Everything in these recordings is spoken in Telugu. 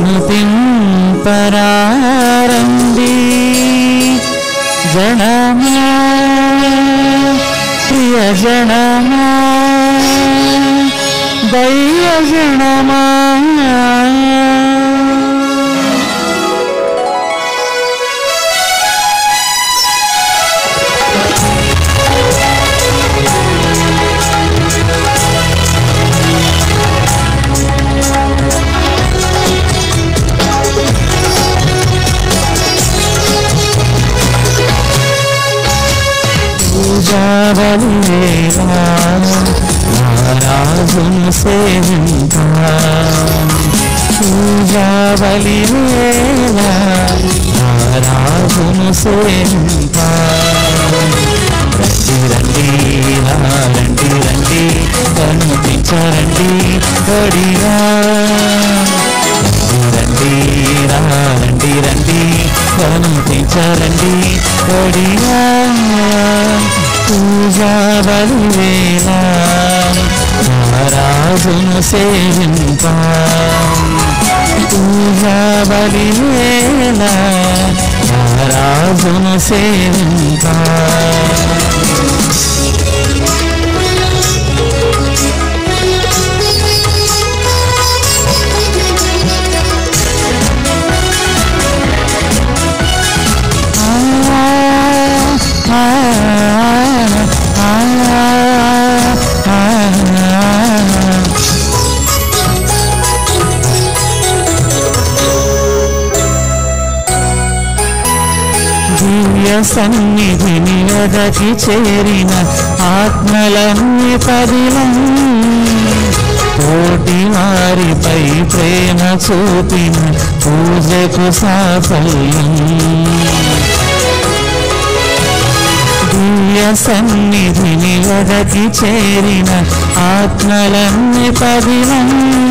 అనుతింపరారండి జనమా ప్రియ జనమా దైవ జనమా పూజావలి వేళ రాజును సేవింప పూజావలి వేళ రాజును సేవింప రండి రండి రా రండి రండి కనిపించరండి బడిగా రండి రా రండి రండి కనిపించరండి బడిగా పూజా బలి వేళ రాజును సేవింప పూజా బలి వేళ రాజును సేవింప దివ్య సన్నిధిని వదకి చేరిన ఆత్మలన్నీ పదిలం కోటి వారిపై ప్రేమ చూపిన పూజకు సాఫల్యం దివ్య సన్నిధిని వదకి చేరిన ఆత్మలన్నీ పదిలం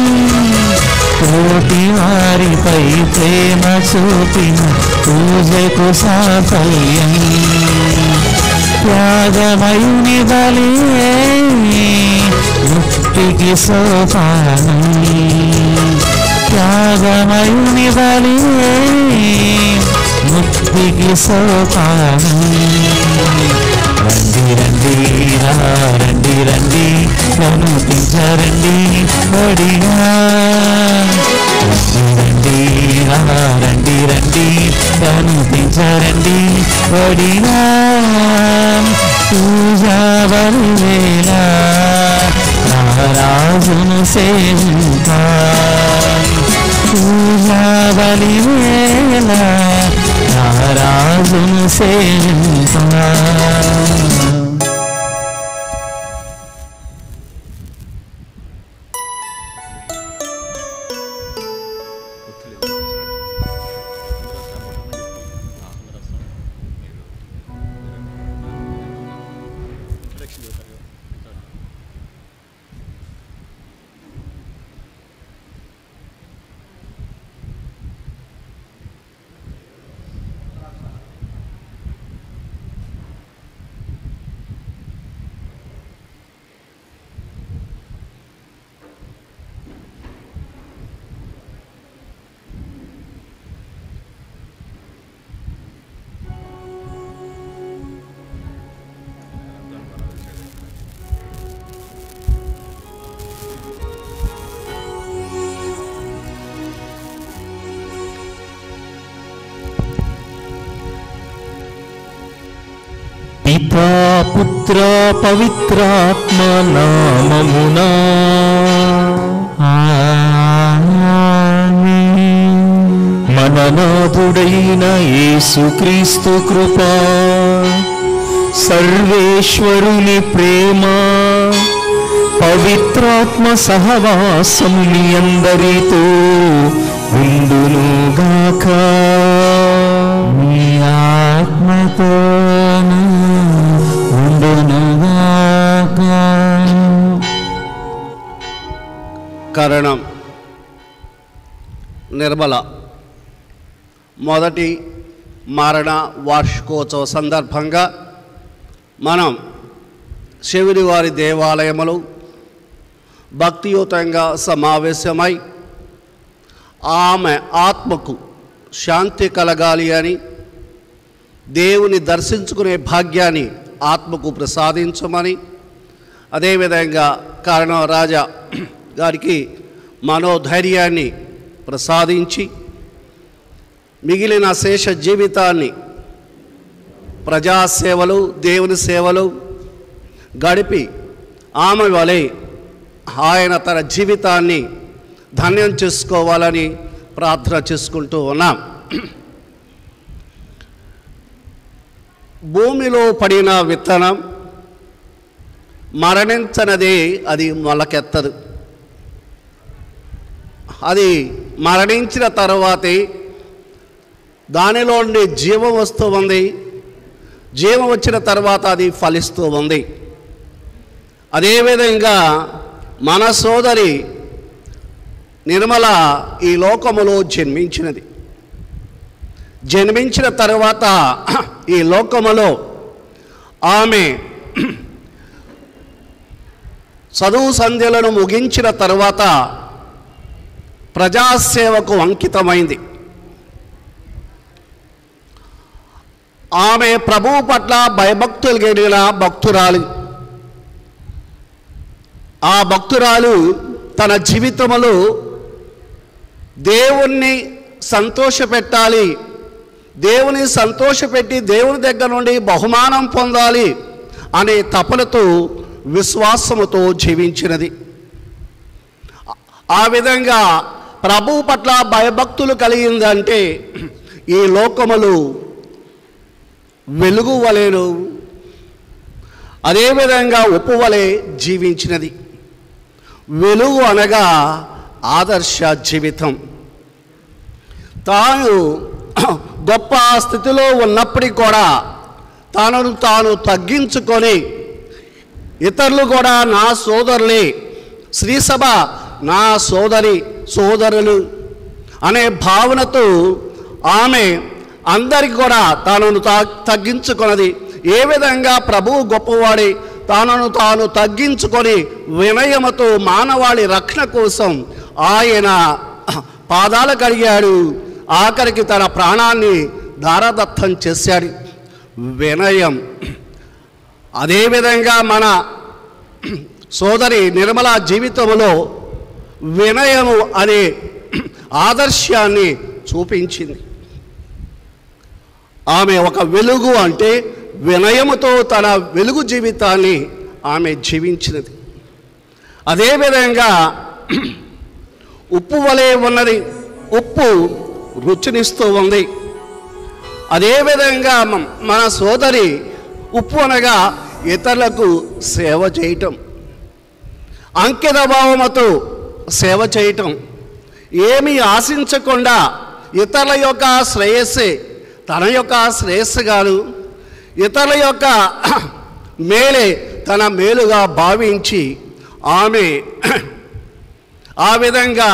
కోటి వారిపై ప్రేమ చూపిన పూజకు సాఫల్యం త్యాగమయుని బలియే ముక్తికి సోపానం త్యాగమయుని బలియే ముక్తికి సోపానం రండి రండి రా రండి రండి కనుపించరండి బడిగా రండి రండి రా రండి రండి కనుపించరండి బడిగా పూజా బలి వేళ రాజును సేవింప పూజా బలి వేళ రాజును సేవింప పితా పుత్ర పవిత్రాత్మ నామమునా మన నాథుడైన యేసుక్రీస్తు కృపా సర్వేశ్వరుని ప్రేమ పవిత్రాత్మ సహవాసం మీ అందరితో ఉండునుగాక మీ ఆత్మతోను ఉండునుగాక కరణం నిర్మల మొదటి మరణ వార్షికోత్సవ సందర్భంగా మనం శివుని వారి దేవాలయములు భక్తియుతంగా సమావేశమై ఆమె ఆత్మకు శాంతి కలగాలి అని దేవుని దర్శించుకునే భాగ్యాన్ని ఆత్మకు ప్రసాదించమని అదేవిధంగా కారణం రాజా గారికి మనోధైర్యాన్ని ప్రసాదించి మిగిలిన శేష జీవితాన్ని ప్రజాసేవలు దేవుని సేవలు గడిపి ఆమె వలె ఆయన తన జీవితాన్ని ధన్యం చేసుకోవాలని ప్రార్థన చేసుకుంటూ ఉన్నాం భూమిలో పడిన విత్తనం మరణించనదే అది మొలకెత్తదు అది మరణించిన తర్వాతే దానిలో నుండి జీవం వస్తూ ఉంది జీవం వచ్చిన తర్వాత అది ఫలిస్తూ ఉంది అదేవిధంగా మన సోదరి నిర్మల ఈ లోకములో జన్మించినది జన్మించిన తర్వాత ఈ లోకములో ఆమె చదువు సంధ్యలను ముగించిన తర్వాత ప్రజాసేవకు అంకితమైంది ఆమె ప్రభువు పట్ల భయభక్తులు కలిగిన భక్తురాలు ఆ భక్తురాలు తన జీవితములో దేవుణ్ణి సంతోషపెట్టాలి దేవుని సంతోషపెట్టి దేవుని దగ్గర నుండి బహుమానం పొందాలి అనే తపనతో విశ్వాసముతో జీవించినది ఆ విధంగా ప్రభు పట్ల భయభక్తులు కలిగిందంటే ఈ లోకములు వెలుగు వలెను అదేవిధంగా ఉప్పు వలె జీవించినది వెలుగు అనగా ఆదర్శ జీవితం తాను గొప్ప స్థితిలో ఉన్నప్పటికీ కూడా తనను తాను తగ్గించుకొని ఇతరులు కూడా నా సోదరులే శ్రీసభ నా సోదరి సోదరులు అనే భావనతో ఆమె అందరికి కూడా తనను తా- తగ్గించుకున్నది ఏ విధంగా ప్రభువు గొప్పవాడి తనను తాను తగ్గించుకొని వినయముతో మానవాళి రక్షణ కోసం ఆయన పాదాలు కడిగాడు ఆఖరికి తన ప్రాణాన్ని దారదత్తం చేశాడు వినయం అదేవిధంగా మన సోదరి నిర్మల జీవితంలో వినయము అనే ఆదర్శాన్ని చూపించింది ఆమె ఒక వెలుగు అంటే వినయముతో తన వెలుగు జీవితాన్ని ఆమె జీవించినది అదేవిధంగా ఉప్పు వలె ఉన్నది ఉప్పు రుచినిస్తూ ఉంది అదేవిధంగా మ- మన సోదరి ఉప్పు అనగా ఇతరులకు సేవ చేయటం అంకిత భావముతో సేవ చేయటం ఏమీ ఆశించకుండా ఇతరుల యొక్క శ్రేయస్సే తన యొక్క శ్రేయస్సుగాను ఇతరుల యొక్క మేలే తన మేలుగా భావించి ఆమె ఆ విధంగా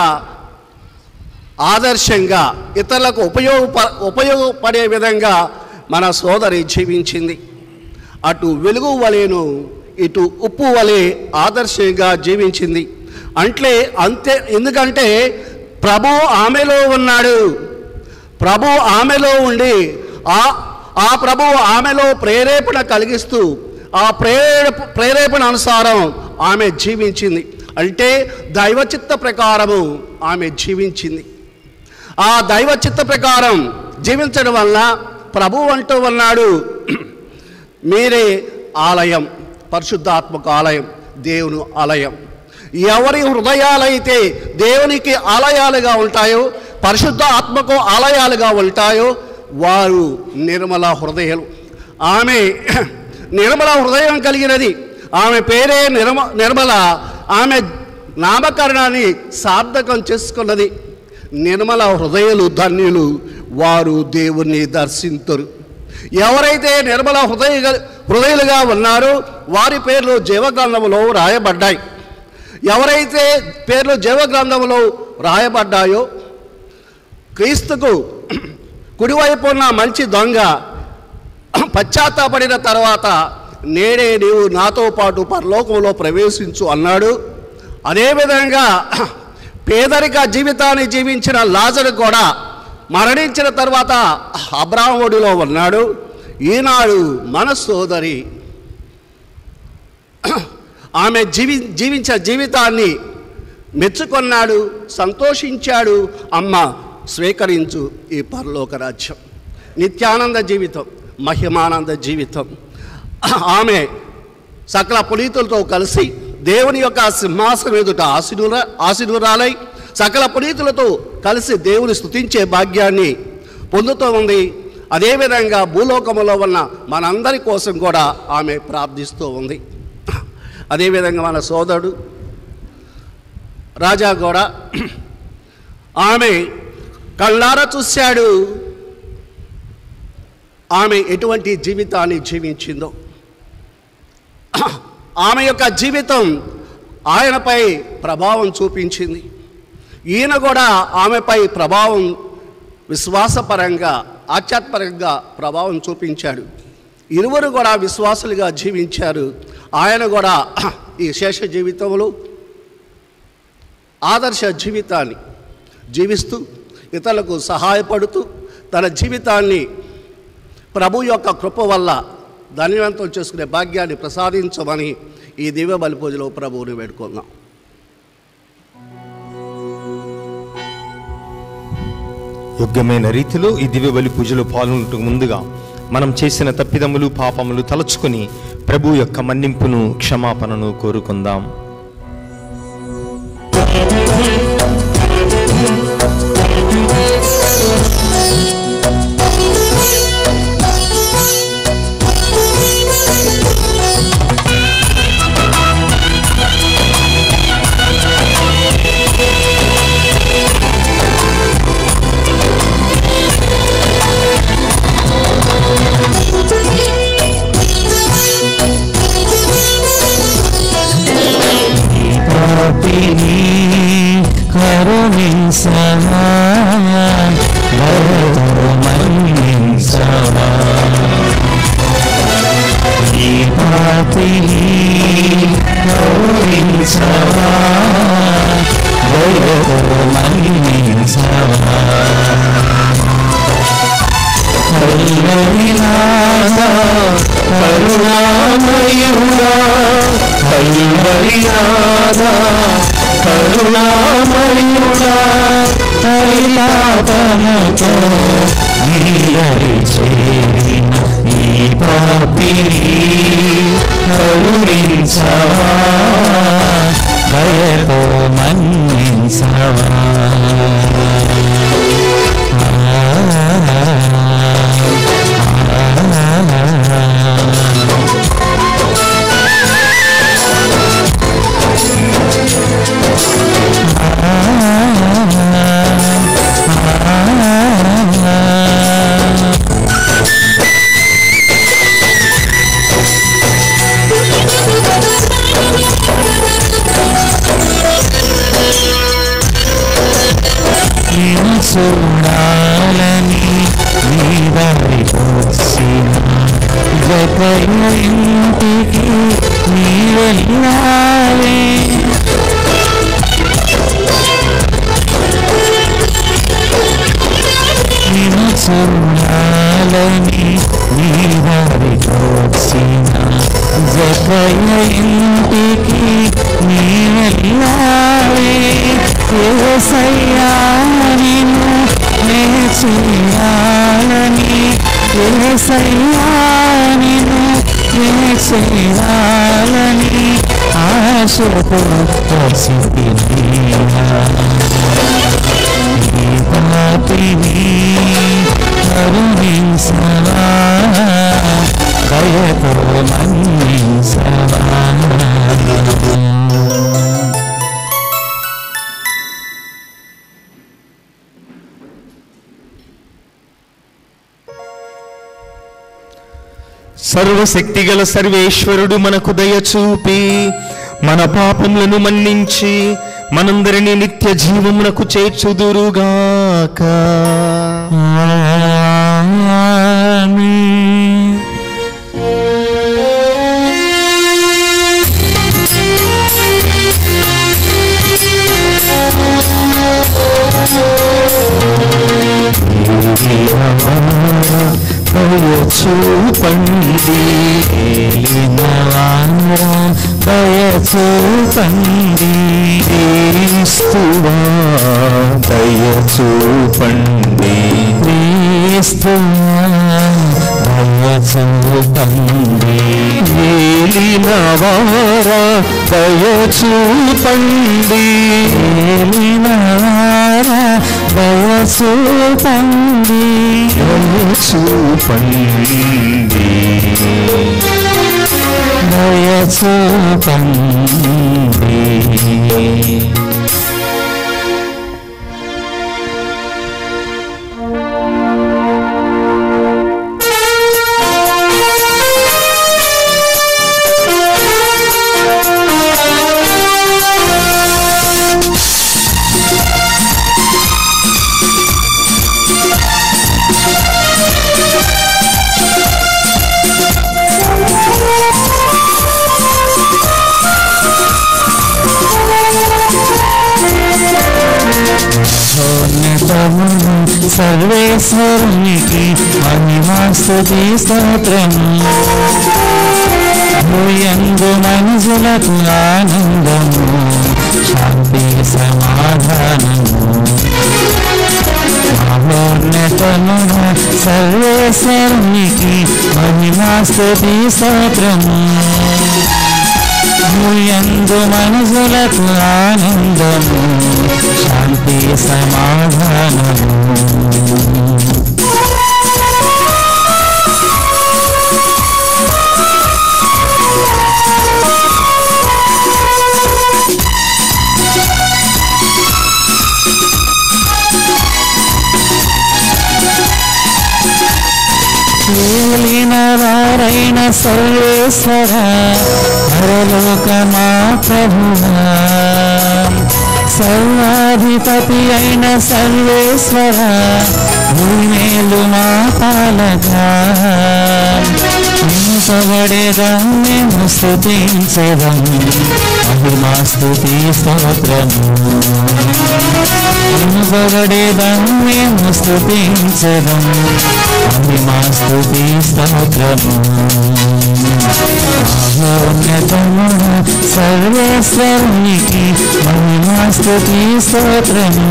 ఆదర్శంగా ఇతరులకు ఉపయోగప ఉపయోగపడే విధంగా మన సోదరి జీవించింది అటు వెలుగు వలెను ఇటు ఉప్పు వలె ఆదర్శంగా జీవించింది అంటే అంతే ఎందుకంటే ప్రభు ఆమెలో ఉన్నాడు ప్రభు ఆమెలో ఉండి ఆ ఆ ప్రభు ఆమెలో ప్రేరేపణ కలిగిస్తూ ఆ ప్రేరేప ప్రేరేపణ అనుసారం ఆమె జీవించింది అంటే దైవ చిత్త ప్రకారము ఆమె జీవించింది ఆ దైవ చిత్త ప్రకారం జీవించడం వల్ల ప్రభు అంటూ ఉన్నాడు మీరే ఆలయం పరిశుద్ధాత్మక ఆలయం దేవుని ఆలయం ఎవరి హృదయాలైతే దేవునికి ఆలయాలుగా ఉంటాయో పరిశుద్ధ ఆత్మకు ఆలయాలుగా ఉంటాయో వారు నిర్మల హృదయాలు ఆమె నిర్మల హృదయం కలిగినది ఆమె పేరే నిర్మ నిర్మల ఆమె నామకరణాన్ని సార్థకం చేసుకున్నది నిర్మల హృదయాలు ధన్యులు వారు దేవుణ్ణి దర్శించరు ఎవరైతే నిర్మల హృదయ హృదయులుగా ఉన్నారో వారి పేర్లు జీవగ్రంథములో రాయబడ్డాయి ఎవరైతే పేర్లు జీవగ్రంథములో రాయబడ్డాయో క్రీస్తుకు కుడివైపు ఉన్న మంచి దొంగ పశ్చాత్తాపడిన తర్వాత నేడే నీవు నాతో పాటు పరలోకంలో ప్రవేశించు అన్నాడు అదేవిధంగా పేదరిక జీవితాన్ని జీవించిన లాజరు కూడా మరణించిన తర్వాత అబ్రాహ్ముడిలో ఉన్నాడు ఈనాడు మన సోదరి ఆమె జీవి జీవించిన జీవితాన్ని మెచ్చుకొన్నాడు సంతోషించాడు అమ్మ స్వీకరించు ఈ పరలోక రాజ్యం నిత్యానంద జీవితం మహిమానంద జీవితం ఆమె సకల పునీతులతో కలిసి దేవుని యొక్క సింహాసనం ఎదుట ఆశీనుర ఆశీనురాలై సకల పునీతులతో కలిసి దేవుని స్తుతించే భాగ్యాన్ని పొందుతూ ఉంది అదేవిధంగా భూలోకములో ఉన్న మనందరి కోసం కూడా ఆమె ప్రార్థిస్తూ ఉంది అదేవిధంగా మన సోదరుడు రాజా కూడా ఆమె కళ్ళారా చూశాడు ఆమె ఎటువంటి జీవితాన్ని జీవించిందో ఆమె యొక్క జీవితం ఆయనపై ప్రభావం చూపించింది ఈయన కూడా ఆమెపై ప్రభావం విశ్వాసపరంగా ఆధ్యాత్మపరంగా ప్రభావం చూపించాడు ఇరువురు కూడా విశ్వాసులుగా జీవించారు ఆయన కూడా ఈ శేష జీవితంలో ఆదర్శ జీవితాన్ని జీవిస్తూ ఇతరులకు సహాయపడుతూ తన జీవితాన్ని ప్రభు యొక్క కృప వల్ల ధన్యవంతం చేసుకునే భాగ్యాన్ని ప్రసాదించమని ఈ దివ్య బలి పూజలో ప్రభువుని వేడుకుందాం యోగ్యమైన రీతిలో ఈ దివ్య బలి పూజలో పాల్గొనటకు ముందుగా మనం చేసిన తప్పిదములు పాపములు తలచుకొని ప్రభు యొక్క మన్నింపును క్షమాపణను కోరుకుందాం పాపిని కరుణించవా దయతో మన్నించవా ఈ పాపిని కరుణించవా దయతో మన్నించవా కరుణానాథ కరుణామయుడా కరుణానాథ కరుణామయుడా కైలాపనతో నీలరి చేరిన ఈ పాపిని కరుణించవా దయతో మన్నించవా నేను చూడాలని నీ వారి వచ్చిన జపయ ఇంటికి నీ వెళ్ళాలి నేను చూడాలని నీ వారి వచ్చిన జపయ ఇంటికి నీ వెళ్ళాలి ఏసయ్యా నిన్ను నే చేయాలని ఏసయ్యా నిన్ను నే చేయాలని ఆశతో పసిపినీయా ఈ పాపిని కరుణించవా దయతో మన్నించవా సర్వశక్తిగల సర్వేశ్వరుడు మనకు దయ చూపి మన పాపములను మన్నించి మనందరినీ నిత్య జీవమునకు చేర్చుదురుగాక ఆమేన్. Thank you. చూపండి ఏలినవారా దయ చూపండి క్రీస్తువా దయ చూపండి క్రీస్తువా దయ చూపండి ఏలినవారా దయ చూపండి ఏలినవారా దయ చూపండి దయ చూపండి దయ చూపండి ఉన్నతమును సర్వేశ్వరునికి మహిమాస్తుతి స్తోత్రము భూయందు మనుషులకు ఆనందము శాంతి సమాధానము మహోన్నతమును సర్వేశ్వరునికి మహిమాస్తుతి స్తోత్రము భూయందు మనుషులకు ఆనందము శాంతి సమాధానము ఏలిన వారైన సర్వేశ్వర పరలోక మా ప్రభువా సర్వాధిపతి అయిన సర్వేశ్వర భూమేలు మా పాలక నింపబడేదం మేము స్థుతించదం మహిమా స్థుతి స్తోత్రము నింపబడేదం మేము స్థుతించదం మహిమా స్థుతి స్తోత్రము మహోన్నతము సర్వేశ్వరునికి మహిమా స్థుతి స్తోత్రము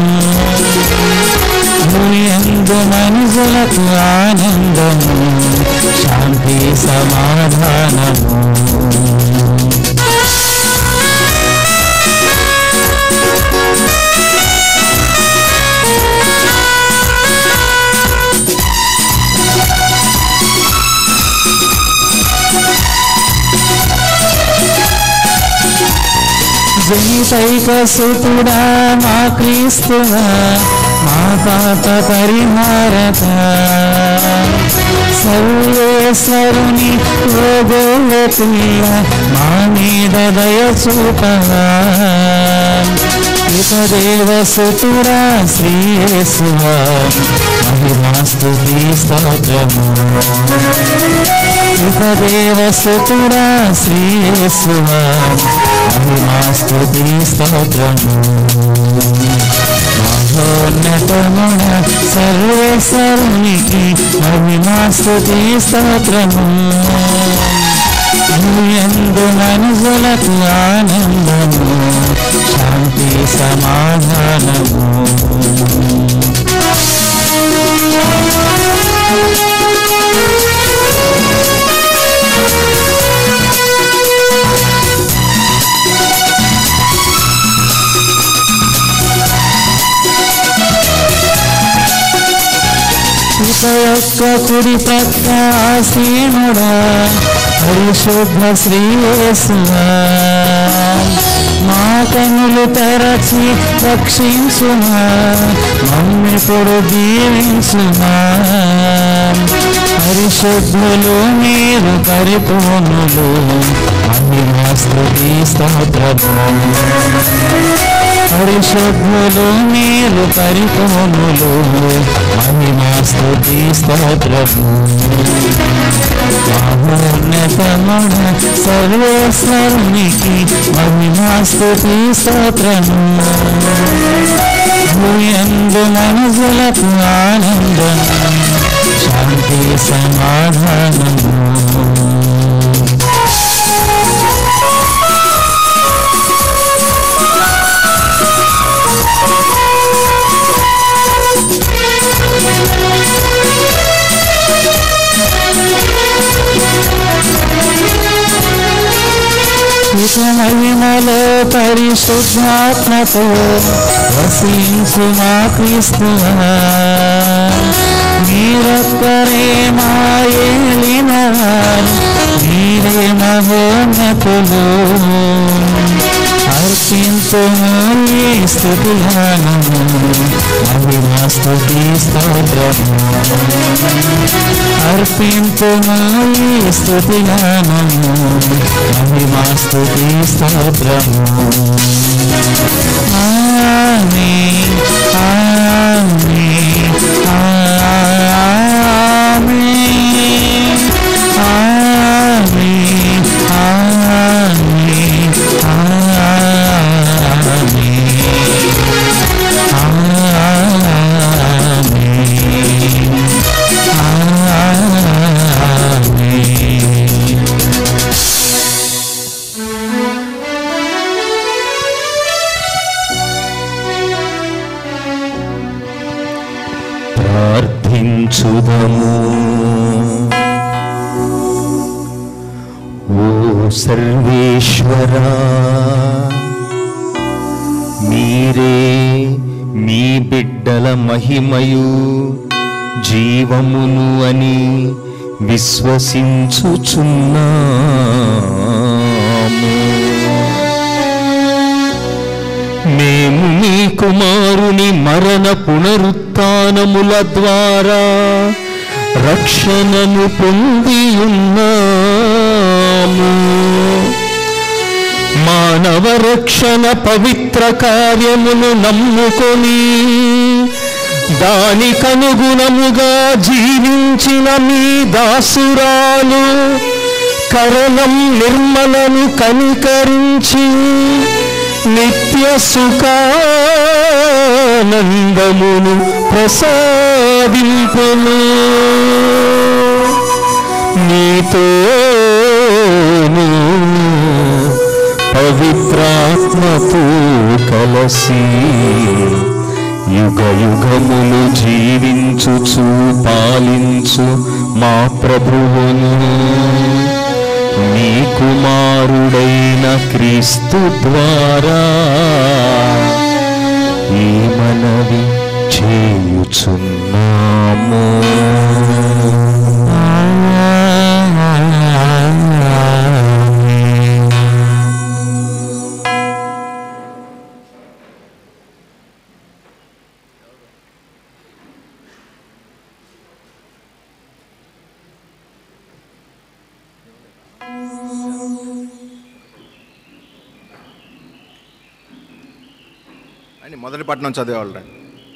భూయందు మనుషులకు ఆనందము శాంతి సమాధానము జనితైక సుతుడా మా క్రీస్తువా మా పాప పరిహారత సర్వేశ్వరుని ఓగోల పిల్ల మా మీద దయ చూపవా ఇతదేవ సుతురా శ్రీయేసువా మహిమాస్తుతి స్తోత్రము ఇతదేవ సుతురా శ్రీయేసువా మహిమాస్తుతి స్తోత్రము మహోన్నతమున సర్వేశ్వరునికి మహిమాస్తుతి స్తోత్రము ఎందు మనుషులకు ఆనందము శాంతి సమాధానము ఇక యొక్క కుడి పక్క ఆసీనుడా పరిశుద్ధ శ్రీయేసువా మా కన్నులు తెరచి రక్షించుమా మమ్మిప్పుడు దీవించుమా పరిశుద్ధులు మీరు పరిపూర్ణులు మహిమా స్తుతి స్తోత్రము పరిశుద్ధులు మీరు పరిపూర్ణులు మహిమా స్తుతి స్తోత్రము మహోన్నతమున సర్వేశ్వరునికి మహిమా స్తుతి స్తోత్రము భూయందు మనుషులకు ఆనందం శాంతి సమాధానము ఇక మహిమలో పరిశుద్ధాత్మతో వసించు మా క్రీస్తువా మీరొక్కరే మా ఏలినవారు మీరే మహోన్నతులు అర్పించుము ఈ స్థుతిగానము మహిమా స్థుతి స్తోత్రము అర్పించుము ఈ స్థుతిగానము మహిమా స్థుతి స్తోత్రము ఆమేన్ ఆమేన్ ఆమేన్ ఆమేన్ ఆమేన్ ప్రార్థించుదము ఓ సర్వేశ్వరా మీరే మీ బిడ్డల మహిమయు జీవమును అని విశ్వసించుచున్నాము మేము మీ కుమారుని మరణ పునరుత్నముల ద్వారా రక్షణను పొంది ఉన్నాము మానవ రక్షణ పవిత్ర కార్యమును నమ్ముకొని దానికనుగుణముగా జీవించిన మీ దాసురాలు కరణం నిర్మలను కనికరించి నిత్య సుఖానందమును ప్రసాదింపును నీతోను పవిత్రాత్మతో కలసి యుగ యుగములు జీవించుచు పాలించు మా ప్రభువును నీ కుమారుడైన క్రీస్తు ద్వారా ఈ మనవి చేయుచున్నాము అని మొదటి పట్టణం చదివేవాళ్ళు రండి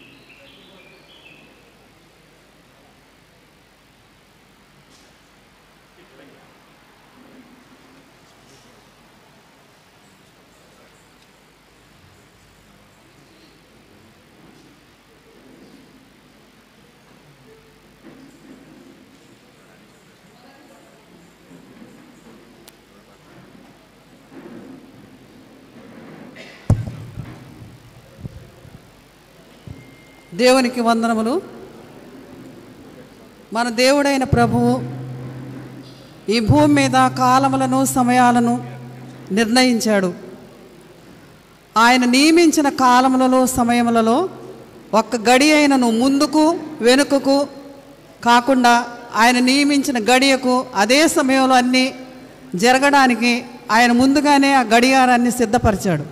దేవునికి వందనములు మన దేవుడైన ప్రభువు ఈ భూమి మీద కాలములను సమయాలను నిర్ణయించాడు ఆయన నియమించిన కాలములలో సమయములలో ఒక్క గడి అయినను ముందుకు వెనుకకు కాకుండా ఆయన నియమించిన గడియకు అదే సమయంలో అన్నీ జరగడానికి ఆయన ముందుగానే ఆ గడియారాన్ని సిద్ధపరిచాడు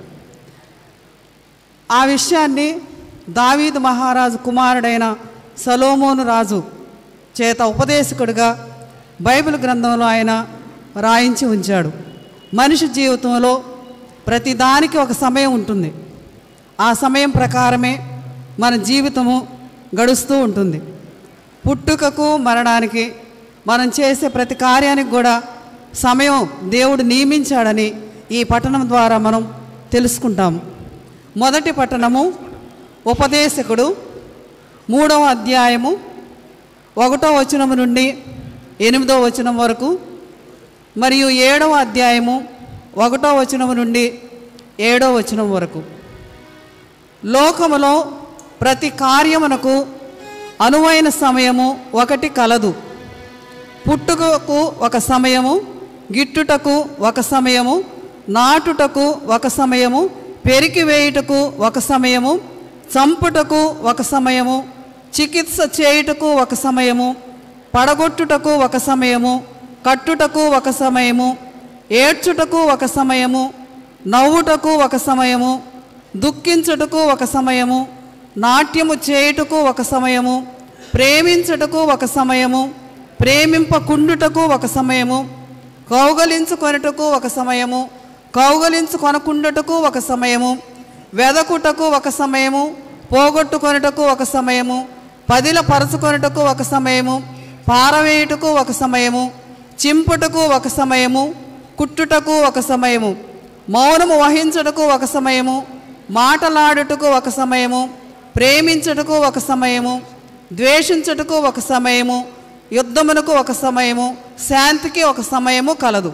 ఆ విషయాన్ని దావీదు మహారాజు కుమారుడైన సలోమోను రాజు చేత ఉపదేశకుడిగా బైబిల్ గ్రంథంలో ఆయన రాయించి ఉంచాడు మనిషి జీవితంలో ప్రతి దానికి ఒక సమయం ఉంటుంది ఆ సమయం ప్రకారమే మన జీవితము గడుస్తూ ఉంటుంది పుట్టుకకు మరణానికి మనం చేసే ప్రతి కార్యానికి కూడా సమయం దేవుడు నియమించాడని ఈ పట్టణం ద్వారా మనం తెలుసుకుంటాము మొదటి పట్టణము ఉపదేశకుడు మూడవ అధ్యాయము ఒకటో వచనం నుండి ఎనిమిదో వచనం వరకు మరియు ఏడవ అధ్యాయము ఒకటో వచనం నుండి ఏడో వచనం వరకు లోకములో ప్రతి కార్యమునకు అనువైన సమయము ఒకటి కలదు పుట్టుకకు ఒక సమయము గిట్టుటకు ఒక సమయము నాటుటకు ఒక సమయము పెరికివేయుటకు ఒక సమయము చంపుటకు ఒక సమయము చికిత్స చేయుటకు ఒక సమయము పడగొట్టుటకు ఒక సమయము కట్టుటకు ఒక సమయము ఏడ్చుటకు ఒక సమయము నవ్వుటకు ఒక సమయము దుఃఖించుటకు ఒక సమయము నాట్యము చేయుటకు ఒక సమయము ప్రేమించుటకు ఒక సమయము ప్రేమింపకుండుటకు ఒక సమయము కౌగలించుకొనుటకు ఒక సమయము కౌగలించుకొనకుండుటకు ఒక సమయము వెదకుటకు ఒక సమయము పోగొట్టుకొనుటకు ఒక సమయము పదిల పరచుకొనుటకు ఒక సమయము పారవేయుటకు ఒక సమయము చింపుటకు ఒక సమయము కుట్టుటకు ఒక సమయము మౌనము వహించుటకు ఒక సమయము మాటలాడుటకు ఒక సమయము ప్రేమించుటకు ఒక సమయము ద్వేషించుటకు ఒక సమయము యుద్ధమునకు ఒక సమయము శాంతికి ఒక సమయము కలదు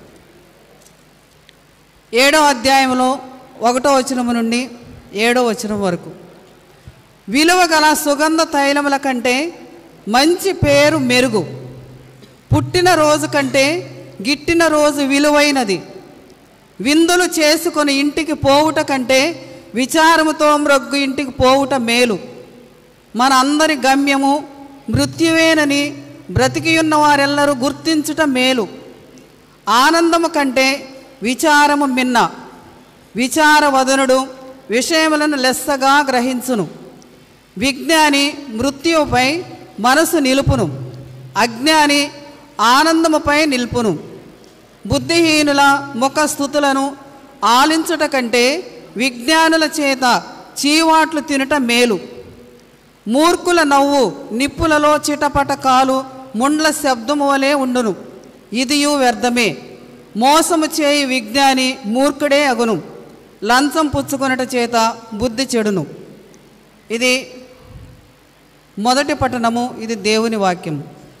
ఏడో అధ్యాయంలో ఒకటో వచనము నుండి ఏడో వచనం వరకు విలువ గల సుగంధ తైలముల కంటే మంచి పేరు మెరుగు పుట్టిన రోజు కంటే గిట్టిన రోజు విలువైనది విందులు చేసుకొని ఇంటికి పోవుట కంటే విచారముతో మ్రొగ్గు ఇంటికి పోవుట మేలు మన అందరి గమ్యము మృత్యువేనని బ్రతికియున్న వారెల్లరూ గుర్తించుట మేలు ఆనందము కంటే విచారము మిన్న విచారవదనుడు విషయములను లెస్సగా గ్రహించును విజ్ఞాని మృత్యువుపై మనసు నిలుపును అజ్ఞాని ఆనందముపై నిలుపును బుద్ధిహీనుల ముఖ స్థుతులను ఆలించుట కంటే విజ్ఞానుల చేత చీవాట్లు తినుట మేలు మూర్ఖుల నవ్వు నిప్పులలో చిటపట కాలు ముండ్ల శబ్దము వలె ఉండును ఇదియు వ్యర్థమే మోసము చేయి విజ్ఞాని మూర్ఖుడే అగును లంచం పుచ్చుకొనట చేత బుద్ధి చెడును ఇది మొదటి పట్టణము ఇది దేవుని వాక్యం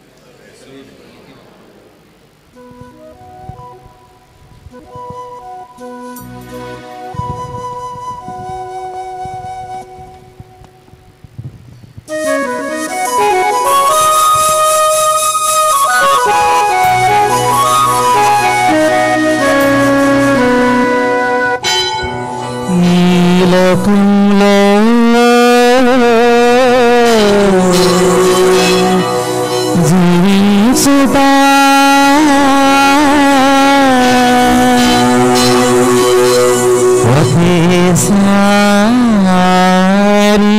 ఈ లోకంలో జీవించుట ఒకేసారి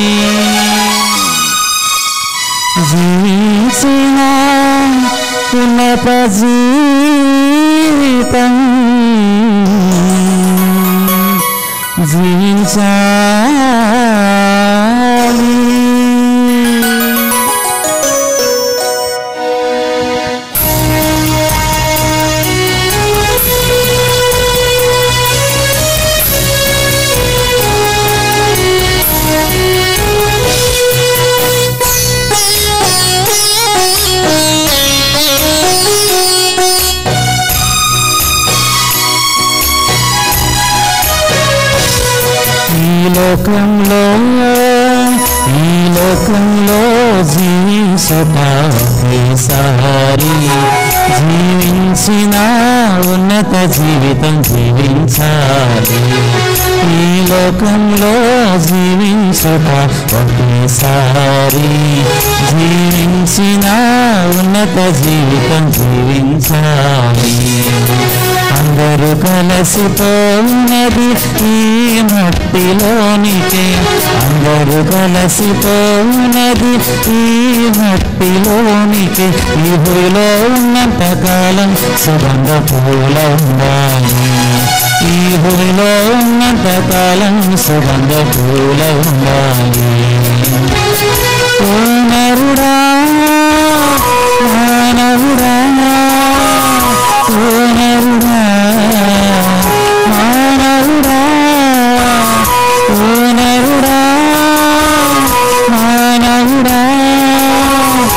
జీవించిన ఉన్నత జీవితం జీవించాలి ఈ లోకంలో ఈ లోకంలో జీవించుట ఒకేసారి జీవించిన ఉన్నత జీవితం జీవించాలి ఈ లోకంలో జీవించుట ఒకేసారి జీవించిన ఉన్నత జీవితం జీవించాలి అందరూ కలసిపోయినది ఈ మట్టిలోనికే అందరూ కలసిపోయినది ఈ మట్టిలోనికే ఈ భూమిలో ఉన్నంత కాలం సుగంధ పూల ఉండాలి ఈ భూమిలో ఉన్నంత కాలం సుగంధ పూల ఉండాలి ఓ నరుడా మానవుడా ఓ నరుడా మానవుడా ఓ నరుడా మానవుడా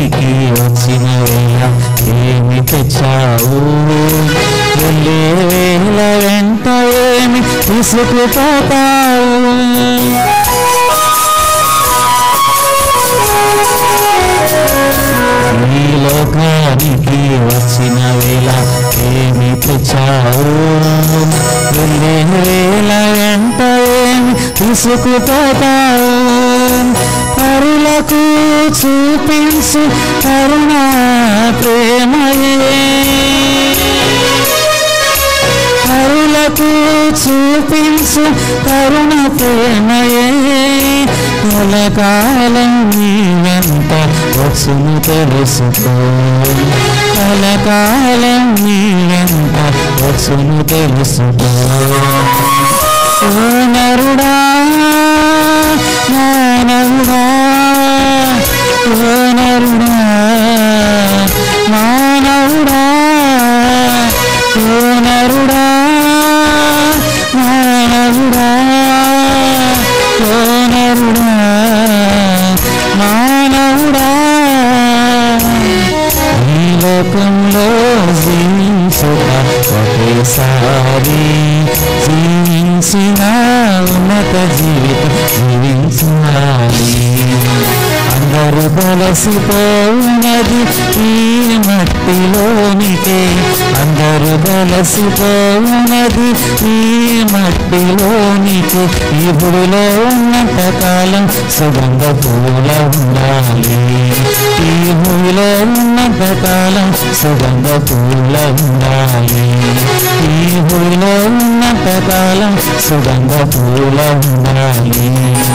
లోకానికి వచ్చిన వేళ ఏమి తెచ్చావు వెళ్ళే వేళ వెంట ఏమి తీసుకుపోతావు ఈ లోకానికి వచ్చిన వేళ ఏమి తెచ్చావు వెళ్ళే వేళ వెంట ఏమి తీసుకుపోతావు పరులకు చూపించు కరుణ ప్రేమయే కరులకు చూపించు కరుణ ప్రేమయే కలకాలం నీ వెంట వచ్చును తెలుసుకో కలకాలం నీ వెంట వచ్చును తెలుసుకో ఓనరుడా మానవుడా ఓనరుడా మానవుడా ఓనరుడా మానవుడా ఓనరుడా మానవుడా ఈ లోకంలో జీవించుట ఒకేసారి జీవించిన ఉన్నత జీవితం జీవించాలి అందరూ బలసిపోయినది ఈ మట్టిలోనికే అందరూ బలసిపోయినది ఈ మట్టిలోనికే ఈ భూమిలో ఉన్నంత కాలం సుగంధ పూల ఉండాలి ఈ భూమిలో ఉన్నంత కాలం సుగంధ పూల ఉండాలి ఈ భూమిలో ఉన్నంత కాలం సుగంధ పూల ఉండాలి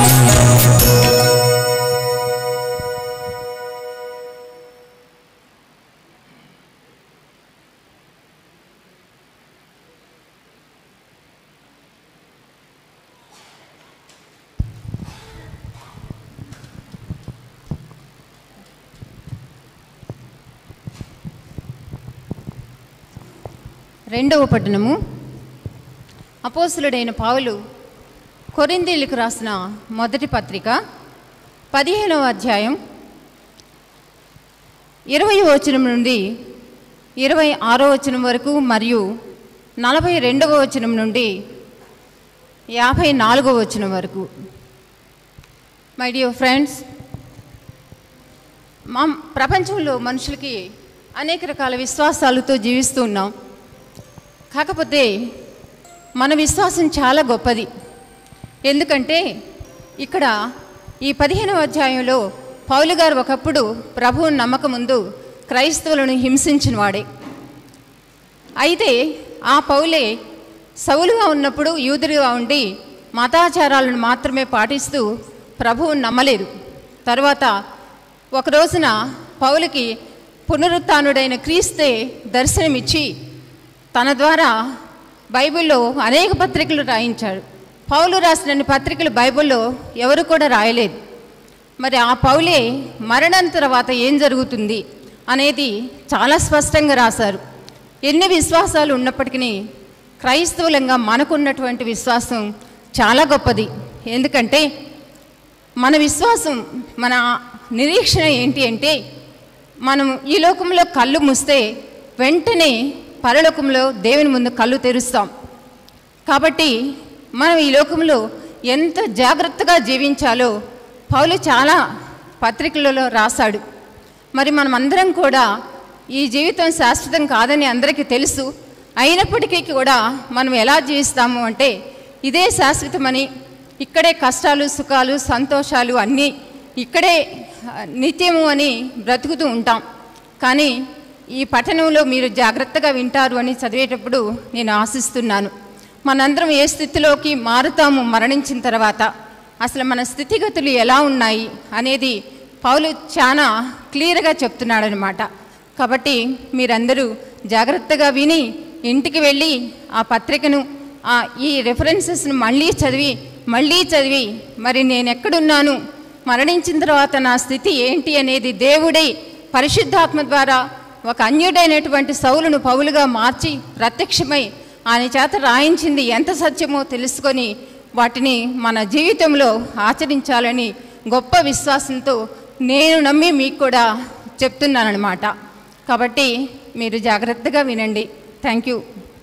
రెండవ పట్టణము అపోసులుడైన పావులు కొరిందీలకు రాసిన మొదటి పత్రిక పదిహేనవ అధ్యాయం ఇరవై వచనం నుండి ఇరవై ఆరో వచనం వరకు మరియు నలభై రెండవ వచనం నుండి యాభై నాలుగవ వచనం వరకు మై డియర్ ఫ్రెండ్స్ మా ప్రపంచంలో మనుషులకి అనేక రకాల విశ్వాసాలతో జీవిస్తూ ఉన్నాం కాకపోతే మన విశ్వాసం చాలా గొప్పది ఎందుకంటే ఇక్కడ ఈ పదిహేనవ అధ్యాయంలో పౌలు గారు ఒకప్పుడు ప్రభువు నమ్మకం ముందు క్రైస్తవులను హింసించిన వాడే అయితే ఆ పౌలే సౌలుగా ఉన్నప్పుడు యూదుడిగా ఉండి మతాచారాలను మాత్రమే పాటిస్తూ ప్రభువుని నమ్మలేదు తర్వాత ఒక రోజున పౌలకి పునరుత్నుడైన క్రీస్తే దర్శనమిచ్చి తన ద్వారా బైబిల్లో అనేక పత్రికలు రాయించాడు పౌలు రాసిన పత్రికలు బైబిల్లో ఎవరు కూడా రాయలేదు మరి ఆ పౌలే మరణం తర్వాత ఏం జరుగుతుంది అనేది చాలా స్పష్టంగా రాశారు ఎన్ని విశ్వాసాలు ఉన్నప్పటికీ క్రైస్తవులంగా మనకున్నటువంటి విశ్వాసం చాలా గొప్పది ఎందుకంటే మన విశ్వాసం మన నిరీక్షణ ఏంటి అంటే మనం ఈ లోకంలో కళ్ళు మూస్తే వెంటనే పరలోకంలో దేవుని ముందు కళ్ళు తెరుస్తాం కాబట్టి మనం ఈ లోకంలో ఎంత జాగ్రత్తగా జీవించాలో పౌలు చాలా పత్రికలలో రాశాడు మరి మనం అందరం కూడా ఈ జీవితం శాశ్వతం కాదని అందరికీ తెలుసు అయినప్పటికీ కూడా మనం ఎలా జీవిస్తాము అంటే ఇదే శాశ్వతమని ఇక్కడే కష్టాలు సుఖాలు సంతోషాలు అన్నీ ఇక్కడే ఆ, నిత్యము అని బ్రతుకుతూ ఉంటాం కానీ ఈ పఠనంలో మీరు జాగ్రత్తగా వింటారు అని చదివేటప్పుడు నేను ఆశిస్తున్నాను మనందరం ఏ స్థితిలోకి మారుతాము మరణించిన తర్వాత అసలు మన స్థితిగతులు ఎలా ఉన్నాయి అనేది పౌలు చాలా క్లియర్గా చెప్తున్నాడనమాట కాబట్టి మీరందరూ జాగ్రత్తగా విని ఇంటికి వెళ్ళి ఆ పత్రికను ఆ ఈ రెఫరెన్సెస్ను మళ్ళీ చదివి మళ్ళీ చదివి మరి నేను ఎక్కడున్నాను మరణించిన తర్వాత నా స్థితి ఏంటి అనేది దేవుడే పరిశుద్ధాత్మ ద్వారా ఒక అన్యుడైనటువంటి సౌలును పౌలుగా మార్చి ప్రత్యక్షమై ఆయన చేత రాయించింది ఎంత సత్యమో తెలుసుకొని వాటిని మన జీవితంలో ఆచరించాలని గొప్ప విశ్వాసంతో నేను నమ్మి మీకు కూడా చెప్తున్నానమాట కాబట్టి మీరు జాగ్రత్తగా వినండి థ్యాంక్ యూ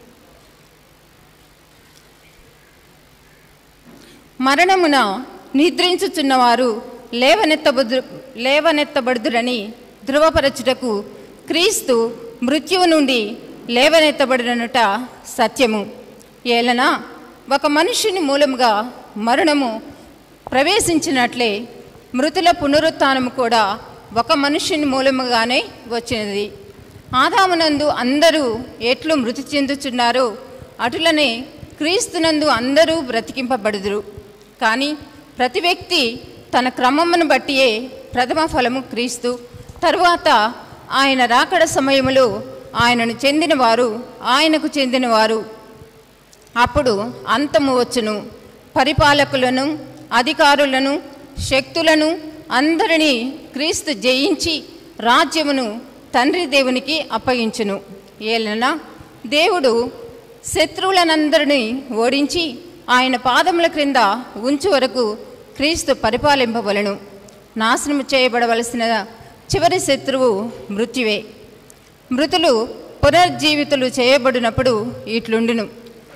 మరణమున నిద్రించుచున్నవారు లేవనెత్తబడు లేవనెత్తబడుదురని ధృవపరచుటకు క్రీస్తు మృత్యువు నుండి లేవనెత్తబడినట సత్యము ఏలన ఒక మనుషుని మూలముగా మరణము ప్రవేశించినట్లే మృతుల పునరుత్థానము కూడా ఒక మనుషుని మూలముగానే వచ్చినది ఆదామునందు అందరూ ఎట్లు మృతి చెందుచున్నారో అటులనే క్రీస్తునందు అందరూ బ్రతికింపబడుదురు కానీ ప్రతి వ్యక్తి తన క్రమమును బట్టియే ప్రథమ ఫలము క్రీస్తు తరువాత ఆయన రాకడ సమయములో ఆయనను చెందినవారు ఆయనకు చెందినవారు అప్పుడు అంతము వచ్చును పరిపాలకులను అధికారులను శక్తులను అందరినీ క్రీస్తు జయించి రాజ్యమును తండ్రి దేవునికి అప్పగించును ఏలన దేవుడు శత్రువులనందరినీ ఓడించి ఆయన పాదముల క్రింద ఉంచు వరకు క్రీస్తు పరిపాలింపవలను నాశనము చేయబడవలసిన చివరి శత్రువు మృత్యువే మృతులు పునర్జీవితులు చేయబడినప్పుడు ఇట్లుండును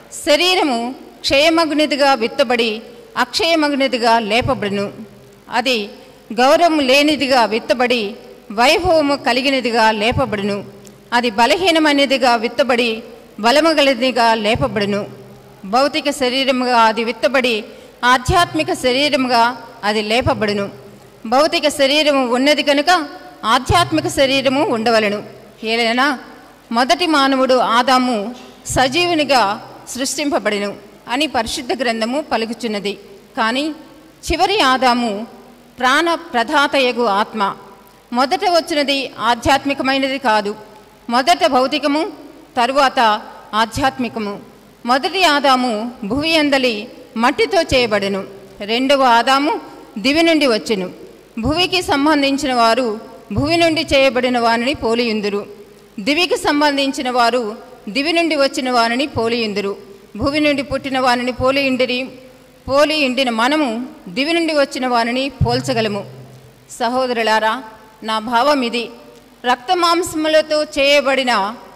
శరీరము క్షయమగునిదిగా విత్తబడి అక్షయమగునిదిగా లేపబడును అది గౌరవము లేనిదిగా విత్తబడి వైభవము కలిగినదిగా లేపబడును అది బలహీనమైనదిగా విత్తబడి బలమగలదిగా లేపబడును భౌతిక శరీరముగా అది విత్తబడి ఆధ్యాత్మిక శరీరముగా అది లేపబడును భౌతిక శరీరము ఉన్నది కనుక ఆధ్యాత్మిక శరీరము ఉండవలను ఏలైనా మొదటి మానవుడు ఆదాము సజీవునిగా సృష్టింపబడిను అని పరిశుద్ధ గ్రంథము పలుకుచున్నది కానీ చివరి ఆదాము ప్రాణ ప్రధాతయగు ఆత్మ మొదట వచ్చినది ఆధ్యాత్మికమైనది కాదు మొదట భౌతికము తరువాత ఆధ్యాత్మికము మొదటి ఆదాము భువి అందలి మట్టితో చేయబడెను రెండవ ఆదాము దివి నుండి వచ్చెను భువికి సంబంధించిన వారు భువి నుండి చేయబడిన వారిని పోలియుందురు దివికి సంబంధించిన వారు దివి నుండి వచ్చిన వారిని పోలియుందురు భువి నుండి పుట్టిన వారిని పోలియుండిరి పోలి ఇండిన మనము దివి నుండి వచ్చిన వారిని పోల్చగలము సహోదరులారా నా భావం ఇది రక్తమాంసములతో చేయబడిన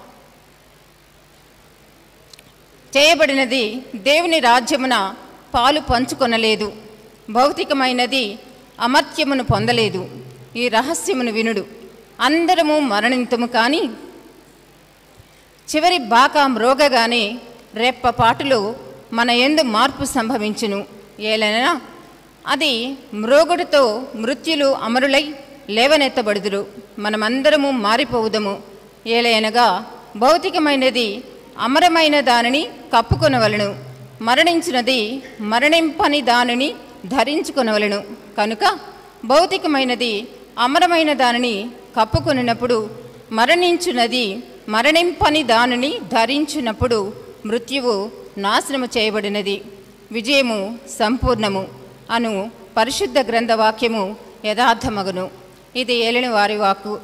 చేయబడినది దేవుని రాజ్యమున పాలు పంచుకొనలేదు భౌతికమైనది అమర్త్యమును పొందలేదు ఈ రహస్యమును వినుడు అందరము మరణింతము కానీ చివరి బాక మ్రోగగానే రెప్పపాటులో మన ఎందు మార్పు సంభవించును ఏలైనా అది మ్రోగుడితో మృత్యులు అమరులై లేవనెత్తబడుదురు మనమందరము మారిపోవుదము ఏలైనగా భౌతికమైనది అమరమైన దానిని కప్పుకొనవలను మరణించినది మరణింపని దానిని ధరించుకొనవలను కనుక భౌతికమైనది అమరమైన దానిని కప్పుకొనినప్పుడు మరణించునది మరణింపని దానిని ధరించినప్పుడు మృత్యువు నాశనము చేయబడినది విజయము సంపూర్ణము అను పరిశుద్ధ గ్రంథవాక్యము యథార్థమగును ఇది ఏలిన వారి వాక్కు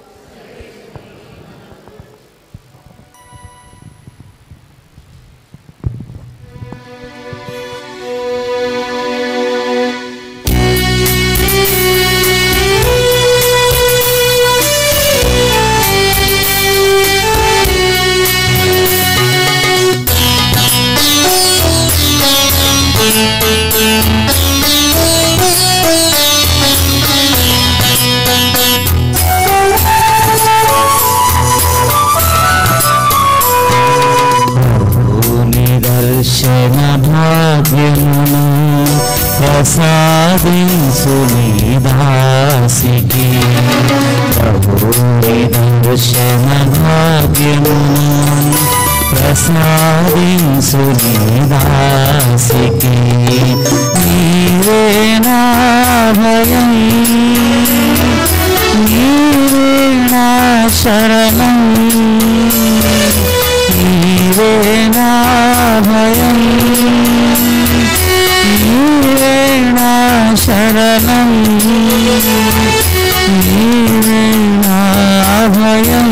నిదర్శన భాగ్యమును ప్రసాదించు నీ దాసికి ప్రభు నిదర్శన భాగ్యమును ప్రసాదించు నీ దాసికి నీవే నా భయం నీవే నా శరణం నీవే నా భయం నీవే నా శరణం నీవే నా భయం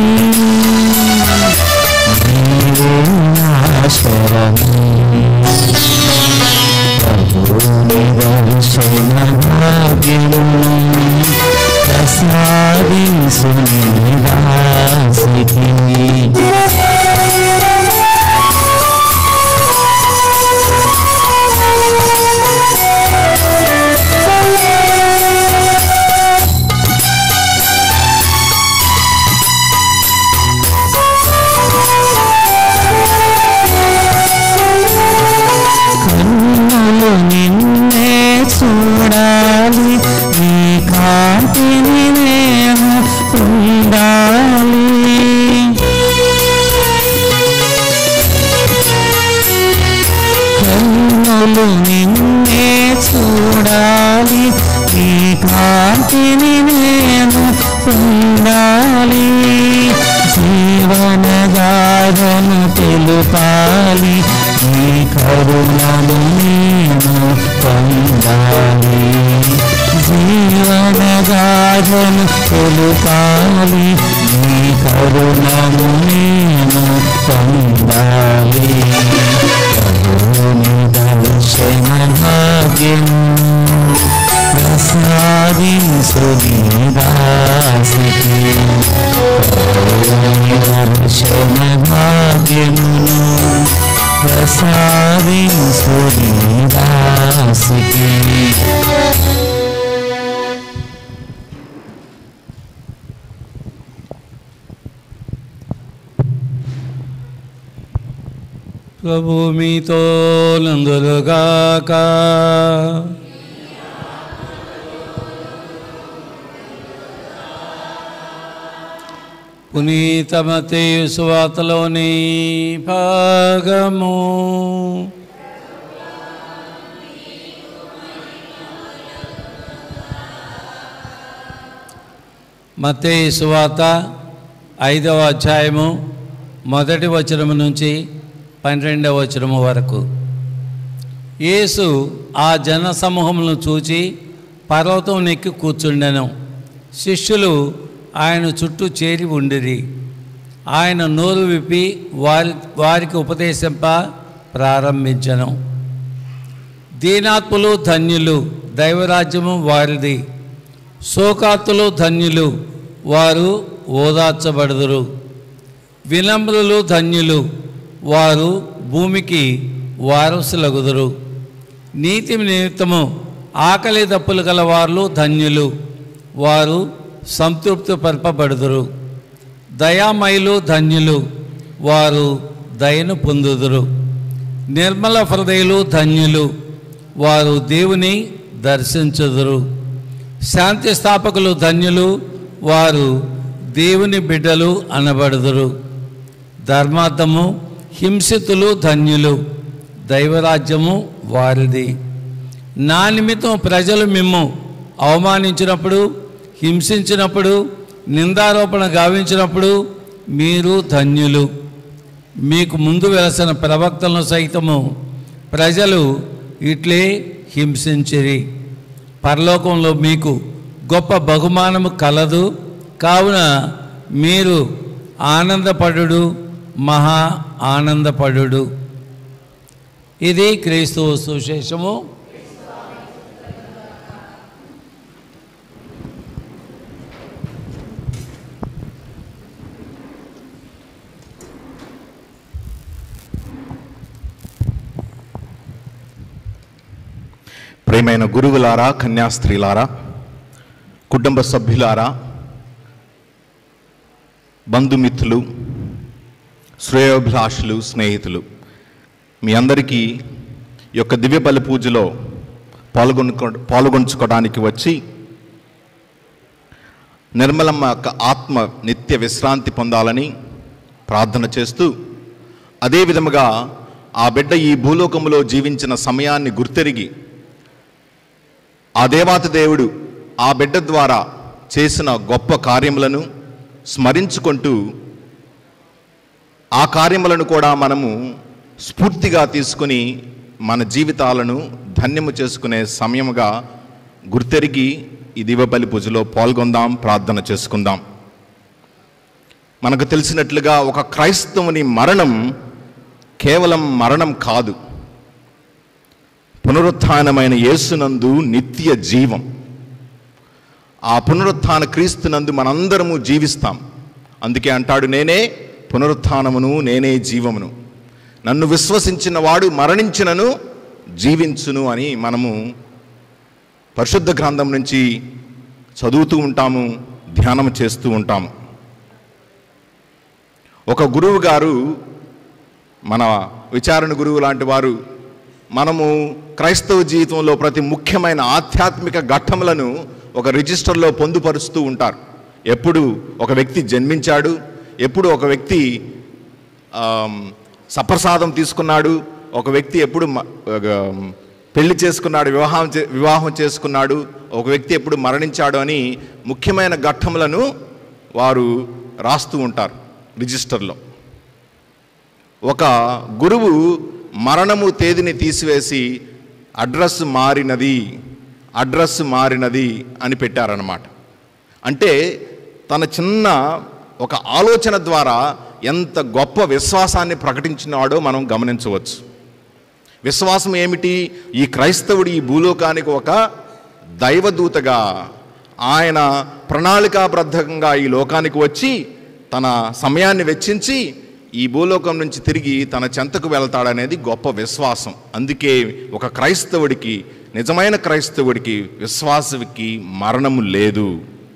నీవే నా శరణం ప్రభు నిదర్శన భాగ్యము పొందాలి జీవనగాథను తెలుపాలి నీ కరుణను నేను పొందాలి జీవనగాథను తెలుపాలి నీ కరుణను నేను పొందాలి ప్రభుని దర్శన భాగ్యం ప్రసాదించు నీ దాసికి ప్రభుని దర్శన భాగ్యమును ప్రసాదించు నీ దాసికి ప్రభు మీతో నందులుగాక పునీతమతేయు సువార్తలోని భాగము మత్తయి సువార్త ఐదవ అధ్యాయము మొదటి వచనము నుంచి పన్నెండవ వచనము వరకు యేసు ఆ జన సమూహములను చూచి పర్వతం నెక్కి కూర్చుండెను శిష్యులు ఆయన చుట్టూ చేరి ఉండిరి ఆయన నోరు విప్పి వారి వారికి ఉపదేశింప ప్రారంభించను దీనాత్ములు ధన్యులు దైవరాజ్యము వారిది శోకార్తులు ధన్యులు వారు ఓదార్చబడుదురు వినమ్రులు ధన్యులు వారు భూమికి వారసులగుదురు నీతి నిమిత్తము ఆకలి దప్పులు గల వారు ధన్యులు వారు సంతృప్తి పరపబడుదురు దయామయులు ధన్యులు వారు దయను పొందుదురు నిర్మల హృదయులు ధన్యులు వారు దేవుని దర్శించుదురు శాంతి స్థాపకులు ధన్యులు వారు దేవుని బిడ్డలు అనబడుదురు ధర్మార్థము హింసితులు ధన్యులు దైవరాజ్యము వారిది నా నిమిత్తం ప్రజలు మిమ్ము అవమానించినప్పుడు హింసించినప్పుడు నిందారోపణ గావించినప్పుడు మీరు ధన్యులు మీకు ముందు వెలసిన ప్రవక్తలను సైతము ప్రజలు ఇట్లే హింసించిరి పరలోకంలో మీకు గొప్ప బహుమానము కలదు కావున మీరు ఆనందపడుడు మహా ఆనందపడుడు ఇది క్రీస్తు సుశేషము ప్రేమైన గురువులారా కన్యాస్త్రీలారా కుటుంబ సభ్యులారా బంధుమిత్రులు శ్రేయోభిలాషులు స్నేహితులు మీ అందరికీ ఈ యొక్క దివ్య బలి పూజలో పాల్గొనుకో పాల్గొంచుకోవడానికి వచ్చి నిర్మలమ్మ యొక్క ఆత్మ నిత్య విశ్రాంతి పొందాలని ప్రార్థన చేస్తూ అదే విధముగా ఆ బిడ్డ ఈ భూలోకములో జీవించిన సమయాన్ని గుర్తెరిగి ఆ దేవాతి దేవుడు ఆ బిడ్డ ద్వారా చేసిన గొప్ప కార్యములను స్మరించుకుంటూ ఆ కార్యములను కూడా మనము స్ఫూర్తిగా తీసుకుని మన జీవితాలను ధన్యము చేసుకునే సమయముగా గుర్తెరిగి ఈ దివబలి పూజలో పాల్గొందాం ప్రార్థన చేసుకుందాం మనకు తెలిసినట్లుగా ఒక క్రైస్తవుని మరణం కేవలం మరణం కాదు పునరుత్థానమైన యేసునందు నిత్య జీవం ఆ పునరుత్థాన క్రీస్తునందు మనందరము జీవిస్తాం అందుకే అంటాడు నేనే పునరుత్థానమును నేనే జీవమును నన్ను విశ్వసించిన వాడు మరణించినను జీవించును అని మనము పరిశుద్ధ గ్రంథం నుంచి చదువుతూ ఉంటాము ధ్యానం చేస్తూ ఉంటాము ఒక గురువు గారు మన విచారణ గురువు లాంటి వారు మనము క్రైస్తవ జీవితంలో ప్రతి ముఖ్యమైన ఆధ్యాత్మిక ఘట్టములను ఒక రిజిస్టర్లో పొందుపరుస్తూ ఉంటారు ఎప్పుడు ఒక వ్యక్తి జన్మించాడు ఎప్పుడు ఒక వ్యక్తి ఆమ్, సప్రసాదం తీసుకున్నాడు ఒక వ్యక్తి ఎప్పుడు మ- ఒక, పెళ్లి చేసుకున్నాడు వివాహం చే- వివాహం చేసుకున్నాడు ఒక వ్యక్తి ఎప్పుడు మరణించాడు అని ముఖ్యమైన ఘట్టములను వారు రాస్తూ ఉంటారు రిజిస్టర్లో ఒక గురువు మరణము తేదీని తీసివేసి అడ్రస్ మారినది అడ్రస్ మారినది అని పెట్టారన్నమాట అంటే తన చిన్న ఒక ఆలోచన ద్వారా ఎంత గొప్ప విశ్వాసాన్ని ప్రకటించినాడో మనం గమనించవచ్చు విశ్వాసం ఏమిటి ఈ క్రైస్తవుడు ఈ భూలోకానికి ఒక దైవదూతగా ఆయన ప్రణాళికాబద్ధంగా ఈ లోకానికి వచ్చి తన సమయాన్ని వెచ్చించి ఈ భూలోకం నుంచి తిరిగి తన చెంతకు వెళ్తాడనేది గొప్ప విశ్వాసం అందుకే ఒక క్రైస్తవుడికి నిజమైన క్రైస్తవుడికి విశ్వాసకి మరణము లేదు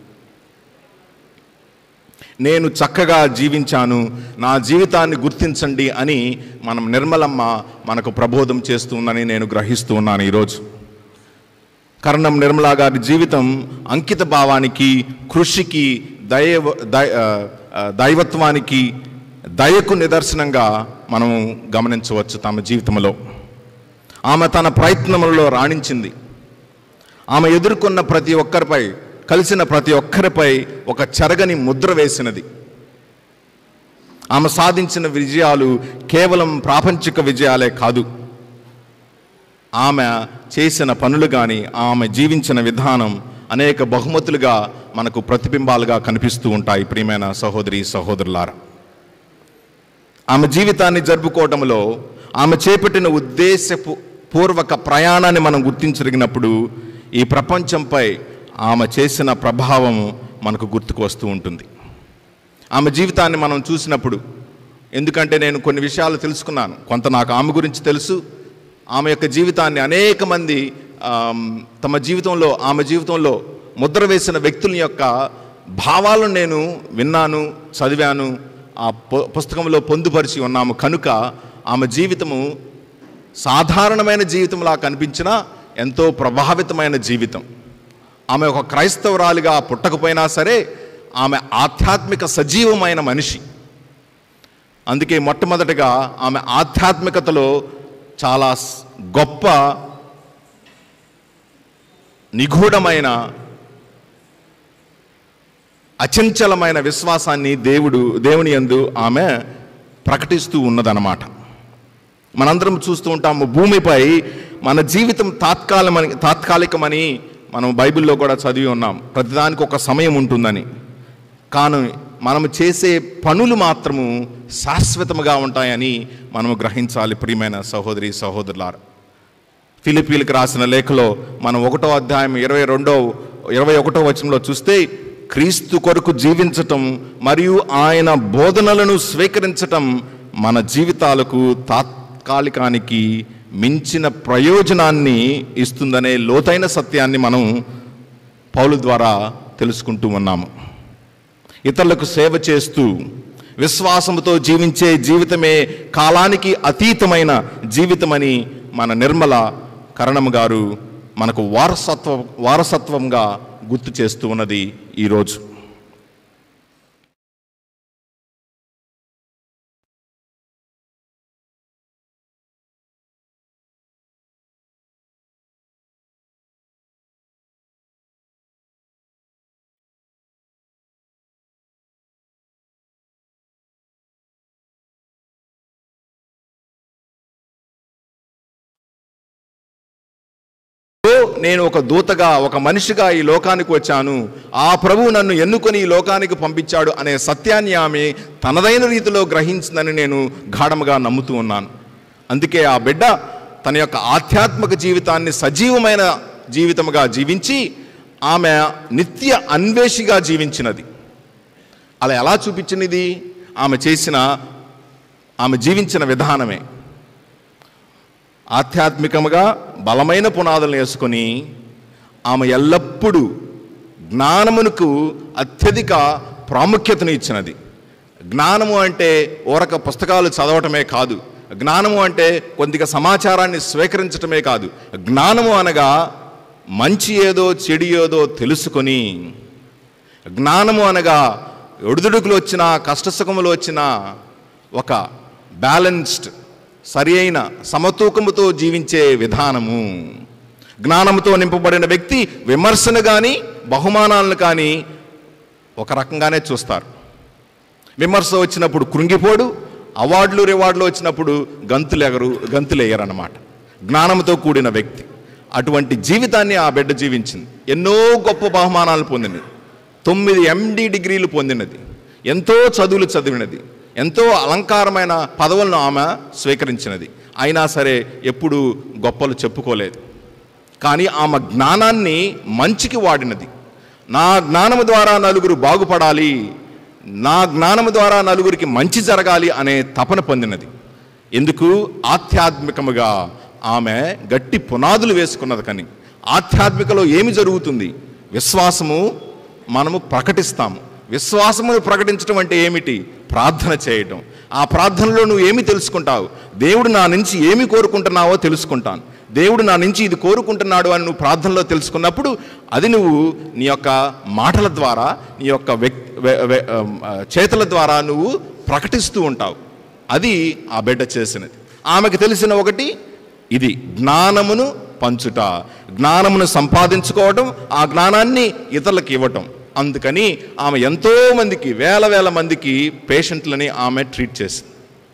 నేను చక్కగా జీవించాను నా జీవితాన్ని గుర్తించండి అని మనం నిర్మలమ్మ మనకు ప్రబోధం చేస్తుందని నేను గ్రహిస్తూ ఉన్నాను ఈరోజు కర్ణం నిర్మలా గారి జీవితం అంకిత భావానికి కృషికి దైవ దై- ఆ, ఆ, దైవత్వానికి దయకు నిదర్శనంగా మనం గమనించవచ్చు తమ జీవితంలో ఆమె తన ప్రయత్నములలో రాణించింది ఆమె ఎదుర్కొన్న ప్రతి ఒక్కరిపై కలిసిన ప్రతి ఒక్కరిపై ఒక చెరగని ముద్ర వేసినది ఆమె సాధించిన విజయాలు కేవలం ప్రాపంచిక విజయాలే కాదు ఆమె చేసిన పనులు కానీ ఆమె జీవించిన విధానం అనేక బహుమతులుగా మనకు ప్రతిబింబాలుగా కనిపిస్తూ ఉంటాయి ప్రియమైన సహోదరి సహోదరులారా ఆమె జీవితాన్ని జరుపుకోవడంలో ఆమె చేపట్టిన ఉద్దేశపు పూర్వక ప్రయాణాన్ని మనం గుర్తించగలిగినప్పుడు ఈ ప్రపంచంపై ఆమె చేసిన ప్రభావం మనకు గుర్తుకు వస్తూ ఉంటుంది ఆమె జీవితాన్ని మనం చూసినప్పుడు ఎందుకంటే నేను కొన్ని విషయాలు తెలుసుకున్నాను కొంత నాకు ఆమె గురించి తెలుసు ఆమె యొక్క జీవితాన్ని అనేక మంది ఆమ్, తమ జీవితంలో ఆమె జీవితంలో ముద్ర వేసిన వ్యక్తుల యొక్క భావాలను నేను విన్నాను చదివాను ఆ పు- పుస్తకంలో పొందుపరిచి ఉన్నాము కనుక ఆమె జీవితము సాధారణమైన జీవితంలా కనిపించినా ఎంతో ప్రభావితమైన జీవితం ఆమె ఒక క్రైస్తవురాలిగా పుట్టకపోయినా సరే ఆమె ఆధ్యాత్మిక సజీవమైన మనిషి అందుకే మొట్టమొదటిగా ఆమె ఆధ్యాత్మికతలో చాలా స్- గొప్ప నిగూఢమైన అచంచలమైన విశ్వాసాన్ని దేవుడు దేవుని యందు ఆమె ప్రకటిస్తూ ఉన్నదన్నమాట మనందరం చూస్తూ ఉంటాము భూమిపై మన జీవితం తాత్కాలమని తాత్కాలికమని మనం బైబిల్లో కూడా చదివి ఉన్నాం ప్రతిదానికి ఒక సమయం ఉంటుందని కానీ మనము చేసే పనులు మాత్రము శాశ్వతముగా ఉంటాయని మనము గ్రహించాలి ప్రియమైన సహోదరి సహోదరులారు ఫిలిపీలకు రాసిన లేఖలో మనం ఒకటో అధ్యాయం ఇరవై రెండో ఇరవై ఒకటో వచనంలో చూస్తే క్రీస్తు కొరకు జీవించటం మరియు ఆయన బోధనలను స్వీకరించటం మన జీవితాలకు తాత్కాలికానికి మించిన ప్రయోజనాన్ని ఇస్తుందనే లోతైన సత్యాన్ని మనం పౌలు ద్వారా తెలుసుకుంటూ ఉన్నాము ఇతరులకు సేవ చేస్తూ విశ్వాసముతో జీవించే జీవితమే కాలానికి అతీతమైన జీవితమని మన నిర్మల కరణం గారు మనకు వారసత్వ వారసత్వంగా గుర్తు చేస్తూ ఉన్నది ఈరోజు ఓ, నేను ఒక దూతగా ఒక మనిషిగా ఈ లోకానికి వచ్చాను ఆ ప్రభువు నన్ను ఎన్నుకొని ఈ లోకానికి పంపించాడు అనే సత్యాన్ని ఆమె తనదైన రీతిలో గ్రహించిందని నేను గాఢముగా నమ్ముతూ ఉన్నాను అందుకే ఆ బిడ్డ తన యొక్క ఆధ్యాత్మిక జీవితాన్ని సజీవమైన జీవితముగా జీవించి ఆమె నిత్య అన్వేషిగా జీవించినది అలా ఎలా చూపించినది ఆమె చేసిన ఆమె జీవించిన విధానమే ఆధ్యాత్మికముగా బలమైన పునాదులను వేసుకొని ఆమె ఎల్లప్పుడూ జ్ఞానమునకు అత్యధిక ప్రాముఖ్యతను ఇచ్చినది జ్ఞానము అంటే ఊరక పుస్తకాలు చదవటమే కాదు జ్ఞానము అంటే కొద్దిగా సమాచారాన్ని స్వీకరించటమే కాదు జ్ఞానము అనగా మంచి ఏదో చెడు ఏదో తెలుసుకొని జ్ఞానము అనగా ఒడిదుడుకులు వచ్చినా కష్టసుఖములు వచ్చినా ఒక బ్యాలెన్స్డ్ సరి అయిన సమతూకముతో జీవించే విధానము జ్ఞానంతో నింపబడిన వ్యక్తి విమర్శను కానీ బహుమానాలను కానీ ఒక రకంగానే చూస్తారు విమర్శ వచ్చినప్పుడు కృంగిపోడు అవార్డులు రివార్డులు వచ్చినప్పుడు గంతులు ఎగరు గంతులు ఎగరన్నమాట జ్ఞానంతో కూడిన వ్యక్తి అటువంటి జీవితాన్ని ఆ బిడ్డ జీవించింది ఎన్నో గొప్ప బహుమానాలు పొందినది తొమ్మిది ఎండి డిగ్రీలు పొందినది ఎంతో చదువులు చదివినది ఎంతో అలంకారమైన పదవులను ఆమె స్వీకరించినది అయినా సరే ఎప్పుడూ గొప్పలు చెప్పుకోలేదు కానీ ఆమె జ్ఞానాన్ని మంచికి వాడినది నా జ్ఞానము ద్వారా నలుగురు బాగుపడాలి నా జ్ఞానము ద్వారా నలుగురికి మంచి జరగాలి అనే తపన పొందినది ఎందుకు ఆధ్యాత్మికముగా ఆమె గట్టి పునాదులు వేసుకున్నది కానీ ఆధ్యాత్మికలో ఏమి జరుగుతుంది విశ్వాసము మనము ప్రకటిస్తాము విశ్వాసమును ప్రకటించడం అంటే ఏమిటి ప్రార్థన చేయటం ఆ ప్రార్థనలో నువ్వు ఏమి తెలుసుకుంటావు దేవుడు నా నుంచి ఏమి కోరుకుంటున్నావో తెలుసుకుంటాను దేవుడు నా నుంచి ఇది కోరుకుంటున్నాడు అని నువ్వు ప్రార్థనలో తెలుసుకున్నప్పుడు అది నువ్వు నీ యొక్క మాటల ద్వారా నీ యొక్క వ్యక్ వె- వె- ఆ, చేతుల ద్వారా నువ్వు ప్రకటిస్తూ ఉంటావు అది ఆ బిడ్డ చేసినది ఆమెకు తెలిసిన ఒకటి ఇది జ్ఞానమును పంచుట జ్ఞానమును సంపాదించుకోవటం ఆ జ్ఞానాన్ని ఇతరులకు ఇవ్వటం అందుకని ఆమె ఎంతో మందికి వేల వేల మందికి పేషెంట్లని ఆమె ట్రీట్ చేసింది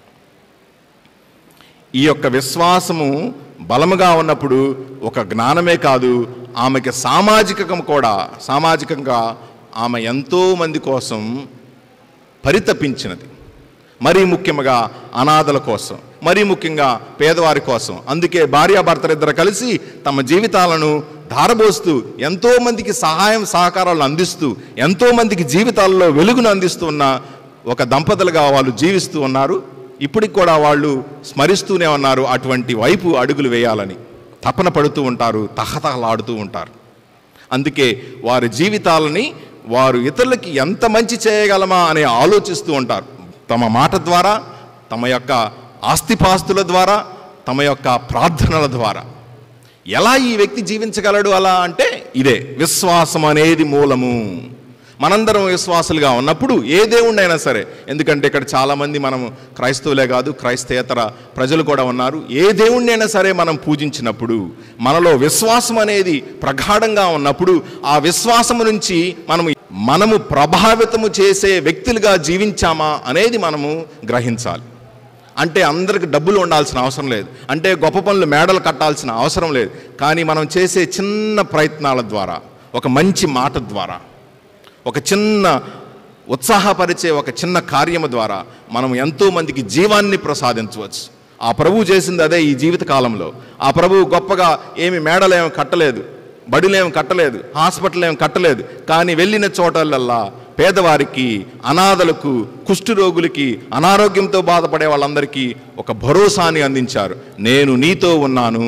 ఈ యొక్క విశ్వాసము బలముగా ఉన్నప్పుడు ఒక జ్ఞానమే కాదు ఆమెకి సామాజికం కూడా సామాజికంగా ఆమె ఎంతో మంది కోసం పరితపించినది మరీ ముఖ్యంగా అనాథల కోసం మరీ ముఖ్యంగా పేదవారి కోసం అందుకే భార్యాభర్తలిద్దరు కలిసి తమ జీవితాలను ధారబోస్తూ ఎంతో మందికి సహాయం సహకారాలు అందిస్తూ ఎంతో మందికి జీవితాల్లో వెలుగును అందిస్తూ ఉన్న ఒక దంపతులుగా వాళ్ళు జీవిస్తూ ఉన్నారు ఇప్పటికి కూడా వాళ్ళు స్మరిస్తూనే ఉన్నారు అటువంటి వైపు అడుగులు వేయాలని తపన పడుతూ ఉంటారు తహతహలాడుతూ ఉంటారు అందుకే వారి జీవితాలని వారు ఇతరులకి ఎంత మంచి చేయగలమా అని ఆలోచిస్తూ ఉంటారు తమ మాట ద్వారా తమ యొక్క ఆస్తిపాస్తుల ద్వారా తమ యొక్క ప్రార్థనల ద్వారా ఎలా ఈ వ్యక్తి జీవించగలడు అలా అంటే ఇదే విశ్వాసం అనేది మూలము మనందరం విశ్వాసులుగా ఉన్నప్పుడు ఏ దేవుణ్ణైనా సరే ఎందుకంటే ఇక్కడ చాలామంది మనం క్రైస్తవులే కాదు క్రైస్తవేతర ప్రజలు కూడా ఉన్నారు ఏ దేవుణ్ణైనా సరే మనం పూజించినప్పుడు మనలో విశ్వాసం అనేది ప్రగాఢంగా ఉన్నప్పుడు ఆ విశ్వాసము నుంచి మనము మనము ప్రభావితము చేసే వ్యక్తులుగా జీవించామా అనేది మనము గ్రహించాలి అంటే అందరికి డబ్బులు ఉండాల్సిన అవసరం లేదు అంటే గొప్ప పనులు మేడలు కట్టాల్సిన అవసరం లేదు కానీ మనం చేసే చిన్న ప్రయత్నాల ద్వారా ఒక మంచి మాట ద్వారా ఒక చిన్న ఉత్సాహపరిచే ఒక చిన్న కార్యము ద్వారా మనం ఎంతో మందికి జీవాన్ని ప్రసాదించవచ్చు ఆ ప్రభువు చేసింది అదే ఈ జీవిత కాలంలో ఆ ప్రభువు గొప్పగా ఏమి మేడలేమి కట్టలేదు బడులేం కట్టలేదు హాస్పిటల్ ఏం కట్టలేదు కానీ వెళ్ళిన చోటలల్లా పేదవారికి అనాథలకు కుష్ఠరోగులకి అనారోగ్యంతో బాధపడే వాళ్ళందరికీ ఒక భరోసాని అందించారు నేను నీతో ఉన్నాను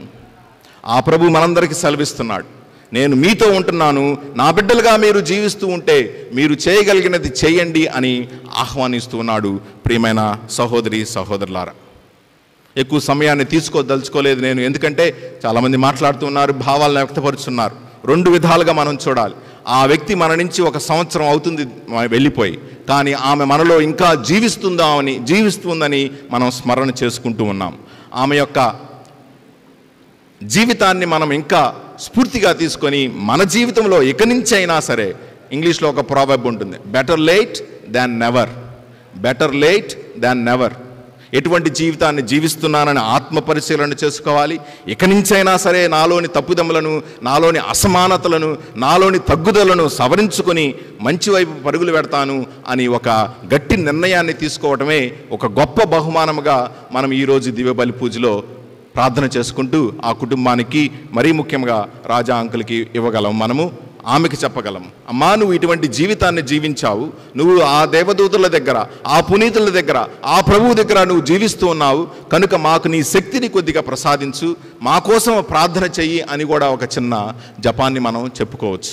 ఆ ప్రభు మనందరికీ సెలవిస్తున్నాడు నేను మీతో ఉంటున్నాను నా బిడ్డలుగా మీరు జీవిస్తూ ఉంటే మీరు చేయగలిగినది చేయండి అని ఆహ్వానిస్తూ ఉన్నాడు ప్రియమైన సహోదరి సహోదరులారా ఎక్కువ సమయాన్ని తీసుకోదలుచుకోలేదు నేను ఎందుకంటే చాలామంది మాట్లాడుతున్నారు భావాలను వ్యక్తపరుచున్నారు రెండు విధాలుగా మనం చూడాలి ఆ వ్యక్తి మన నుంచి ఒక సంవత్సరం అవుతుంది మ- వెళ్ళిపోయి కానీ ఆమె మనలో ఇంకా జీవిస్తుందా అని జీవిస్తుందని మనం స్మరణ చేసుకుంటూ ఉన్నాం ఆమె యొక్క జీవితాన్ని మనం ఇంకా స్ఫూర్తిగా తీసుకొని మన జీవితంలో ఇక నుంచి అయినా సరే ఇంగ్లీష్లో ఒక ప్రాబబ్ ఉంటుంది better late than never better late than never ఎటువంటి జీవితాన్ని జీవిస్తున్నానని ఆత్మ పరిశీలన చేసుకోవాలి ఇక నుంచైనా సరే నాలోని తప్పుదములను నాలోని అసమానతలను నాలోని తగ్గుదలను సవరించుకొని మంచి వైపు పరుగులు పెడతాను అని ఒక గట్టి నిర్ణయాన్ని తీసుకోవటమే ఒక గొప్ప బహుమానముగా మనం ఈరోజు దివ్యబలి పూజలో ప్రార్థన చేసుకుంటూ ఆ కుటుంబానికి మరీ ముఖ్యంగా రాజా అంకుల్కి ఇవ్వగలం మనము ఆమెకి చెప్పగలం అమ్మా నువ్వు ఇటువంటి జీవితాన్ని జీవించావు నువ్వు ఆ దేవదూతుల దగ్గర ఆ పునీతుల దగ్గర ఆ ప్రభువు దగ్గర నువ్వు జీవిస్తూ ఉన్నావు కనుక మాకు నీ శక్తిని కొద్దిగా ప్రసాదించు మా కోసం ప్రార్థన చెయ్యి అని కూడా ఒక చిన్న జపాన్ని మనం చెప్పుకోవచ్చు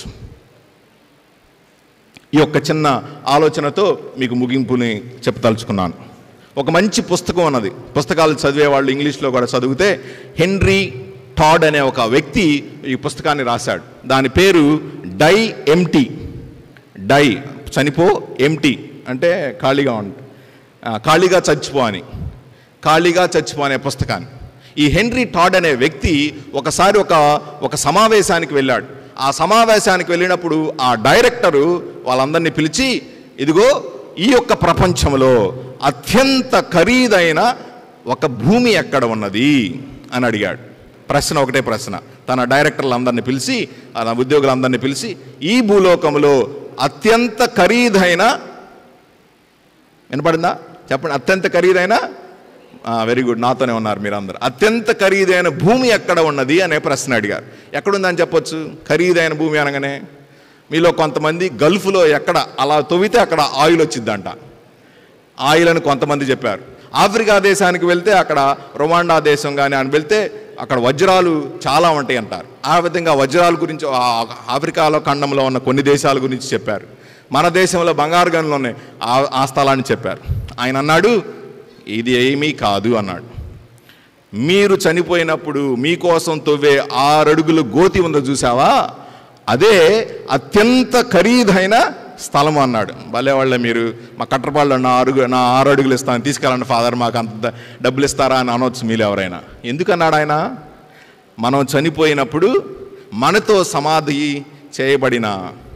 ఈ యొక్క చిన్న ఆలోచనతో మీకు ముగింపుని చెప్పదలుచుకున్నాను ఒక మంచి పుస్తకం ఉన్నది పుస్తకాలు చదివే వాళ్ళు ఇంగ్లీష్లో కూడా చదివితే హెన్రీ టాడ్ అనే ఒక వ్యక్తి ఈ పుస్తకాన్ని రాశాడు దాని పేరు డై ఎంటీ డై చనిపో ఎంటీ అంటే ఖాళీగా ఉంట ఆ, ఖాళీగా చచ్చిపో అని ఖాళీగా చచ్చిపోనే పుస్తకాన్ని ఈ హెన్రీ టాడ్ అనే వ్యక్తి ఒకసారి ఒక ఒక సమావేశానికి వెళ్ళాడు ఆ సమావేశానికి వెళ్ళినప్పుడు ఆ డైరెక్టరు వాళ్ళందరినీ పిలిచి ఇదిగో ఈ యొక్క ప్రపంచంలో అత్యంత ఖరీదైన ఒక భూమి ఎక్కడ ఉన్నది అని అడిగాడు ప్రశ్న ఒకటే ప్రశ్న తన డైరెక్టర్లందరినీ పిలిచి తన ఉద్యోగులందరినీ పిలిచి ఈ భూలోకంలో అత్యంత ఖరీదైన వినపడిందా చెప్పండి అత్యంత ఖరీదైన వెరీ గుడ్ నాతోనే ఉన్నారు మీరందరూ అత్యంత ఖరీదైన భూమి ఎక్కడ ఉన్నది అనే ప్రశ్న అడిగారు ఎక్కడుందని చెప్పొచ్చు ఖరీదైన భూమి అనగానే మీలో కొంతమంది గల్ఫ్లో ఎక్కడ అలా తవ్వితే అక్కడ ఆయిల్ వచ్చిందంట ఆయిల్ అని కొంతమంది చెప్పారు ఆఫ్రికా దేశానికి వెళ్తే అక్కడ రొమాండా దేశం కానీ అని వెళ్తే అక్కడ వజ్రాలు చాలా ఉంటాయి అంటారు ఆ విధంగా వజ్రాల గురించి ఆ- ఆఫ్రికాలో ఖండంలో ఉన్న కొన్ని దేశాల గురించి చెప్పారు మన దేశంలో బంగారు గనులు ఉన్నాయి ఆ- ఆ స్థలాన్ని చెప్పారు ఆయన అన్నాడు ఇది ఏమీ కాదు అన్నాడు మీరు చనిపోయినప్పుడు మీకోసం తవ్వే ఆరడుగులు గోతి ఉందో చూసావా అదే అత్యంత ఖరీదైన స్థలం అన్నాడు భలే వాళ్ళే మీరు మా కట్టరపాళ్ళు నా అరుగు నా ఆరు అడుగులు ఇస్తాను తీసుకెళ్ళండి ఫాదర్ మాకు అంత ద- డబ్బులు ఇస్తారా అని అనొచ్చు మీరు ఎవరైనా ఎందుకన్నాడు ఆయన మనం చనిపోయినప్పుడు మనతో సమాధి చేయబడిన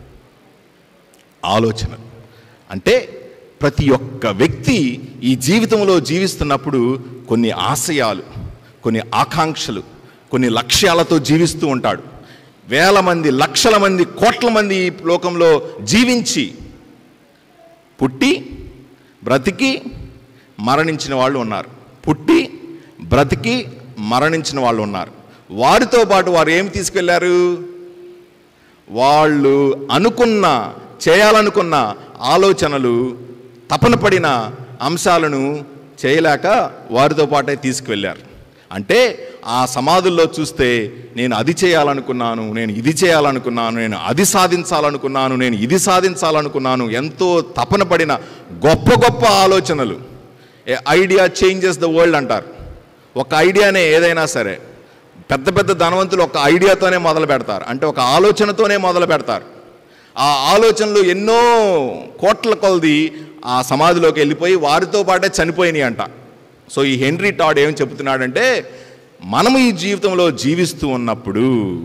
ఆలోచన అంటే ప్రతి ఒక్క వ్యక్తి ఈ జీవితంలో జీవిస్తున్నప్పుడు కొన్ని ఆశయాలు కొన్ని ఆకాంక్షలు కొన్ని లక్ష్యాలతో జీవిస్తూ ఉంటాడు వేల మంది లక్షల మంది కోట్ల మంది ఈ లోకంలో జీవించి పుట్టి బ్రతికి మరణించిన వాళ్ళు ఉన్నారు పుట్టి బ్రతికి మరణించిన వాళ్ళు ఉన్నారు వారితో పాటు వారు ఏమి తీసుకెళ్లారు వాళ్ళు అనుకున్న చేయాలనుకున్న ఆలోచనలు తపన పడిన అంశాలను చేయలేక వారితో పాటే తీసుకువెళ్ళారు అంటే ఆ సమాధుల్లో చూస్తే నేను అది చేయాలనుకున్నాను నేను ఇది చేయాలనుకున్నాను నేను అది సాధించాలనుకున్నాను నేను ఇది సాధించాలనుకున్నాను ఎంతో తపన పడిన గొప్ప గొప్ప ఆలోచనలు a idea changes the world అంటారు ఒక ఐడియానే ఏదైనా సరే పెద్ద పెద్ద ధనవంతులు ఒక ఐడియాతోనే మొదలు పెడతారు అంటే ఒక ఆలోచనతోనే మొదలు పెడతారు ఆ ఆలోచనలు ఎన్నో కోట్ల కొలది ఆ సమాధిలోకి వెళ్ళిపోయి వారితో పాటే చనిపోయినాయి అంట సో ఈ హెన్రీ టాడ్ ఏం చెబుతున్నాడంటే మనము ఈ జీవితంలో జీవిస్తూ ఉన్నప్పుడు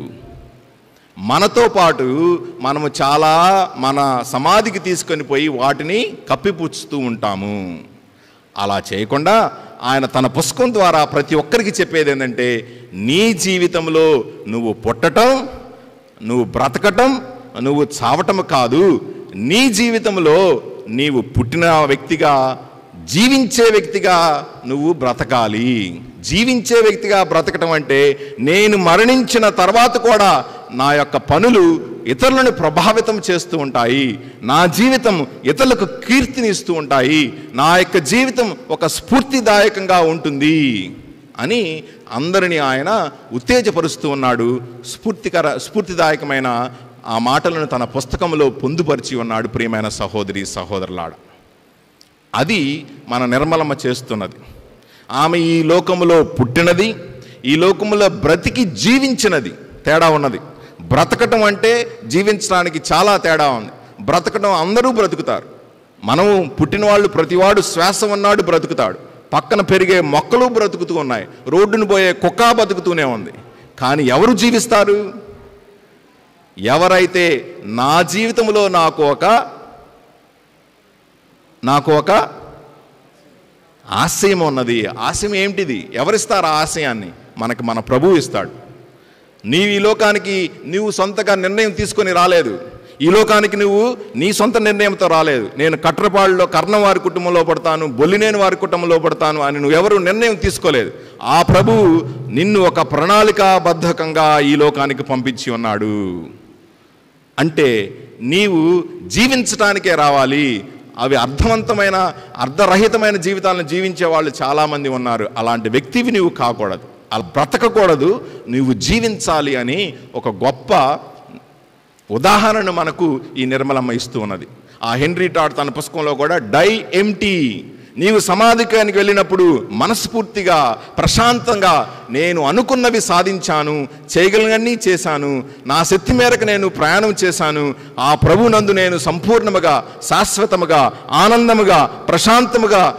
మనతో పాటు మనము చాలా మన సమాధికి తీసుకొని పోయి వాటిని కప్పిపుచ్చుతూ ఉంటాము అలా చేయకుండా ఆయన తన పుస్తకం ద్వారా ప్రతి ఒక్కరికి చెప్పేది ఏంటంటే నీ జీవితంలో నువ్వు పుట్టటం నువ్వు బ్రతకటం నువ్వు చావటం కాదు నీ జీవితంలో నీవు పుట్టిన వ్యక్తిగా జీవించే వ్యక్తిగా నువ్వు బ్రతకాలి జీవించే వ్యక్తిగా బ్రతకటం అంటే నేను మరణించిన తర్వాత కూడా నా యొక్క పనులు ఇతరులను ప్రభావితం చేస్తూ ఉంటాయి నా జీవితం ఇతరులకు కీర్తినిస్తూ ఉంటాయి నా యొక్క జీవితం ఒక స్ఫూర్తిదాయకంగా ఉంటుంది అని అందరినీ ఆయన ఉత్తేజపరుస్తూ ఉన్నాడు స్ఫూర్తికర స్ఫూర్తిదాయకమైన ఆ మాటలను తన పుస్తకంలో పొందుపరిచి ఉన్నాడు ప్రియమైన సహోదరి సహోదరులాడ అది మన నిర్మలమ్మ చేస్తున్నది ఆమె ఈ లోకములో పుట్టినది ఈ లోకములో బ్రతికి జీవించినది తేడా ఉన్నది బ్రతకటం అంటే జీవించడానికి చాలా తేడా ఉంది బ్రతకటం అందరూ బ్రతుకుతారు మనం పుట్టిన వాళ్ళు ప్రతివాడు శ్వాస ఉన్నాడు బ్రతుకుతాడు పక్కన పెరిగే మొక్కలు బ్రతుకుతూ ఉన్నాయి రోడ్డును పోయే కుక్క బతుకుతూనే ఉంది కానీ ఎవరు జీవిస్తారు ఎవరైతే నా జీవితంలో నాకు ఒక నాకు ఒక ఆశయం ఉన్నది ఆశయం ఏమిటిది ఎవరిస్తారు ఆ ఆశయాన్ని మనకి మన ప్రభువు ఇస్తాడు నీవు ఈ లోకానికి నీవు సొంతగా నిర్ణయం తీసుకొని రాలేదు ఈ లోకానికి నువ్వు నీ సొంత నిర్ణయంతో రాలేదు నేను కట్రపాడులో కర్ణం వారి కుటుంబంలో పడతాను బొల్లినేని వారి కుటుంబంలో పడతాను అని నువ్వు ఎవరు నిర్ణయం తీసుకోలేదు ఆ ప్రభువు నిన్ను ఒక ప్రణాళికాబద్ధకంగా ఈ లోకానికి పంపించి ఉన్నాడు అంటే నీవు జీవించటానికే రావాలి అవి అర్థవంతమైన అర్ధరహితమైన జీవితాలను జీవించే వాళ్ళు చాలామంది ఉన్నారు అలాంటి వ్యక్తివి నీవు కాకూడదు అలా బ్రతకకూడదు నీవు జీవించాలి అని ఒక గొప్ప ఉదాహరణ మనకు ఈ నిర్మలమ్మ ఇస్తూ ఉన్నది ఆ హెన్రీ టాడ్ తన పుస్తకంలో కూడా డై ఎంటీ నీవు సమాధికానికి వెళ్ళినప్పుడు మనస్ఫూర్తిగా ప్రశాంతంగా నేను అనుకున్నవి సాధించాను చేయగలిగన్నీ చేశాను నా శక్తి మేరకు నేను ప్రయాణం చేశాను ఆ ప్రభునందు నేను సంపూర్ణముగా శాశ్వతముగా ఆనందముగా ప్రశాంతముగా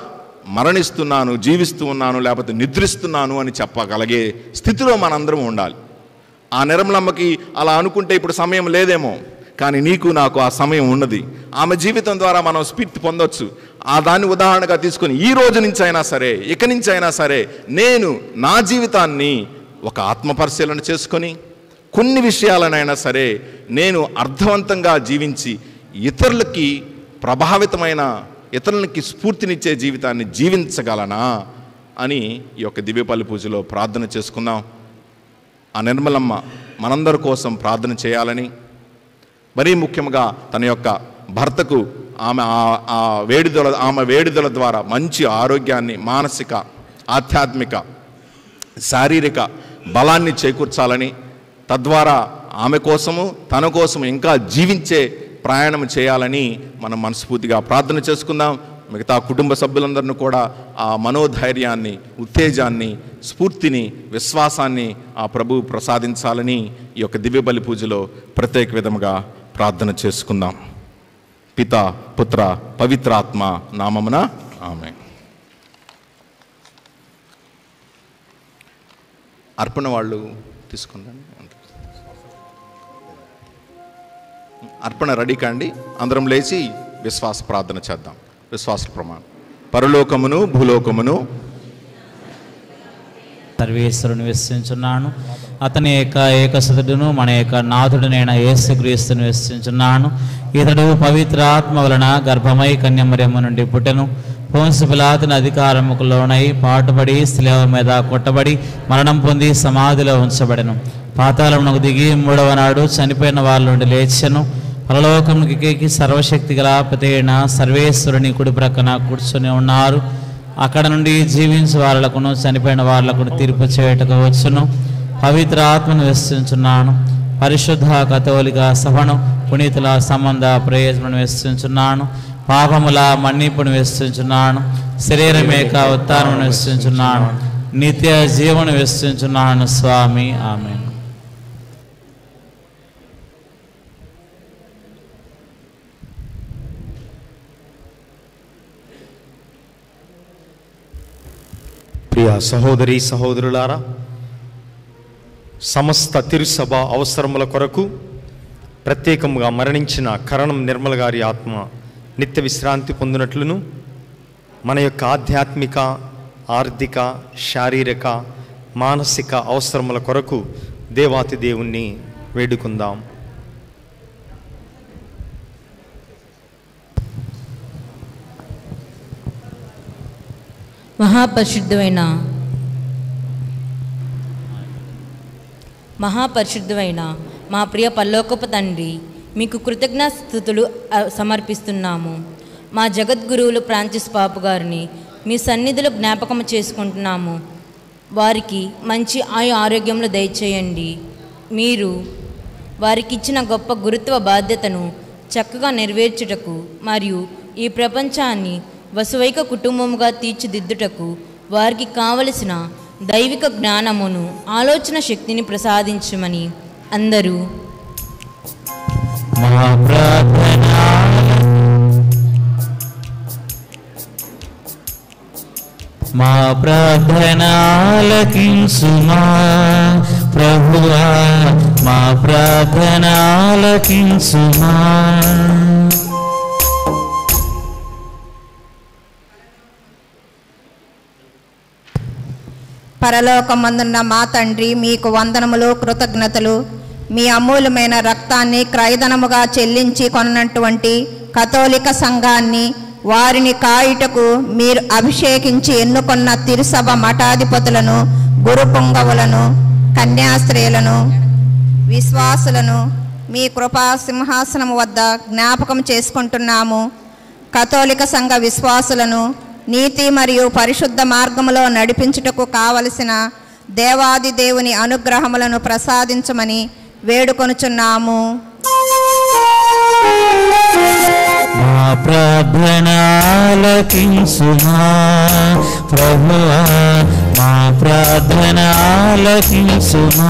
మరణిస్తున్నాను జీవిస్తూ ఉన్నాను లేకపోతే నిద్రిస్తున్నాను అని చెప్పగలిగే స్థితిలో మనందరం ఉండాలి ఆ నిర్మలమ్మకి అలా అనుకుంటే ఇప్పుడు సమయం లేదేమో కానీ నీకు నాకు ఆ సమయం ఉన్నది ఆమె జీవితం ద్వారా మనం స్ఫూర్తి పొందొచ్చు ఆ దాన్ని ఉదాహరణగా తీసుకొని ఈ రోజు నుంచి అయినా సరే ఇక నుంచి అయినా సరే నేను నా జీవితాన్ని ఒక ఆత్మ పరిశీలన చేసుకొని కొన్ని విషయాలనైనా సరే నేను అర్థవంతంగా జీవించి ఇతరులకి ప్రభావితమైన ఇతరులకి స్ఫూర్తినిచ్చే జీవితాన్ని జీవించగలనా అని ఈ యొక్క దివ్యపల్లి పూజలో ప్రార్థన చేసుకుందాం ఆ నిర్మలమ్మ మనందరి కోసం ప్రార్థన చేయాలని మరీ ముఖ్యంగా తన యొక్క భర్తకు ఆమె ఆ- ఆ వేడిదల ఆమె వేడిదల ద్వారా మంచి ఆరోగ్యాన్ని మానసిక ఆధ్యాత్మిక శారీరక బలాన్ని చేకూర్చాలని తద్వారా ఆమె కోసము తన కోసం ఇంకా జీవించే ప్రయాణం చేయాలని మనం మనస్ఫూర్తిగా ప్రార్థన చేసుకుందాం మిగతా కుటుంబ సభ్యులందరినీ కూడా ఆ మనోధైర్యాన్ని ఉత్తేజాన్ని స్ఫూర్తిని విశ్వాసాన్ని ఆ ప్రభు ప్రసాదించాలని ఈ యొక్క దివ్యబలి పూజలో ప్రత్యేక విధముగా ప్రార్థన చేసుకుందాం పిత పుత్ర పవిత్రాత్మ నామమున ఆమె అర్పణ వాళ్ళు తీసుకుందండి అర్పణ రెడీ కాండి అందరం లేచి విశ్వాస ప్రార్థన చేద్దాం విశ్వాస ప్రమాణం పరలోకమును భూలోకమును సర్వేశ్వరుని విశ్వసించున్నాను అతని యొక్క ఏకసతుడును మన యొక్క నాథుడునైన యేసుక్రీస్తుని విశ్వసించున్నాను ఇతడు పవిత్ర ఆత్మ వలన గర్భమై కన్యమర్యమ్మ నుండి పుట్టెను పోన్సు పిలాతుని అధికారముకు లోనై పాటుపడి శిలవ మీద కొట్టబడి మరణం పొంది సమాధిలో ఉంచబడెను పాతాళమునకు దిగి మూడవ నాడు చనిపోయిన వాళ్ళ నుండి లేచెను పరలోకమునికి కేకి సర్వశక్తి గల ప్రతేణ సర్వేశ్వరుని కుడి ప్రక్కన కూర్చొని ఉన్నారు అక్కడ నుండి జీవించే వాళ్ళకును చనిపోయిన వాళ్ళకును తీర్పు చేయటకు వచ్చును పవిత్ర ఆత్మను విశ్వసించున్నాను పరిశుద్ధ కథోలిక సభను పునీతుల సంబంధ ప్రయోజనం విశ్వసించున్నాను పాపముల మన్నిపును విశ్వసించున్నాను శరీరమేక ఉత్తానమును విశ్వసించున్నాను నిత్య జీవను విశ్వసించున్నాను స్వామి ఆమె ప్రియ సహోదరి సహోదరులారా సమస్త తిరుసభ అవసరముల కొరకు ప్రత్యేకముగా మరణించిన కరణం నిర్మల గారి ఆత్మ నిత్య విశ్రాంతి పొందినట్లును మన యొక్క ఆధ్యాత్మిక ఆర్థిక శారీరక మానసిక అవసరముల కొరకు దేవాతి దేవుణ్ణి వేడుకుందాం మహాపరిశుద్ధమైన మహాపరిశుద్ధమైన మా ప్రియ పల్లోకపు తండ్రి మీకు కృతజ్ఞాస్థుతులు అ- సమర్పిస్తున్నాము మా జగద్గురువులు ఫ్రాన్సిస్ పాపు గారిని మీ సన్నిధిలో జ్ఞాపకం చేసుకుంటున్నాము వారికి మంచి ఆయు ఆరోగ్యంలో దయచేయండి మీరు వారికి ఇచ్చిన గొప్ప గురుత్వ బాధ్యతను చక్కగా నెరవేర్చుటకు మరియు ఈ ప్రపంచాన్ని వసువైక కుటుంబముగా తీర్చిదిద్దుటకు వారికి కావలసిన దైవిక జ్ఞానమును ఆలోచన శక్తిని ప్రసాదించమని అందరూ మా ప్రార్థన మా ప్రార్థనాలకింసుమా ప్రభువా మా ప్రార్థనాలకింసుమా పరలోకమందున్న మా తండ్రి మీకు వందనములు కృతజ్ఞతలు మీ అమూల్యమైన రక్తాన్ని క్రయధనముగా చెల్లించి కొన్నటువంటి కథోలిక సంఘాన్ని వారిని కాయుటకు మీరు అభిషేకించి ఎన్నుకొన్న తిరుసభ మఠాధిపతులను గురు పొంగవులను కన్యాస్త్రీలను విశ్వాసులను మీ కృపా సింహాసనం వద్ద జ్ఞాపకం చేసుకుంటున్నాము కథోలిక సంఘ విశ్వాసులను నీతి మరియు పరిశుద్ధ మార్గములో నడిపించుటకు కావలసిన దేవాది దేవుని అనుగ్రహములను ప్రసాదించమని వేడుకొనుచున్నాము మా ప్రార్థనాలకింసుమా ప్రభువా మా ప్రార్థనాలకింసుమా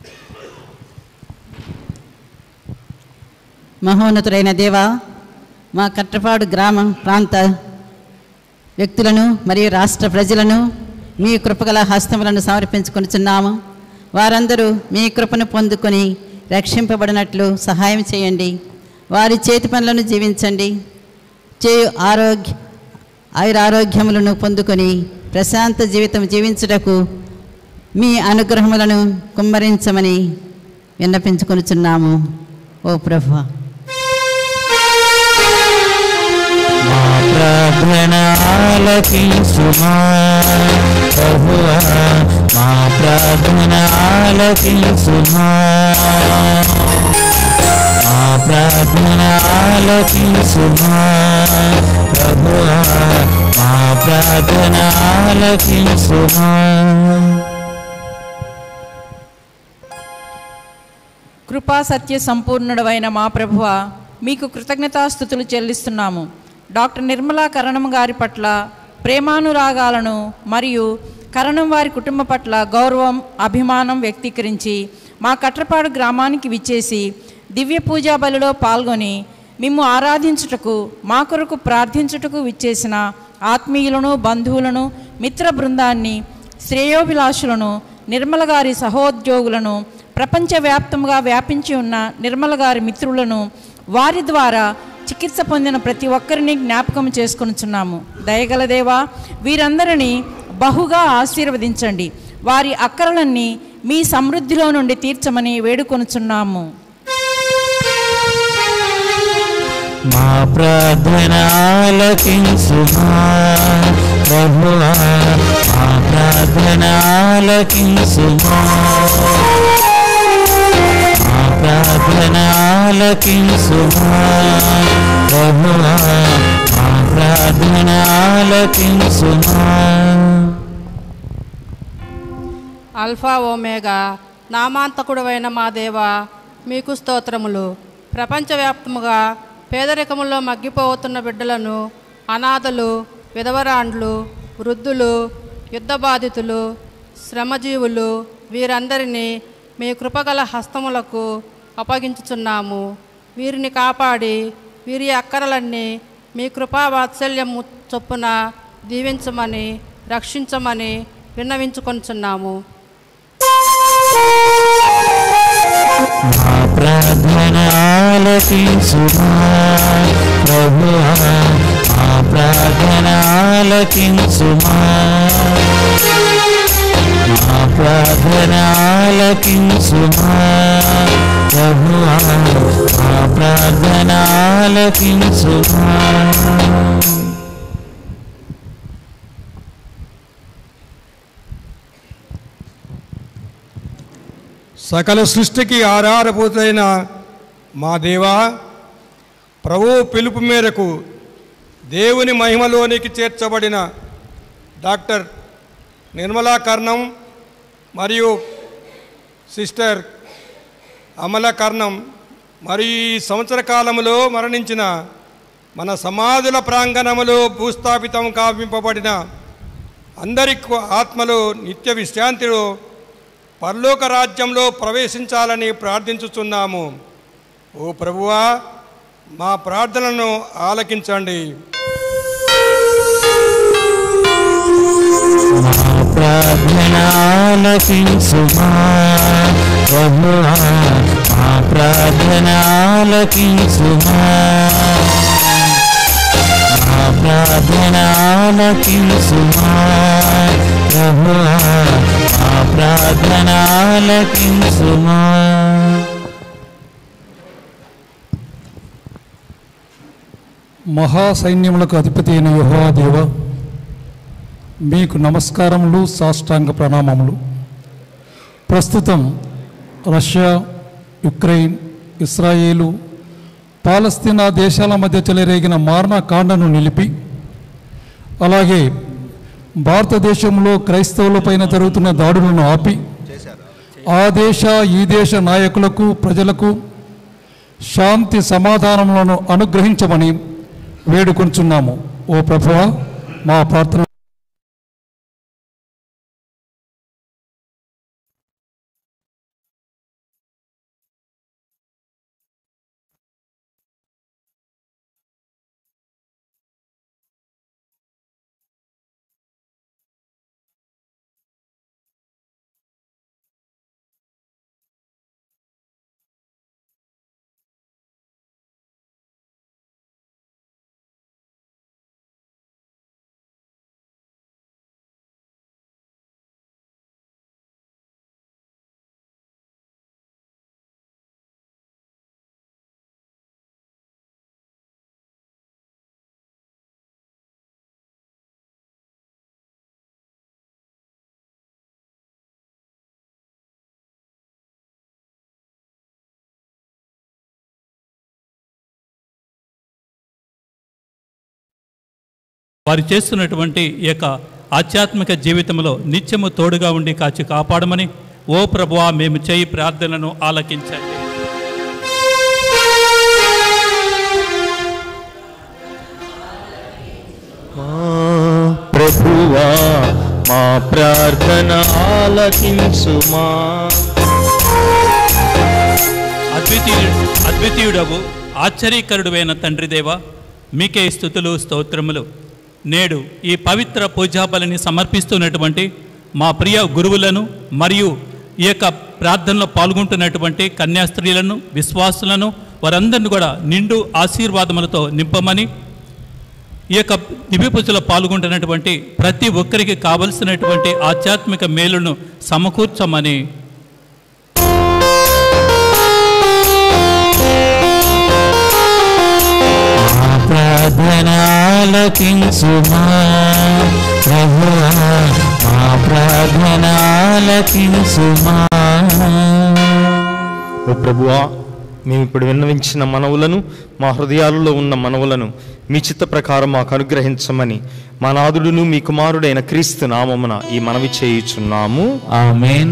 మహోన్నతుడైన దేవ మా కట్టపాడు గ్రామ ప్రాంత వ్యక్తులను మరియు రాష్ట్ర ప్రజలను మీ కృపగల హస్తములను సమర్పించుకొనిచున్నాము వారందరూ మీ కృపను పొందుకొని రక్షింపబడినట్లు సహాయం చేయండి వారి చేతి పనులను జీవించండి చేయు ఆరోగ్య ఆయురారోగ్యములను పొందుకొని ప్రశాంత జీవితం జీవించుటకు మీ అనుగ్రహములను కుమ్మరించమని విన్నపించుకొనుచున్నాము ఓ ప్రభు మా ప్రార్థన ఆలకించుమా ప్రభువా మా ప్రార్థన ఆలకించుమా మా ప్రార్థన ఆలకించుమా ప్రభువా మా ప్రార్థన ఆలకించుమా కృపా సత్య సంపూర్ణుడవైన మా ప్రభువ మీకు కృతజ్ఞతాస్థుతులు చెల్లిస్తున్నాము డాక్టర్ నిర్మలా కరణం గారి పట్ల ప్రేమానురాగాలను మరియు కరణం వారి కుటుంబ పట్ల గౌరవం అభిమానం వ్యక్తీకరించి మా కట్రపాడు గ్రామానికి విచ్చేసి దివ్య పూజా బలిలో పాల్గొని మిమ్ము ఆరాధించుటకు మా కొరకు ప్రార్థించుటకు విచ్చేసిన ఆత్మీయులను బంధువులను మిత్ర బృందాన్ని శ్రేయోభిలాషులను నిర్మల గారి సహోద్యోగులను ప్రపంచవ్యాప్తంగా వ్యాపించి ఉన్న నిర్మల గారి మిత్రులను వారి ద్వారా చికిత్స పొందిన ప్రతి ఒక్కరిని జ్ఞాపకం చేసుకొనుచున్నాము దయగల దేవా వీరందరినీ బహుగా ఆశీర్వదించండి వారి అక్కరలన్నీ మీ సమృద్ధిలో నుండి తీర్చమని వేడుకొనుచున్నాము మా ప్రార్థన ఆలకించుమా ప్రభువా మా ప్రార్థన ఆలకించుమా మా ప్రార్థన ఆలకించుమా ప్రభువా మా ప్రార్థన ఆలకించుమా అల్ఫా ఓమేగా నామాంతకుడవైన మా దేవ మీకు స్తోత్రములు ప్రపంచవ్యాప్తముగా పేదరికములో మగ్గిపోతున్న బిడ్డలను అనాథలు విధవరాండ్లు వృద్ధులు యుద్ధ బాధితులు శ్రమజీవులు వీరందరినీ మీ కృపగల హస్తములకు అప్పగించుచున్నాము వీరిని కాపాడి వీరి అక్కరలన్నీ మీ కృపా వాత్సల్యము చొప్పున దీవించమని రక్షించమని విన్నవించుకొనుచున్నాము మా ప్రార్థన ఆలకించుమా ప్రభువా మా ప్రార్థన ఆలకించుమా మా ప్రార్థన ఆలకించుమా ప్రభువా మా ప్రార్థన ఆలకించుమా సకల సృష్టికి ఆధారభూతైన మా దేవా ప్రభు పిలుపు మేరకు దేవుని మహిమలోనికి చేర్చబడిన డాక్టర్ నిర్మలా కర్ణం మరియు సిస్టర్ అమల కర్ణం మరియు ఈ సంవత్సర కాలంలో మరణించిన మన సమాధుల ప్రాంగణములో భూస్థాపితం కావింపబడిన అందరి ఆత్మలు నిత్య విశ్రాంతిలో పరలోక రాజ్యంలో ప్రవేశించాలని ప్రార్థించుచున్నాము ఓ ప్రభువా మా ప్రార్థనను ఆలకించండి మా ప్రార్థన ఆలకించుమా ప్రభువా మా ప్రార్థన ఆలకించుమా మా ప్రార్థన ఆలకించుమా ప్రభువా మా ప్రార్థన ఆలకించుమా మహాసైన్యములకు అధిపతి అయిన యెహోవా దేవ మీకు నమస్కారములు సాష్టాంగ ప్రణామములు ప్రస్తుతం రష్యా యుక్రెయిన్ ఇస్రాయేలు పాలస్తీనా దేశాల మధ్య చెలరేగిన మారణ కాండను నిలిపి అలాగే భారతదేశంలో క్రైస్తవులపైన జరుగుతున్న దాడులను ఆపి ఆ దేశ ఈ దేశ నాయకులకు ప్రజలకు శాంతి సమాధానములను అనుగ్రహించమని వేడుకొంచున్నాము ఓ ప్రభువా మా ప్రార్థన వారు చేస్తున్నటువంటి ఈ యొక్క ఆధ్యాత్మిక జీవితంలో నిత్యము తోడుగా ఉండి కాచి కాపాడమని ఓ ప్రభువా మేము చేయి ప్రార్థనను ఆలకించండి ప్రభువా మా ప్రార్థన ఆలకించుమా అద్వితీయుడు అద్వితీయుడవు ఆశ్చర్యకరుడువైన తండ్రి దేవ మీకే స్థుతులు స్తోత్రములు నేడు ఈ పవిత్ర పూజాబలిని సమర్పిస్తున్నటువంటి మా ప్రియ గురువులను మరియు ఈ యొక్క ప్రార్థనలో పాల్గొంటున్నటువంటి కన్యాస్త్రీలను విశ్వాసులను వారందరిని కూడా నిండు ఆశీర్వాదములతో నింపమని ఈ యొక్క దివ్య పూజలో పాల్గొంటున్నటువంటి ప్రతి ఒక్కరికి కావలసినటువంటి ఆధ్యాత్మిక మేలును సమకూర్చమని ప్రార్థనాలకించుమా ప్రభువా మా ప్రార్థనాలకించుమా ఓ ప్రభువా మేము ఇప్పుడు విన్నవించిన మనవులను మా హృదయాలలో ఉన్న మనవులను మీ చిత్త ప్రకారం మాకు అనుగ్రహించమని మా నాదుడును మీ కుమారుడైన క్రీస్తు నామమున ఈ మనవి చేయుచున్నాము ఆమేన్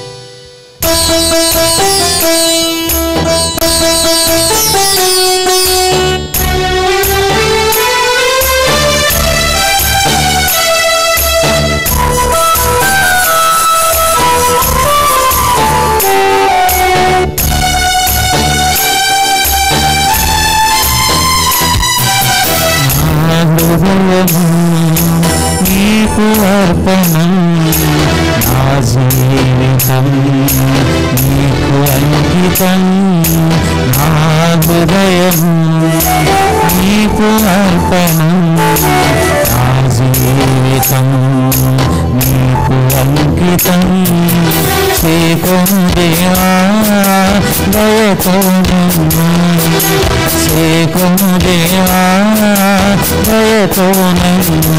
నా హృదయము నీకు అర్పణం నా జీవితం నీకు అంకితం నా హృదయం నీకు అర్పణం నా జీవితం నీకు అంకితం చేకొను దేవా దయతో నన్ను చేకొను దేవా దయతో నన్ను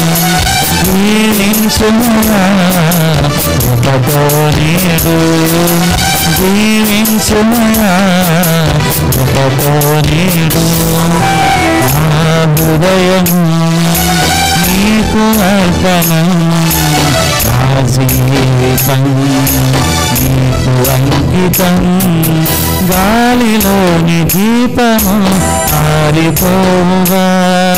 జీవించుమా కృపతో నేడు జీవించుమా కృపతో నేడు నా హృదయం నీకు అర్పణం నా జీవితం నీకు అంకితం గాలిలోని దీపము ఆరిపోగా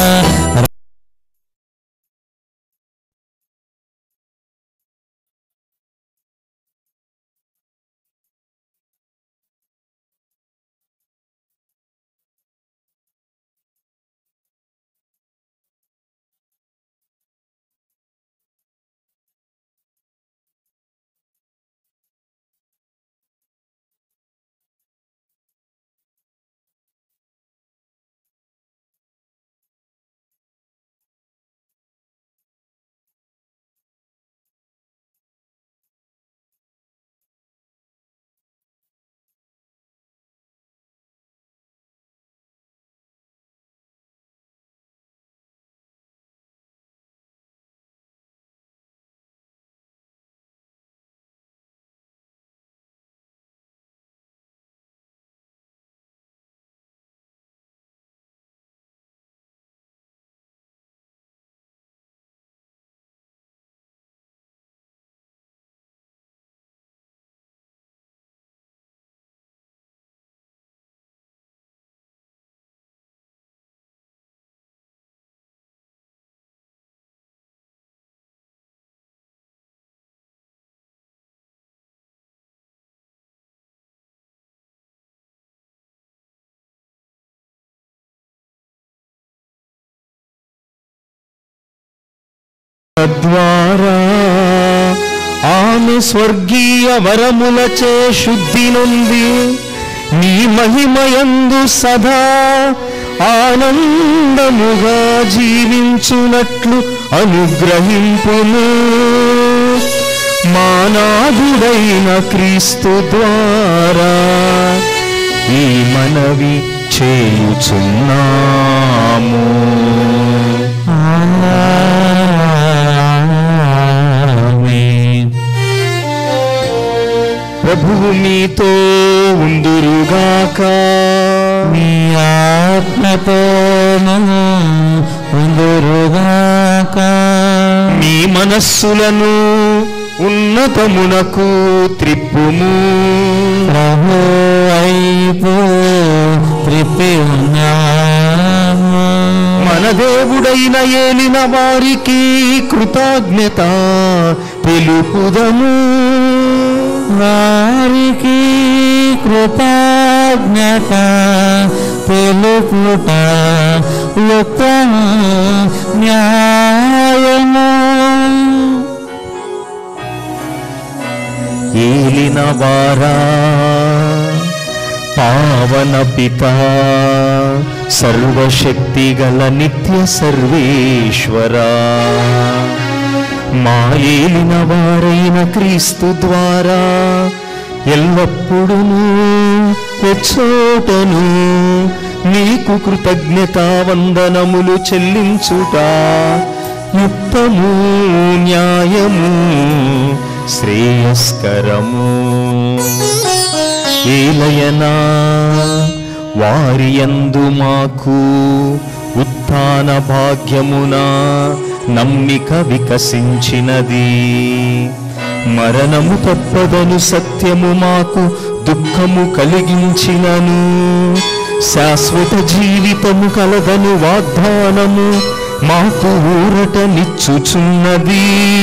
ద్వారా ఆమె స్వర్గీయ వరములచే శుద్ధి నొంది నీ మహిమయందు సదా ఆనందముగా జీవించునట్లు అనుగ్రహింపును మానాదుడైన క్రీస్తు ద్వారా ఈ మనవి చేయుచున్నాము ఆమేన్ ప్రభువు మీతో ఉందురుగాక మీ ఆత్మతోను ఉందురుగాక మీ మనస్సులను ఉన్నతమునకు త్రిప్పుము ప్రభు వైపు త్రిప్పి ఉన్నాము మన దేవుడైన ఏలిన వారికి కృతజ్ఞత తెలుపుదము వారికి కృతజ్ఞత తెలుపుట ఉత్తమ న్యాయము ఏలిన వారా పావన పిత సర్వశక్తి గల నిత్య సర్వేశ్వరా మా ఏలిన వారైన క్రీస్తు ద్వారా ఎల్లప్పుడూ ఎచ్చోటను నీకు కృతజ్ఞత వందనములు చెల్లించుట యుక్తము న్యాయము శ్రేయస్కరము ఏలయనా వారి యందు మాకు ఉత్థాన భాగ్యమున నమ్మిక వికసించినది మరణము తప్పదను సత్యము మాకు దుఃఖము కలిగించినను శాశ్వత జీవితము కలదను వాగ్దానము మాకు ఊరట నిచ్చుచున్నది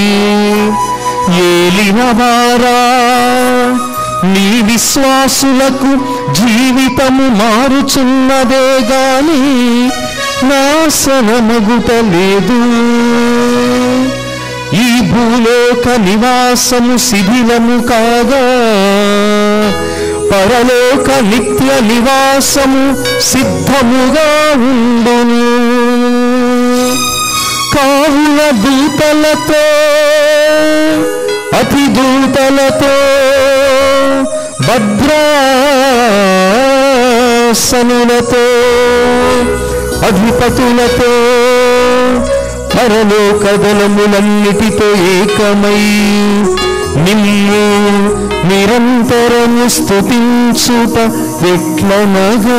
ఏలినవారా నీ విశ్వాసులకు జీవితము మారుచున్నదే గాని నాశనమగుట లేదు ఈ భూలోక నివాసము శిథిలము కాగా పరలోక నిత్య నివాసము సిద్ధముగా ఉండును కావున దూతలతో అతి దూతలతో భద్రాసనులతో అధిపతులతో పరలోక దళములన్నిటితో ఏకమై నిన్ను నిరంతరము స్తుతించుట ఎట్లనగా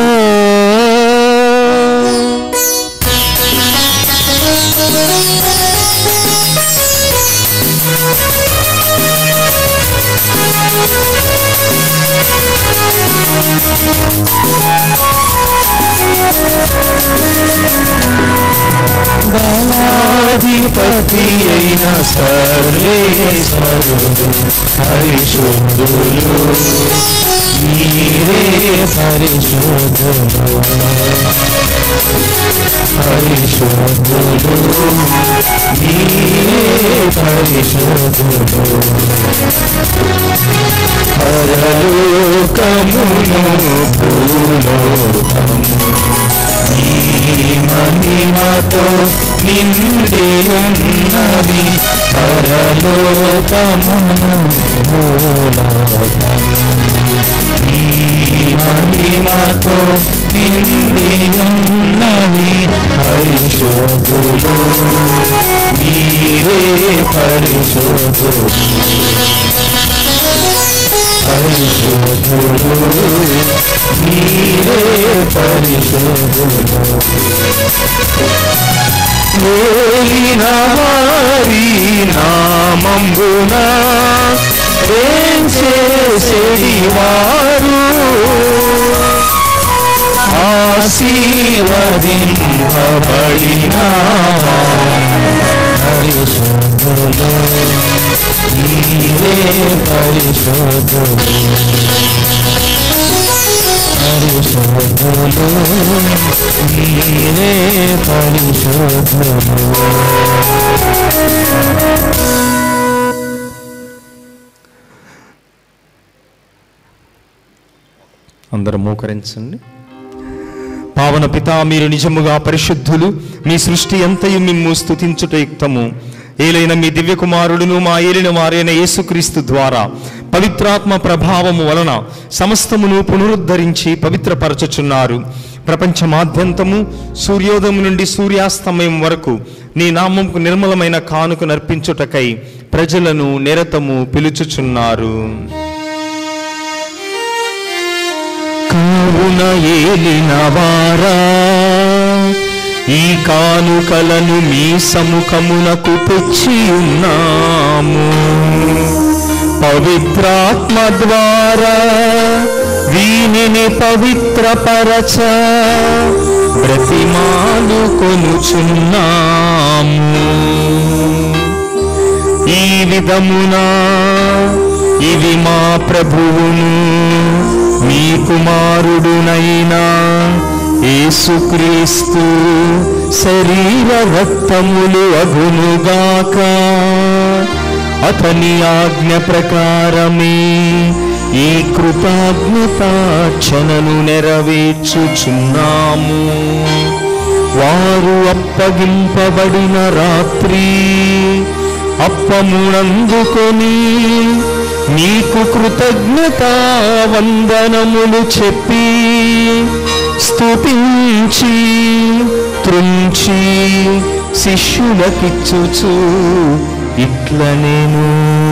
దళాధిపతి అయిన సర్వేశ్వరుడు హరిశుద్ధులు మీరే పరిశుద్ధులు పరిశుద్ధులు మీరే పరిశుద్ధులు పరలోకమును భూలోకము నీ మహిమతో నిండి ఉన్నది పరలోకమును భూలోకము నీ మహిమతో నిండి ఉన్నది పరిశోధులు మీరే పరిశోధులు పరిశోధులు మీరే పరిశోధులు వేలిన వారి నామంబున ఏం చేసేది వారు ఆశీర్వదింపబడిన పరిశోధులు మీరే పరిశోధులు పరిశోధులు మీరే పరిశోధులు అందరూ మోకరించండి పావన పిత మీరు నిజముగా పరిశుద్ధులు మీ సృష్టి అంతయు మిమ్ము స్థుతించుట యుక్తము ఏలైన మీ దివ్య కుమారుడును మా ఏలిన వారైన యేసుక్రీస్తు ద్వారా పవిత్రాత్మ ప్రభావము వలన సమస్తమును పునరుద్ధరించి పవిత్రపరచుచున్నారు ప్రపంచమాద్యంతము సూర్యోదయం నుండి సూర్యాస్తమయం వరకు నీ నామంకు నిర్మలమైన కానుక నర్పించుటకై ప్రజలను నిరతము పిలుచుచున్నారు కావున ఏలిన వారా ఈ కానుకలను మీ సముఖమునకు తెచ్చి ఉన్నాము పవిత్రాత్మ ద్వారా వీనిని పవిత్రపరచ బ్రతిమాలు కొనుచున్నాము ఈ విధమునా ఇవి మా ప్రభువును మీ కుమారుడునైనా యేసుక్రీస్తు శరీర రక్తములు అగునుగాక అతని ఆజ్ఞ ప్రకారమే ఈ కృతజ్ఞతాక్షణను నెరవేర్చుచున్నాము వారు అప్పగింపబడిన రాత్రి అప్పమునందుకొని నీకు కృతజ్ఞత వందనములు చెప్పి స్తుతించి త్రుంచి శిష్యులకిచ్చుచు ఇట్ల నేను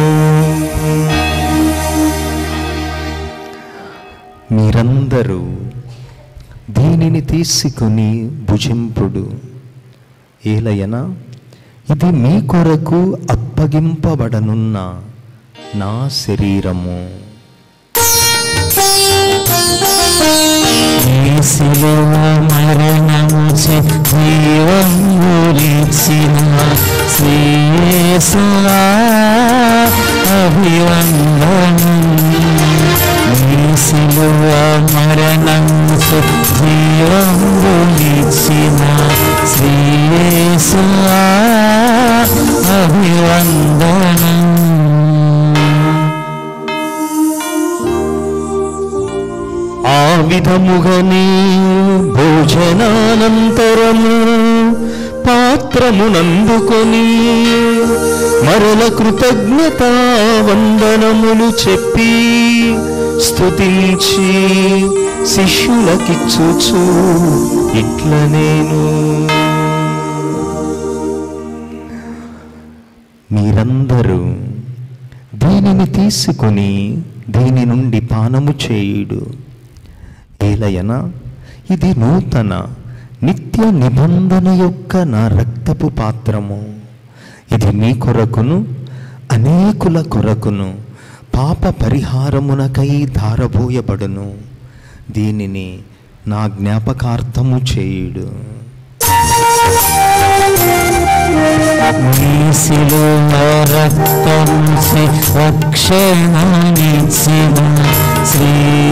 మీరందరూ దీనిని తీసుకొని భుజింపుడు ఏలయన ఇది మీ కొరకు అప్పగింపబడనున్న నా శరీరము శిలువ మరణము చే జీవములిచిన శ్రీయేసువా అభివందనం నీ శిలువ మరణము చే జీవములిచిన శ్రీయేసువా అభివందనం ఆ విధముగనే భోజనానంతరము పాత్రమునందుకొని మరల కృతజ్ఞత వందనములు చెప్పి స్తుతించి శిష్యులకిచ్చుచు ఇట్ల నేను మీరందరూ దీనిని తీసుకొని దీని నుండి పానము చేయుడు ఏలయన ఇది నూతన నిత్య నిబంధన యొక్క నా రక్తపు పాత్రము ఇది మీ కొరకును అనేకుల కొరకును పాప పరిహారమునకై ధారబోయబడును దీనిని నా జ్ఞాపకార్థము చేయుడు నీసిలో రక్తంసి రక్షణనిచ్చిన శ్రీ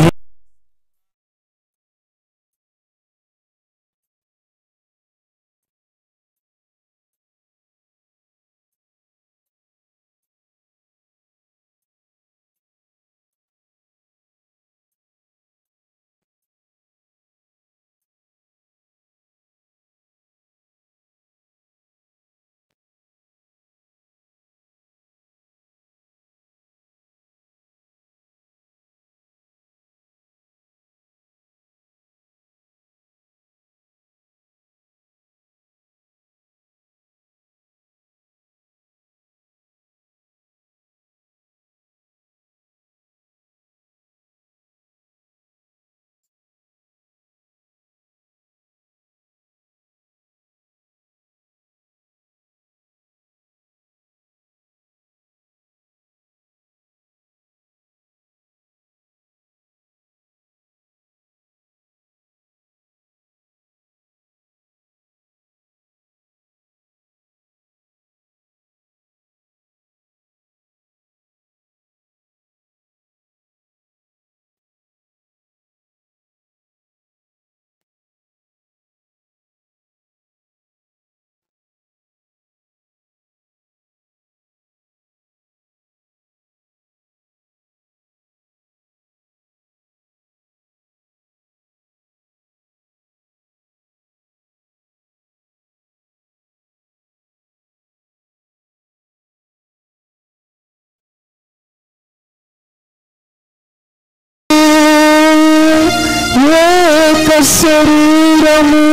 ఏక శరీరము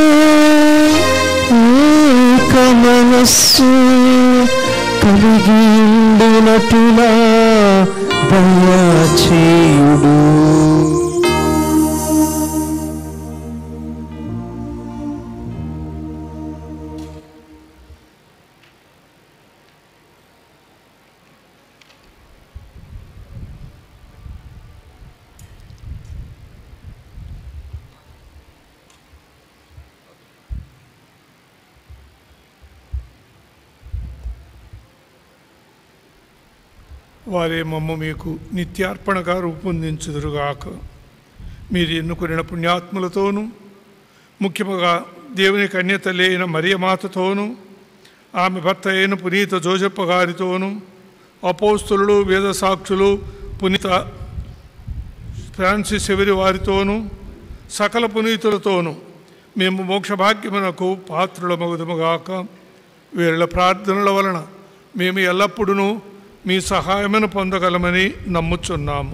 ఏక మనస్సు కలిగి ఉండినట్టులా దయాచేయుడు వారే మమ్మ మీకు నిత్యార్పణగా రూపొందించుదురుగాక మీరు ఎన్నుకున్న పుణ్యాత్ములతోనూ ముఖ్యముగా దేవుని కన్యత లేని మరియమాతతోనూ ఆమె భర్త అయిన పునీత జోజప్ప గారితోనూ అపోస్తులు వేద సాక్షులు పునీత ఫ్రాన్సిస్ ఎవరి వారితోనూ సకల పునీతులతోనూ మేము మోక్షభాగ్యమునకు పాత్రులమగుదముగాక వీళ్ళ ప్రార్థనల వలన మేము ఎల్లప్పుడూ మీ సహాయమును పొందగలమని నమ్ముచున్నాము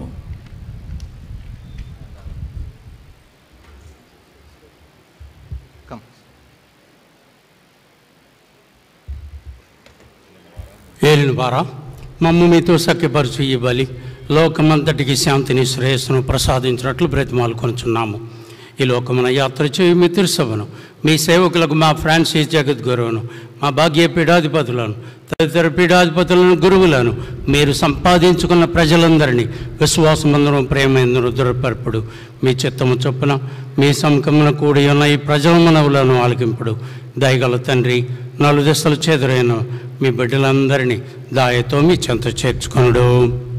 ఏలిన వారా మమ్మ మీతో సఖ్యపరచు ఈ బలి లోకమంతటికి శాంతిని శ్రేయస్సును ప్రసాదించినట్లు బ్రతిమాలు కొనుచున్నాము ఈ లోకమున యాత్ర చేయు మీ తిరుసభను మీ సేవకులకు మా ఫ్రాన్సిస్ జగద్గురువును మా భాగ్య పీఠాధిపతులను తదితర పీఠాధిపతులను గురువులను మీరు సంపాదించుకున్న ప్రజలందరినీ విశ్వాసమందరం ప్రేమేందరూ దురపరపుడు మీ చిత్తము చొప్పున మీ సంకమున కూడి ఉన్న ఈ ప్రజల మనవులను ఆలకింపుడు దయగల తండ్రి నాలుగు దశలు చెదురైన మీ బిడ్డలందరినీ దాయతో మీ చెంత చేర్చుకొనుడు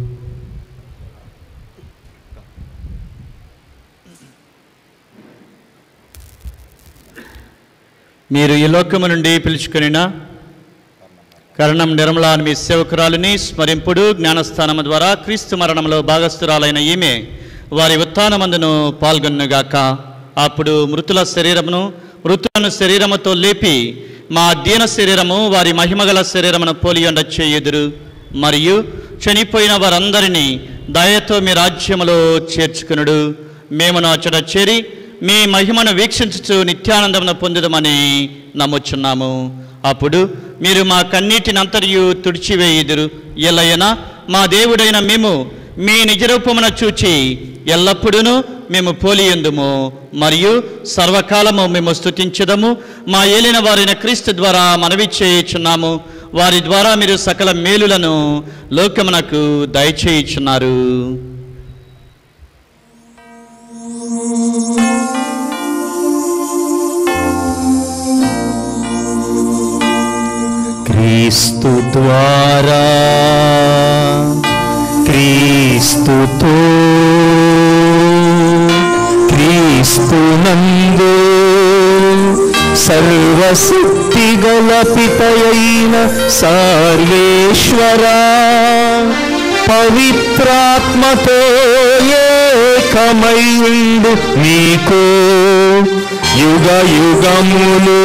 మీరు ఈ లోకము నుండి పిలుచుకొనిన కరణం నిర్మల అని మీ సేవకురాలిని స్మరింపుడు జ్ఞానస్థానము ద్వారా క్రీస్తు మరణంలో భాగస్థురాలైన ఈమె వారి ఉత్థానమందును పాల్గొనుగాక అప్పుడు మృతుల శరీరమును మృతులను శరీరముతో లేపి మా దీన శరీరము వారి మహిమగల శరీరమును పోలియుండ చేయుదురు మరియు చనిపోయిన వారందరినీ దయతో మీ రాజ్యములో చేర్చుకునుడు మేము నా చెడ చేరి మీ మహిమను వీక్షించుచు నిత్యానందమును పొందుదమని నమ్ముచున్నాము అప్పుడు మీరు మా కన్నీటినంతరియు తుడిచివేయుదురు ఎలయనా మా దేవుడైన మేము మీ నిజరూపమున చూచి ఎల్లప్పుడూ మేము పోలియందుము మరియు సర్వకాలము మేము స్తుతించదము మా ఏలిన వారైన క్రీస్తు ద్వారా మనవి చేయుచున్నాము వారి ద్వారా మీరు సకల మేలులను లోకమునకు దయచేయుచున్నారు క్రీస్తు ద్వారా క్రీస్తుతో క్రీస్తు నందు సర్వశక్తి గల పితయైన సర్వేశ్వర పవిత్రాత్మతో ఏకమై ఉండు నీకు యుగ యుగములు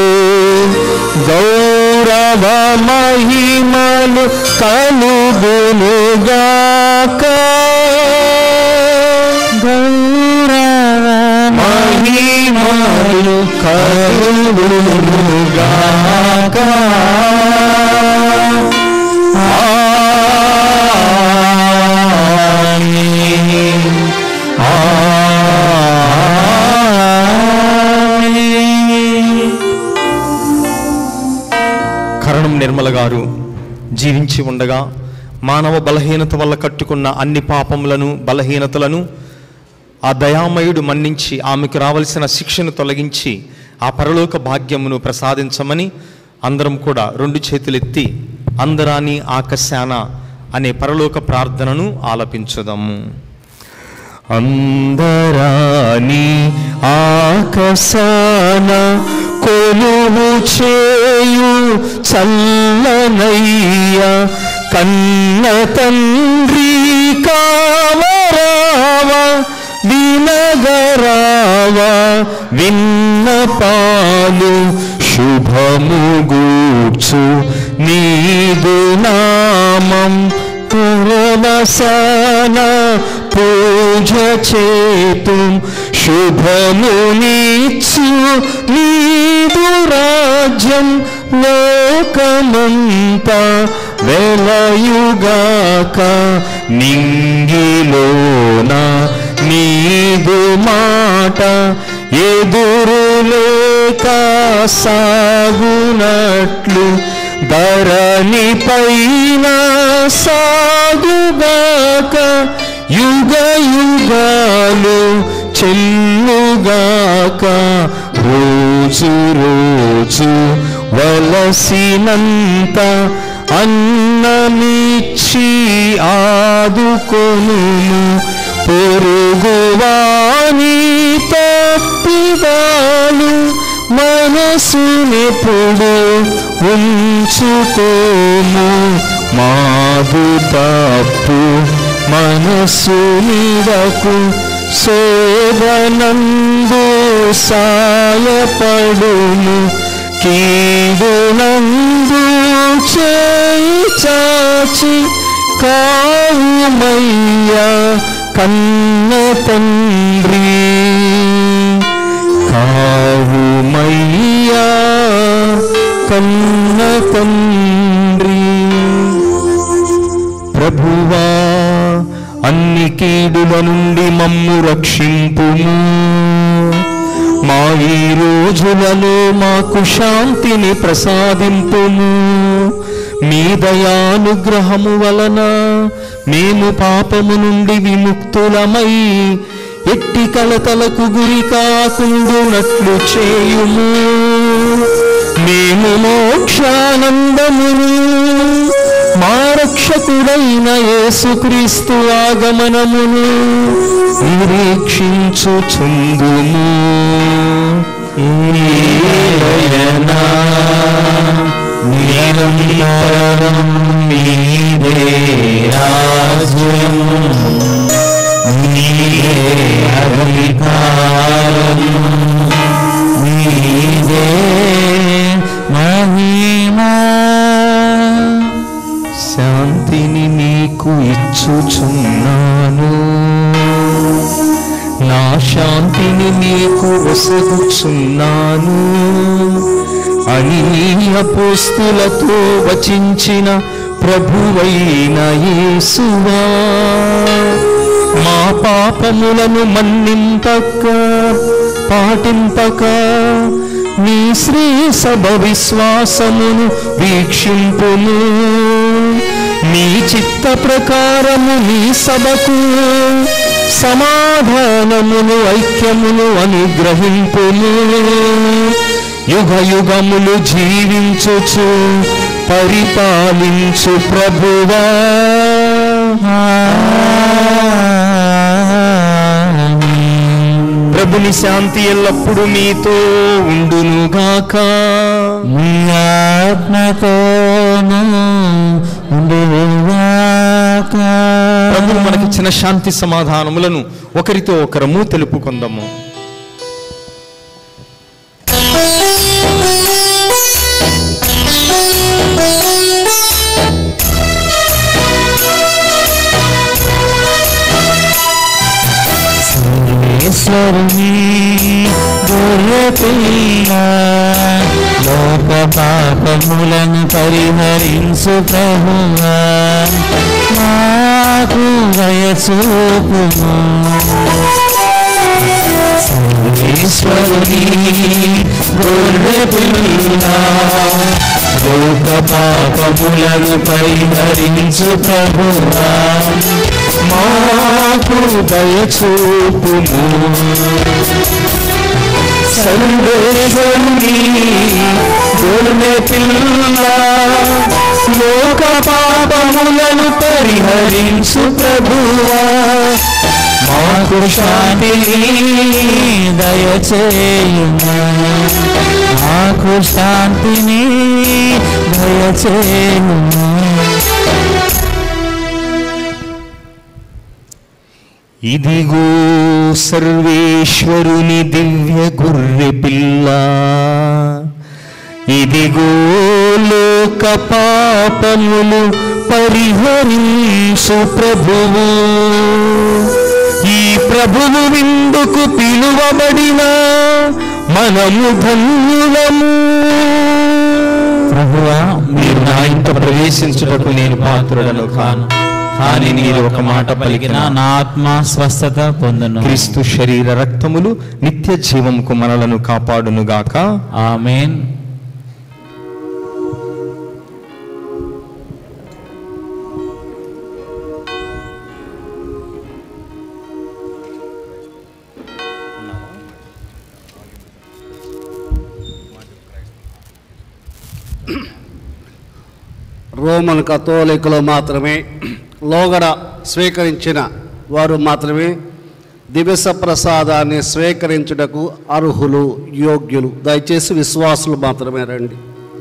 గౌరవ మహిమలు కలుగునుగాక గౌరవ మహిమలు కలుగునుగాక ఆమేన్. కరణం నిర్మల గారు జీవించి ఉండగా మానవ బలహీనత వల్ల కట్టుకున్న అన్ని పాపములను బలహీనతలను ఆ దయామయుడు మన్నించి ఆమెకు రావలసిన శిక్షను తొలగించి ఆ పరలోక భాగ్యమును ప్రసాదించమని అందరం కూడా రెండు చేతులెత్తి అందరాని ఆకశాన అనే పరలోక ప్రార్థనను ఆలపించుదాము అందరాని ఆకసాన కొలువు చేయు చల్లనయ్య కన్న తండ్రి కావరావ వినగరావ విన్నపాలు శుభము గూర్చు నీదు నామం పురవసన పూజ చేతు శుభమునిచ్చు నీదు రాజ్యం లోకమంత వెలయుగాక నింగిలోన నీదు మాట ఎదురు లేక సాగునట్లు ధరణి పైన సాగుగాక యుగ యుగాలు చెల్లుగాక రోజు రోజు వలసినంత అన్నమిచ్చి ఆదుకొను పొరుగువాని తప్పిదాలు మనసునెప్పుడు ఉంచుకోము మాదు తప్పు మనసు నిరకు శోభనందు సాయపడుము కీడునందు చేయి చాచి కావుమయ్యా కన్న తండ్రి కావుమయ్యా కన్న తండ్రి ప్రభువా అన్ని కీడుల నుండి మమ్ము రక్షింపుము మా ఈ రోజులలో మాకు శాంతిని ప్రసాదింపుము మీ దయానుగ్రహము వలన మేము పాపము నుండి విముక్తులమై ఎట్టి కలతలకు గురి కాకుండునట్లు చేయుము మేము మోక్షానందమును మా రక్షకుడైన యేసుక్రీస్తు ఆగమనమును నిరీక్షించుచుందుము ఏలయనా నిరంతరం మీదే రాజ్యం మీదే అధికారం మీదే మహిమా శాంతిని నీకు ఇచ్చుచున్నాను నా శాంతిని నీకు వసగుచున్నాను అని అపోస్తులతో వచించిన ప్రభువైన యేసువా మా పాపములను మన్నింపక పాటింపక నీ శ్రీ సభ విశ్వాసమును వీక్షింపుము నీ చిత్త ప్రకారము నీ సభకు సమాధానమును ఐక్యమును అనుగ్రహింపుము యుగ యుగములు జీవించుచు పరిపాలించు ప్రభువా ప్రభుని శాంతి ఎల్లప్పుడూ మీతో ఉండునుగాక మీ ఆత్మతోను ప్రభు మనకిచ్చిన శాంతి సమాధానములను ఒకరితో ఒకరము తెలుపుకుందాము సర్వేశ్వరుని గొర్రె పిల్ల లోక పాపములను పరిహరించు ప్రభువా మాకు దయచూపుము సర్వేశ్వరుని గొర్రె పిల్ల లోక పాపములను పరిహరించు ప్రభువా మాకు దయచూపుము సందేశంగి గొర్రె పిల్ల లోక పాపములను పరిహరించు ప్రభువా మాకు శాంతిని దయచేయుము మాకు శాంతిని దయచేయుము ఇదిగో సర్వేశ్వరుని దివ్య గుర్రె పిల్ల ఇదిగో లోక పాపములు పరిహరించు ప్రభువు ఈ ప్రభువు విందుకు పిలువబడిన మనము ధన్యులము ప్రభువా మీరు నా ఇంట ప్రవేశించుటకు నేను పాత్రుడను కాను కానీ మీరు ఒక మాట పలికిన నా ఆత్మ స్వస్థత పొందును క్రీస్తు శరీర రక్తములు నిత్య జీవముకు మనలను కాపాడునుగాక ఆమెన్ రోమన్ కథోలికులు మాత్రమే లోగడ స్వీకరించిన వారు మాత్రమే దివస ప్రసాదాన్ని స్వీకరించుటకు అర్హులు యోగ్యులు దయచేసి విశ్వాసులు మాత్రమే రండి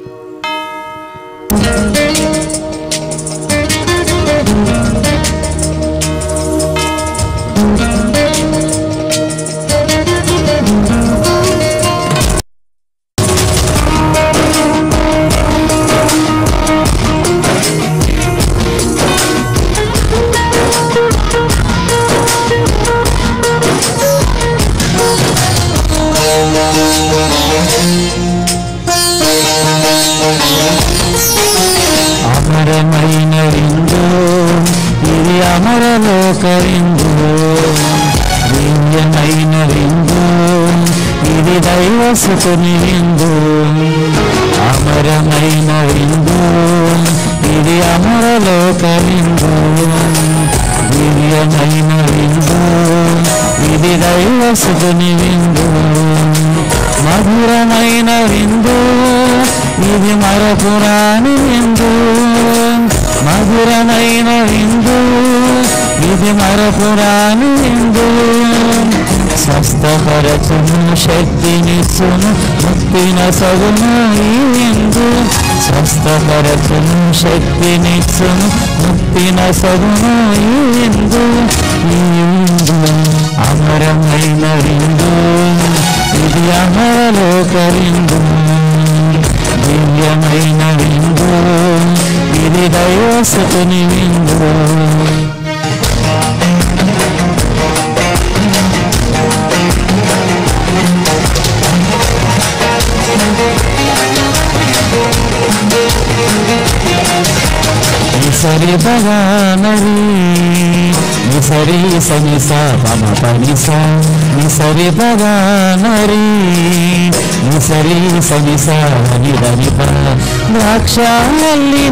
అమరమైన విందు ఇది అమరలోక విందు దివ్యమైన విందు ఇది దైవసుకుని విందు అమరమైన విందు ఇది అమరలోక విందు దివ్యమైన విందు ఇది దైవసుకుని విందు మధురమైన విందు ఇది మరపురాని విందు మధురమైన విందు ఇది మరపురాని విందు స్వస్థపరచును శక్తినిచ్చును ముక్తిన సగును ఈ విందు స్వస్థపరచును శక్తినిచ్చును ముక్తిన సగును ఈ విందు ఈ విందు అమరమైన విందు ఇది అమరలోక విందు దివ్యమైన విందు ఇది దైవసుకుని విందు నిసరి బగానరి నిసరి సని సా పమ పని సా నిసరి బగానరి నిసరి సని సా ని దని ప ద్రాక్షావల్లి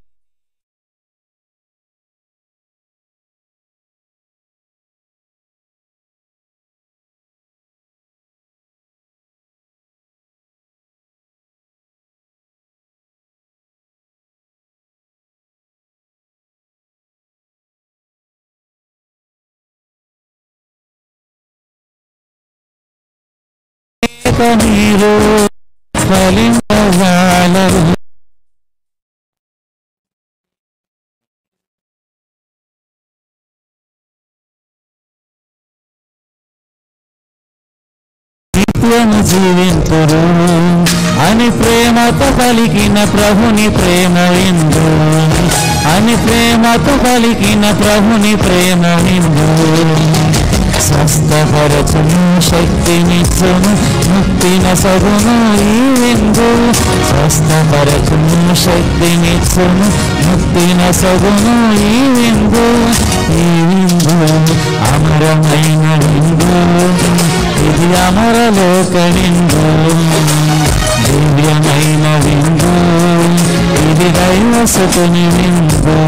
నీరు ఫలింపజాలరు నిత్యము జీవింతురు అని ప్రేమతో పలికిన ప్రభుని ప్రేమ విందు అని ప్రేమతో పలికిన ప్రభుని ప్రేమ విందు స్వస్థపరచును శక్తినిచ్చును ముక్తిన సగును ఈ విందు స్వస్థపరచును శక్తినిచ్చును ముక్తిన సగును ఈ విందు ఈ విందు అమరమైన విందు ఇది అమరలోక విందు దివ్యమైన విందు ఇది దైవసుకుని విందు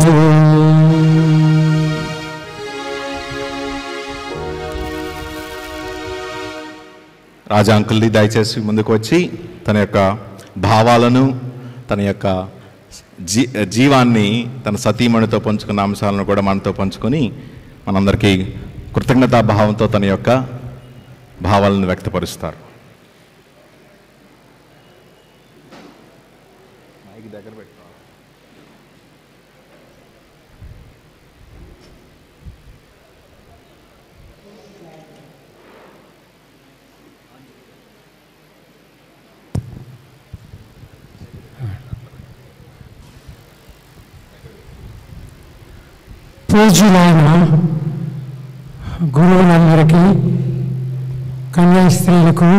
రాజా అంకుల్ని దయచేసి ముందుకు వచ్చి తన యొక్క భావాలను తన యొక్క జీ జీవాన్ని తన సతీమణితో పంచుకున్న అంశాలను కూడా మనతో పంచుకొని మనందరికీ కృతజ్ఞతాభావంతో తన యొక్క భావాలను వ్యక్తపరుస్తారు పూజ్యులైన గురువులందరికీ కన్యాస్త్రీలకు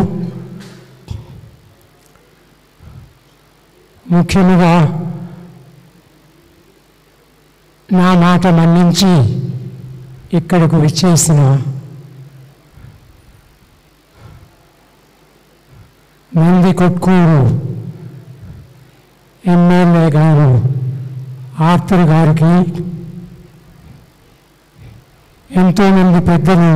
ముఖ్యముగా నా మాట మన్నించి ఇక్కడకు విచ్చేసిన మంది కొట్కూరు ఎమ్మెల్యే గారు ఆర్తర్ గారికి ఎంతోమంది పెద్దలు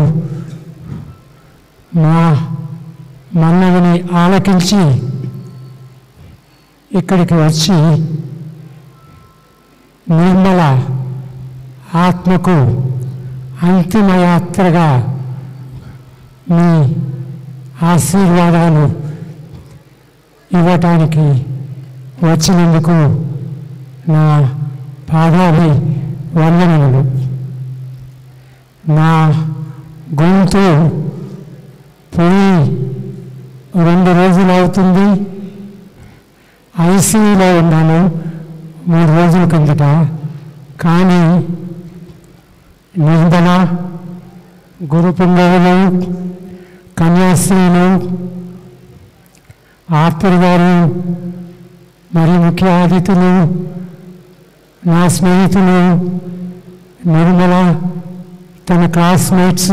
మా మన్నవిని ఆలకించి ఇక్కడికి వచ్చి నిర్మల ఆత్మకు అంతిమ యాత్రగా మీ ఆశీర్వాదాలు ఇవ్వటానికి వచ్చినందుకు నా పాదాభి వందనములు నా గొంతు పోయి రెండు రోజులు అవుతుంది ఐసీయూలో ఉన్నాను మూడు రోజుల కిందట కానీ నిర్మల గురు పుంగవులు కన్యాశ్రీలు ఆర్తర్ గారు మరి ముఖ్య అతిథులు నా స్నేహితులు నిర్మల తన క్లాస్మేట్స్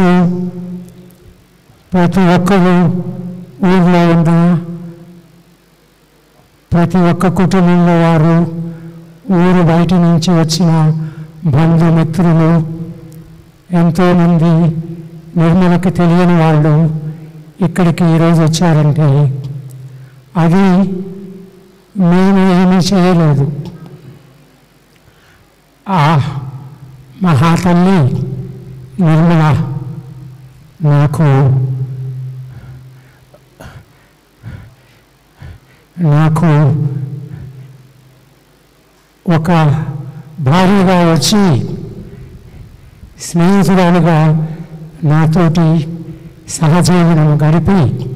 ప్రతి ఒక్కరు ఊళ్ళో ఉన్న ప్రతి ఒక్క కుటుంబంలో వారు ఊరు బయట నుంచి వచ్చిన బంధుమిత్రులు ఎంతోమంది నిర్మలకి తెలియని వాళ్ళు ఇక్కడికి ఈరోజు వచ్చారంటే అది మేము ఏమీ చేయలేదు ఆ మహాతల్లి నిర్మల నాకు నాకు ఒక భార్యగా వచ్చి స్నేహితురాలుగా నాతోటి సహజీవనం గడిపి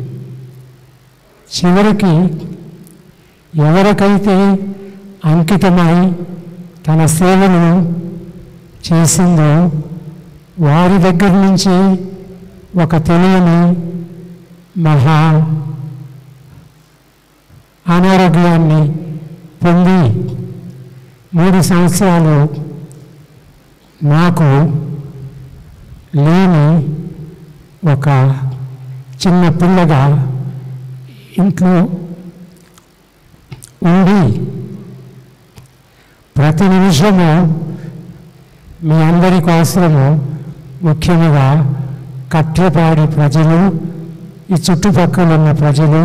చివరికి ఎవరికైతే అంకితమై తన సేవను చేసిందో వారి దగ్గర నుంచి ఒక తెలియని మహా అనారోగ్యాన్ని పొంది మూడు సంవత్సరాలు నాకు లేని ఒక చిన్న పిల్లగా ఇంట్లో ఉండి ప్రతి నిమిషము మీ అందరి కోసము ముఖ్యంగా కట్లపాడి ప్రజలు ఈ చుట్టుపక్కల ఉన్న ప్రజలు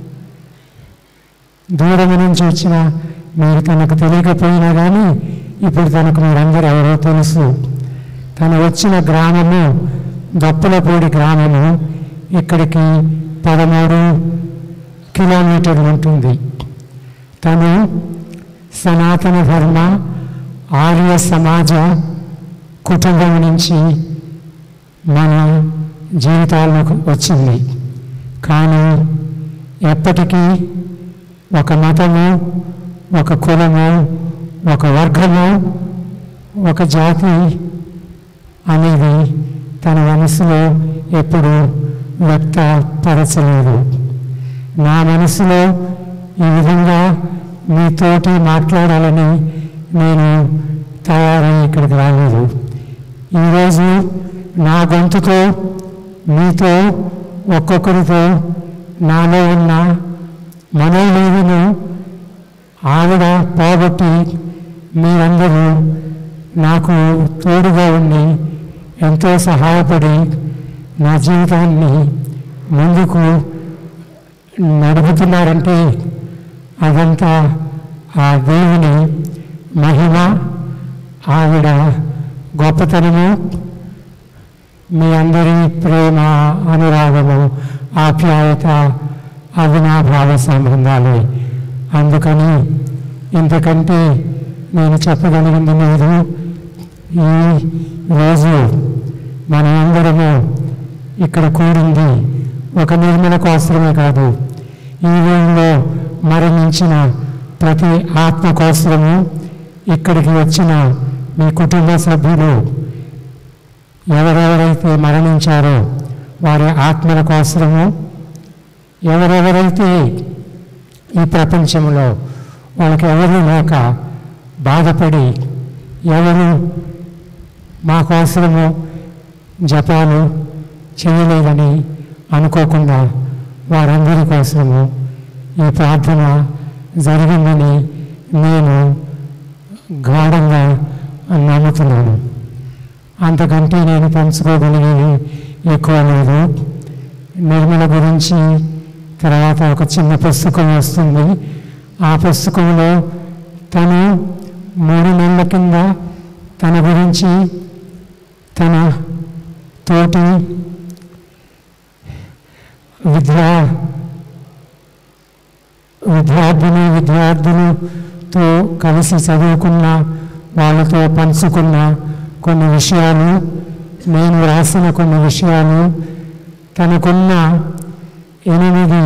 దూరం నుంచి వచ్చిన మీరు తనకు తెలియకపోయినా కానీ ఇప్పుడు తనకు మీరందరూ ఎవరో తెలుసు తను వచ్చిన గ్రామము దప్పులపూడి గ్రామము ఇక్కడికి పదమూడు కిలోమీటర్లు ఉంటుంది తను సనాతన ధర్మ ఆర్య సమాజ కుటుంబం నుంచి మన జీవితాల్లోకి వచ్చింది కానీ ఎప్పటికీ ఒక మతము ఒక కులము ఒక వర్గము ఒక జాతి అనేది తన మనసులో ఎప్పుడు వ్యక్తపరచలేదు నా మనసులో ఈ విధంగా మీతోటి మాట్లాడాలని నేను తయారై ఇక్కడికి రాలేదు ఈరోజు నా గొంతుతో మీతో ఒక్కొక్కరితో నాలో ఉన్న మనోలేవిను ఆవిడ పోగొట్టి మీరందరూ నాకు తోడుగా ఉండి ఎంతో సహాయపడి నా జీవితాన్ని ముందుకు నడుపుతున్నారంటే అదంతా ఆ దేవుని మహిమ ఆవిడ గొప్పతనము మీ అందరి ప్రేమ అనురాగము ఆప్యాయత అవినాభావ సంబంధాలు అందుకని ఇంతకంటే నేను చెప్పగలిగింది లేదు ఈ రోజు మనమందరము ఇక్కడ కూడింది ఒక నిర్మల కోసమే కాదు ఈ ఊళ్ళో మరణించిన ప్రతి ఆత్మ కోసము ఇక్కడికి వచ్చిన మీ కుటుంబ సభ్యులు ఎవరెవరైతే మరణించారో వారి ఆత్మల కోసము ఎవరెవరైతే ఈ ప్రపంచంలో వాళ్ళకి ఎవరు లేక బాధపడి ఎవరు మా కోసము జపాలు చేయలేదని అనుకోకుండా వారందరి కోసము ఈ ప్రార్థన జరిగిందని నేను గాఢంగా నమ్ముతున్నాను అంతకంటే నేను పంచుకోగలిగేది ఎక్కువ లేదు నిర్మల గురించి తర్వాత ఒక చిన్న పుస్తకం వస్తుంది ఆ పుస్తకంలో తను మూడు నెలల కింద తన గురించి తన తోటి విద్యా విద్యార్థిని విద్యార్థులతో కలిసి చదువుకున్న వాళ్ళతో పంచుకున్న కొన్ని విషయాలు నేను రాసిన కొన్ని విషయాలు తనకున్న ఎనిమిది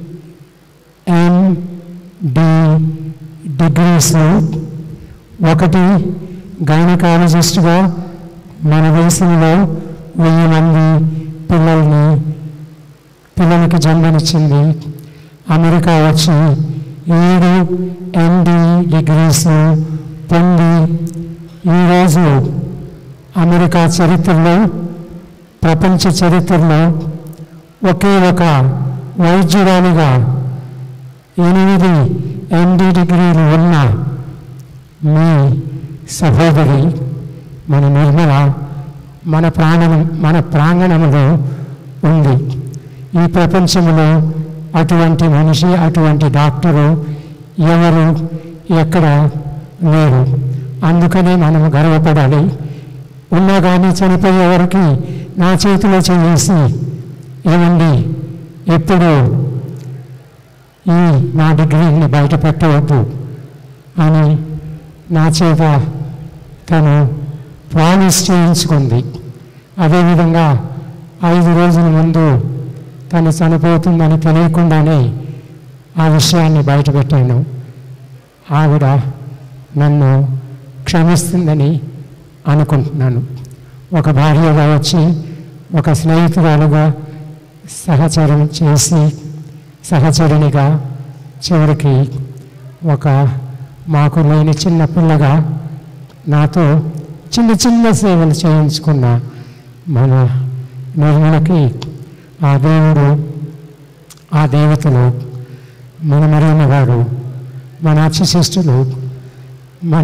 ఎండి డిగ్రీస్ ఒకటి గైనకాలజిస్ట్గా మన దేశంలో వెయ్యి మంది పిల్లల్ని పిల్లలకి జన్మనిచ్చింది అమెరికా వచ్చి ఏడు ఎండి డిగ్రీస్ పొంది ఈరోజు అమెరికా చరిత్రలో ప్రపంచ చరిత్రలో ఒకే ఒక వైద్యురాలిగా ఎనిమిది ఎండి డిగ్రీలు ఉన్న మీ సహోదరి మన నిర్మల మన ప్రాణం మన ప్రాంగణంలో ఉంది ఈ ప్రపంచంలో అటువంటి మనిషి అటువంటి డాక్టరు ఎవరు ఎక్కడ లేరు అందుకనే మనం గర్వపడాలి ఉన్నా కానీ చనిపోయే వరకు నా చేతిలో చేసి ఏమండి ఎప్పుడు ఈ నా డిగ్రీని బయట పెట్టవద్దు అని నా చేత తను ప్రామిస్ చేయించుకుంది అదేవిధంగా ఐదు రోజుల ముందు తను చనిపోతుందని తెలియకుండానే ఆ విషయాన్ని బయటపెట్టాను ఆవిడ నన్ను క్షమిస్తుందని అనుకుంటున్నాను ఒక భార్యగా వచ్చి ఒక స్నేహితురాలుగా సహచరం చేసి సహచరునిగా చివరికి ఒక మాకు లేని చిన్న పిల్లగా నాతో చిన్న చిన్న సేవలు చేయించుకున్న మన నిర్మలకి ఆ దేవుడు ఆ దేవతలు మన మరియమ్మ గారు మన అక్షశిష్టులు మన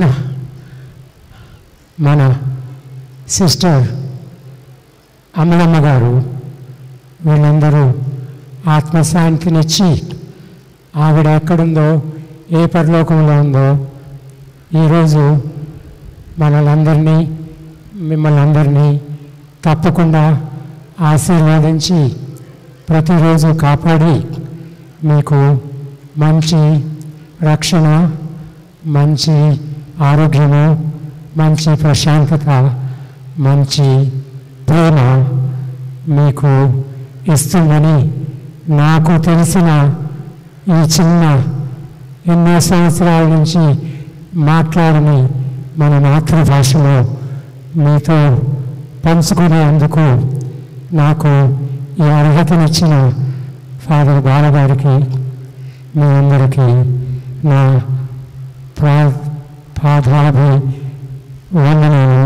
మన సిస్టర్ అమలమ్మ గారు వీళ్ళందరూ ఆత్మశాంతినిచ్చి ఆవిడ ఎక్కడుందో ఏ పరలోకంలో ఉందో ఈరోజు మనలందరినీ మిమ్మల్ని అందరినీ తప్పకుండా ఆశీర్వదించి ప్రతిరోజు కాపాడి మీకు మంచి రక్షణ మంచి ఆరోగ్యము మంచి ప్రశాంతత మంచి ప్రేమ మీకు ఇస్తుందని నాకు తెలిసిన ఈ చిన్న ఎన్నో సంవత్సరాల నుంచి మాట్లాడని మన మాతృభాషలో మీతో పంచుకునేందుకు నాకు ఈ అర్హతనిచ్చిన ఫాదర్ బాలగారికి మీ అందరికీ నా ప్రా పాదాభి వందనాలు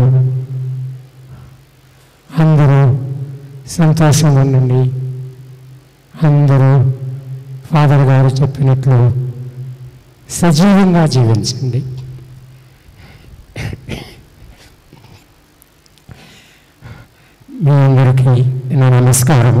అందరూ సంతోషంగా ఉండండి అందరూ ఫాదర్ గారు చెప్పినట్లు సజీవంగా జీవించండి మీ అందరికీ నా నమస్కారం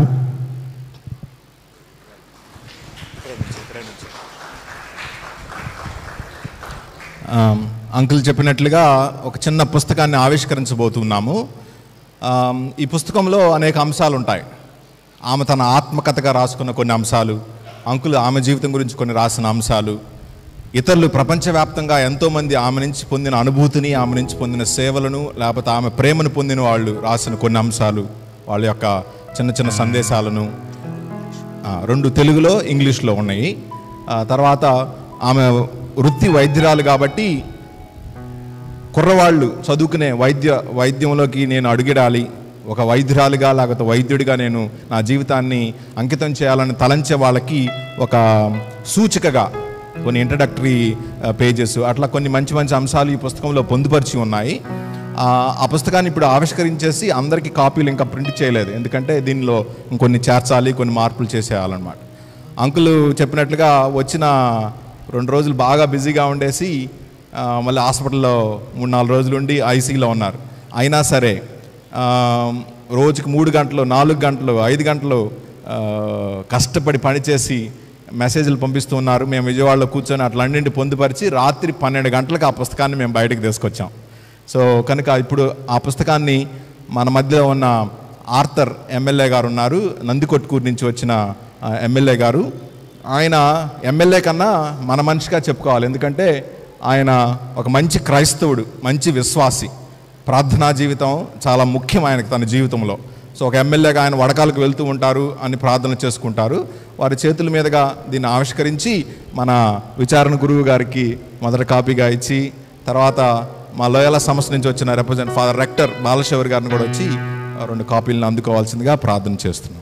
ఆమ్, అంకుల్ చెప్పినట్లుగా ఒక చిన్న పుస్తకాన్ని ఆవిష్కరించబోతున్నాము ఆమ్, ఈ పుస్తకంలో అనేక అంశాలు ఉంటాయి ఆమె తన ఆత్మకథగా రాసుకున్న కొన్ని అంశాలు అంకుల్ ఆమె జీవితం గురించి కొన్ని రాసిన అంశాలు ఇతరులు ప్రపంచవ్యాప్తంగా ఎంతోమంది ఆమె నుంచి పొందిన అనుభూతిని ఆమె నుంచి పొందిన సేవలను లేకపోతే ఆమె ప్రేమను పొందిన వాళ్ళు రాసిన కొన్ని అంశాలు వాళ్ళ యొక్క చిన్న చిన్న సందేశాలను ఆ, రెండు తెలుగులో ఇంగ్లీష్లో ఉన్నాయి ఆ, తర్వాత ఆమె వృత్తి వైద్యురాలు కాబట్టి కుర్రవాళ్ళు చదువుకునే వైద్య వైద్యంలోకి నేను అడుగిడాలి ఒక వైద్యురాలుగా లేకపోతే వైద్యుడిగా నేను నా జీవితాన్ని అంకితం చేయాలని తలంచే వాళ్ళకి ఒక సూచికగా కొన్ని ఇంట్రడక్టరీ పేజెస్ అట్లా కొన్ని మంచి మంచి అంశాలు ఈ పుస్తకంలో పొందుపరిచి ఉన్నాయి ఆ, ఆ పుస్తకాన్ని ఇప్పుడు ఆవిష్కరించేసి అందరికీ కాపీలు ఇంకా ప్రింట్ చేయలేదు ఎందుకంటే దీనిలో ఇంకొన్ని చేర్చాలి కొన్ని మార్పులు చేసేయాలన్నమాట అంకుల్ చెప్పినట్లుగా వచ్చిన రెండు రోజులు బాగా బిజీగా ఉండేసి ఆ, మళ్ళీ హాస్పిటల్లో మూడు నాలుగు రోజులు ఉండి ఐసీలో ఉన్నారు అయినా సరే ఆ, రోజుకి మూడు గంటలు నాలుగు గంటలు ఐదు గంటలు ఆ, కష్టపడి పనిచేసి మెసేజ్లు పంపిస్తూ ఉన్నారు మేము విజయవాడలో కూర్చొని అట్లన్నింటి పొందుపరిచి రాత్రి పన్నెండు గంటలకు ఆ పుస్తకాన్ని మేము బయటకు తీసుకొచ్చాం సో కనుక ఇప్పుడు ఆ పుస్తకాన్ని మన మధ్యలో ఉన్న ఆర్థర్ ఎమ్మెల్యే గారు ఉన్నారు నందికొట్కూరు నుంచి వచ్చిన ఆ, ఎమ్మెల్యే గారు ఆయన ఎమ్మెల్యే కన్నా మన మనిషిగా చెప్పుకోవాలి ఎందుకంటే ఆయన ఒక మంచి క్రైస్తవుడు మంచి విశ్వాసి ప్రార్థనా జీవితం చాలా ముఖ్యం ఆయనకు తన జీవితంలో సో ఒక ఎమ్మెల్యేగా ఆయన వడకాలకు వెళ్తూ ఉంటారు అని ప్రార్థన చేసుకుంటారు వారి చేతుల మీదుగా దీన్ని ఆవిష్కరించి మన విచారణ గురువు గారికి మొదటి కాపీగా ఇచ్చి తర్వాత మా లోయల సంస్థ నుంచి వచ్చిన రిప్రజెంట్ ఫాదర్ రెక్టర్ బాలశేవర్ గారిని కూడా వచ్చి ఆ రెండు కాపీలను అందుకోవాల్సిందిగా ప్రార్థన చేస్తున్నాం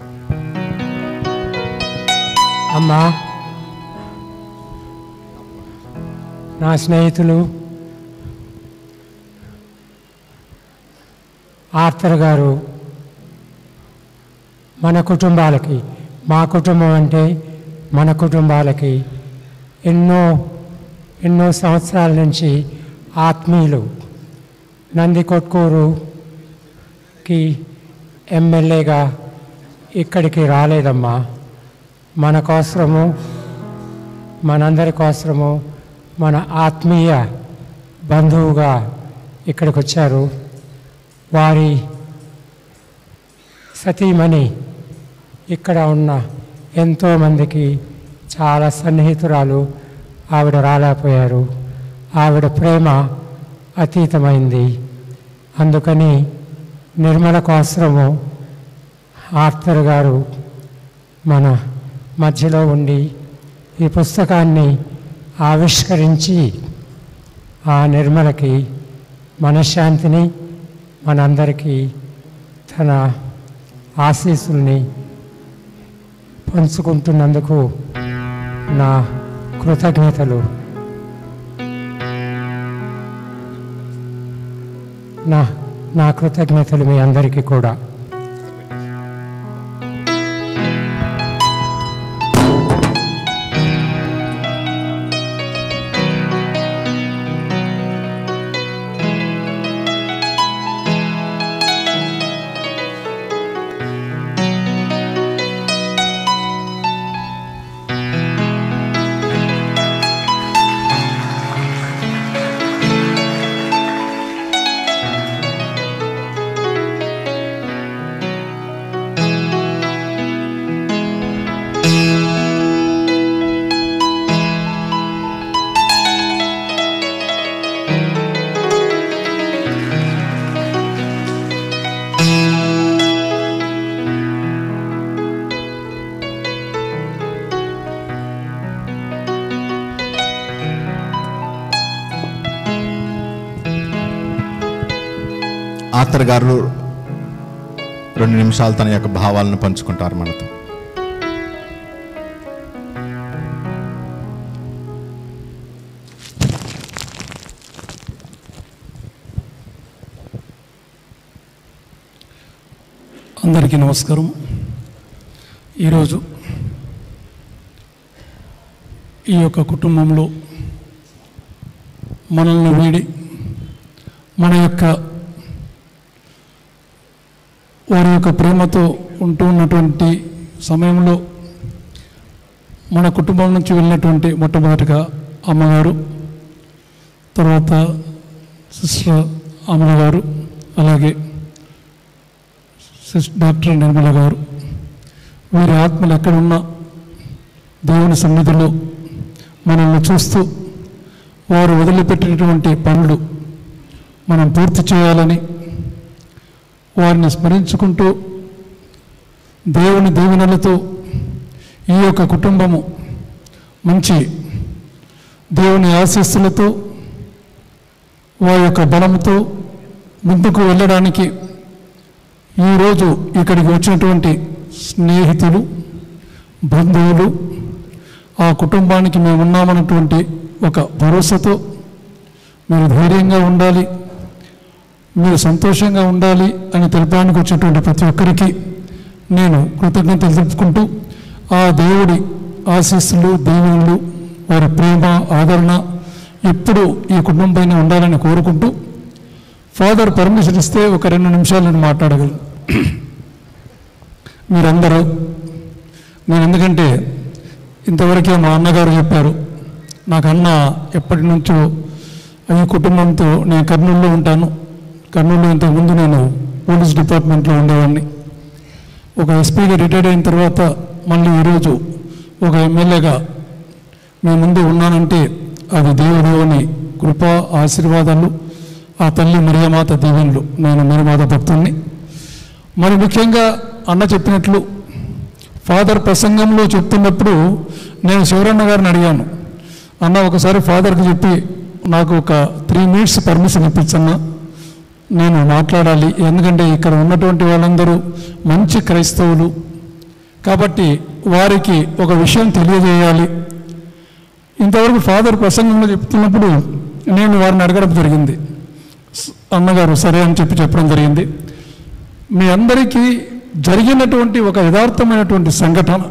అమ్మా నా స్నేహితులు ఆర్థర్ గారు మన కుటుంబాలకి మా కుటుంబం అంటే మన కుటుంబాలకి ఎన్నో ఎన్నో సంవత్సరాల నుంచి ఆత్మీయులు నంది కొట్కూరుకి ఎమ్మెల్యేగా ఇక్కడికి రాలేదమ్మా మన కోసము మనందరి కోసము మన ఆత్మీయ బంధువుగా ఇక్కడికి వచ్చారు వారి సతీమణి ఇక్కడ ఉన్న ఎంతోమందికి చాలా సన్నిహితురాలు ఆవిడ రాలేకపోయారు ఆవిడ ప్రేమ అతీతమైంది అందుకని నిర్మల కోసము ఆర్థర్ గారు మన మధ్యలో ఉండి ఈ పుస్తకాన్ని ఆవిష్కరించి ఆ నిర్మలకి మనశ్శాంతిని మనందరికీ తన ఆశీస్సుల్ని పంచుకుంటున్నందుకు నా కృతజ్ఞతలు నా నా కృతజ్ఞతలు మీ అందరికీ కూడా ఆర్థర్ గారు రెండు నిమిషాలు తన యొక్క భావాలను పంచుకుంటారు మనతో అందరికీ నమస్కారం ఈరోజు ఈ యొక్క కుటుంబంలో మనల్ని వీడి మన యొక్క వారి యొక్క ప్రేమతో ఉంటూ ఉన్నటువంటి సమయంలో మన కుటుంబం నుంచి వెళ్ళినటువంటి మొట్టమొదటిగా అమ్మగారు తర్వాత సిస్టర్ అమల గారు అలాగే సిస్ డాక్టర్ నిర్మల గారు వీరి ఆత్మలు ఎక్కడున్నా దేవుని సన్నిధిలో మనల్ని చూస్తూ వారు వదిలిపెట్టినటువంటి పనులు మనం పూర్తి చేయాలని వారిని స్మరించుకుంటూ దేవుని దీవెనలతో ఈ యొక్క కుటుంబము మంచి దేవుని ఆశీస్సులతో వారి యొక్క బలముతో ముందుకు వెళ్ళడానికి ఈరోజు ఇక్కడికి వచ్చినటువంటి స్నేహితులు బంధువులు ఆ కుటుంబానికి మేము ఉన్నామన్నటువంటి ఒక భరోసాతో మీరు ధైర్యంగా ఉండాలి మీరు సంతోషంగా ఉండాలి అని తెలపడానికి వచ్చినటువంటి ప్రతి ఒక్కరికి నేను కృతజ్ఞతలు తెలుపుకుంటూ ఆ దేవుడి ఆశీస్సులు దేవుళ్ళు వారి ప్రేమ ఆదరణ ఎప్పుడు ఈ కుటుంబం పైన ఉండాలని కోరుకుంటూ ఫాదర్ పర్మిషన్ ఇస్తే ఒక రెండు నిమిషాలు నేను మాట్లాడగలను మీరందరూ నేను ఎందుకంటే ఇంతవరకే మా అన్నగారు చెప్పారు నాకు అన్న ఎప్పటి నుంచో ఈ కుటుంబంతో నేను కర్నూలులో ఉంటాను కర్నూలులో ఇంతకుముందు నేను పోలీస్ డిపార్ట్మెంట్లో ఉండేవాడిని ఒక ఎస్పీగా రిటైర్డ్ అయిన తర్వాత మళ్ళీ ఈరోజు ఒక ఎమ్మెల్యేగా మీ ముందు ఉన్నానంటే అది దేవుని కృప ఆశీర్వాదాలు ఆ తల్లి మరియమాత దీవెనలు నేను మరియమాత భక్తుణ్ణి మరి ముఖ్యంగా అన్న చెప్పినట్లు ఫాదర్ ప్రసంగంలో చెప్తున్నప్పుడు నేను శివరన్న గారిని అడిగాను అన్న ఒకసారి ఫాదర్కి చెప్పి నాకు ఒక త్రీ మినిట్స్ పర్మిషన్ ఇప్పించన్నా నేను మాట్లాడాలి ఎందుకంటే ఇక్కడ ఉన్నటువంటి వాళ్ళందరూ మంచి క్రైస్తవులు కాబట్టి వారికి ఒక విషయం తెలియజేయాలి ఇంతవరకు ఫాదర్ ప్రసంగంలో చెప్తున్నప్పుడు నేను వారిని అడగడం జరిగింది స- అన్నగారు సరే అని చెప్పి చెప్పడం జరిగింది మీ అందరికీ జరిగినటువంటి ఒక యథార్థమైనటువంటి సంఘటన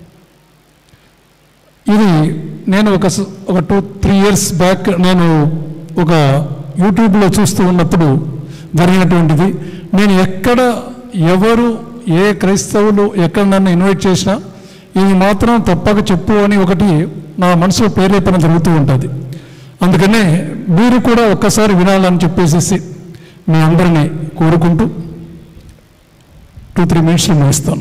ఇది నేను ఒక స- ఒక టూ త్రీ ఇయర్స్ బ్యాక్ నేను ఒక యూట్యూబ్లో చూస్తూ ఉన్నప్పుడు జరిగినటువంటిది నేను ఎక్కడ ఎవరు ఏ క్రైస్తవులు ఎక్కడ నన్ను ఇన్వైట్ చేసినా ఇది మాత్రం తప్పక చెప్పు అని ఒకటి నా మనసులో ప్రేరేపణ జరుగుతూ ఉంటుంది అందుకనే మీరు కూడా ఒక్కసారి వినాలని చెప్పేసి మీ అందరినీ కోరుకుంటూ టూ త్రీ మినిట్స్లో ముగిస్తాను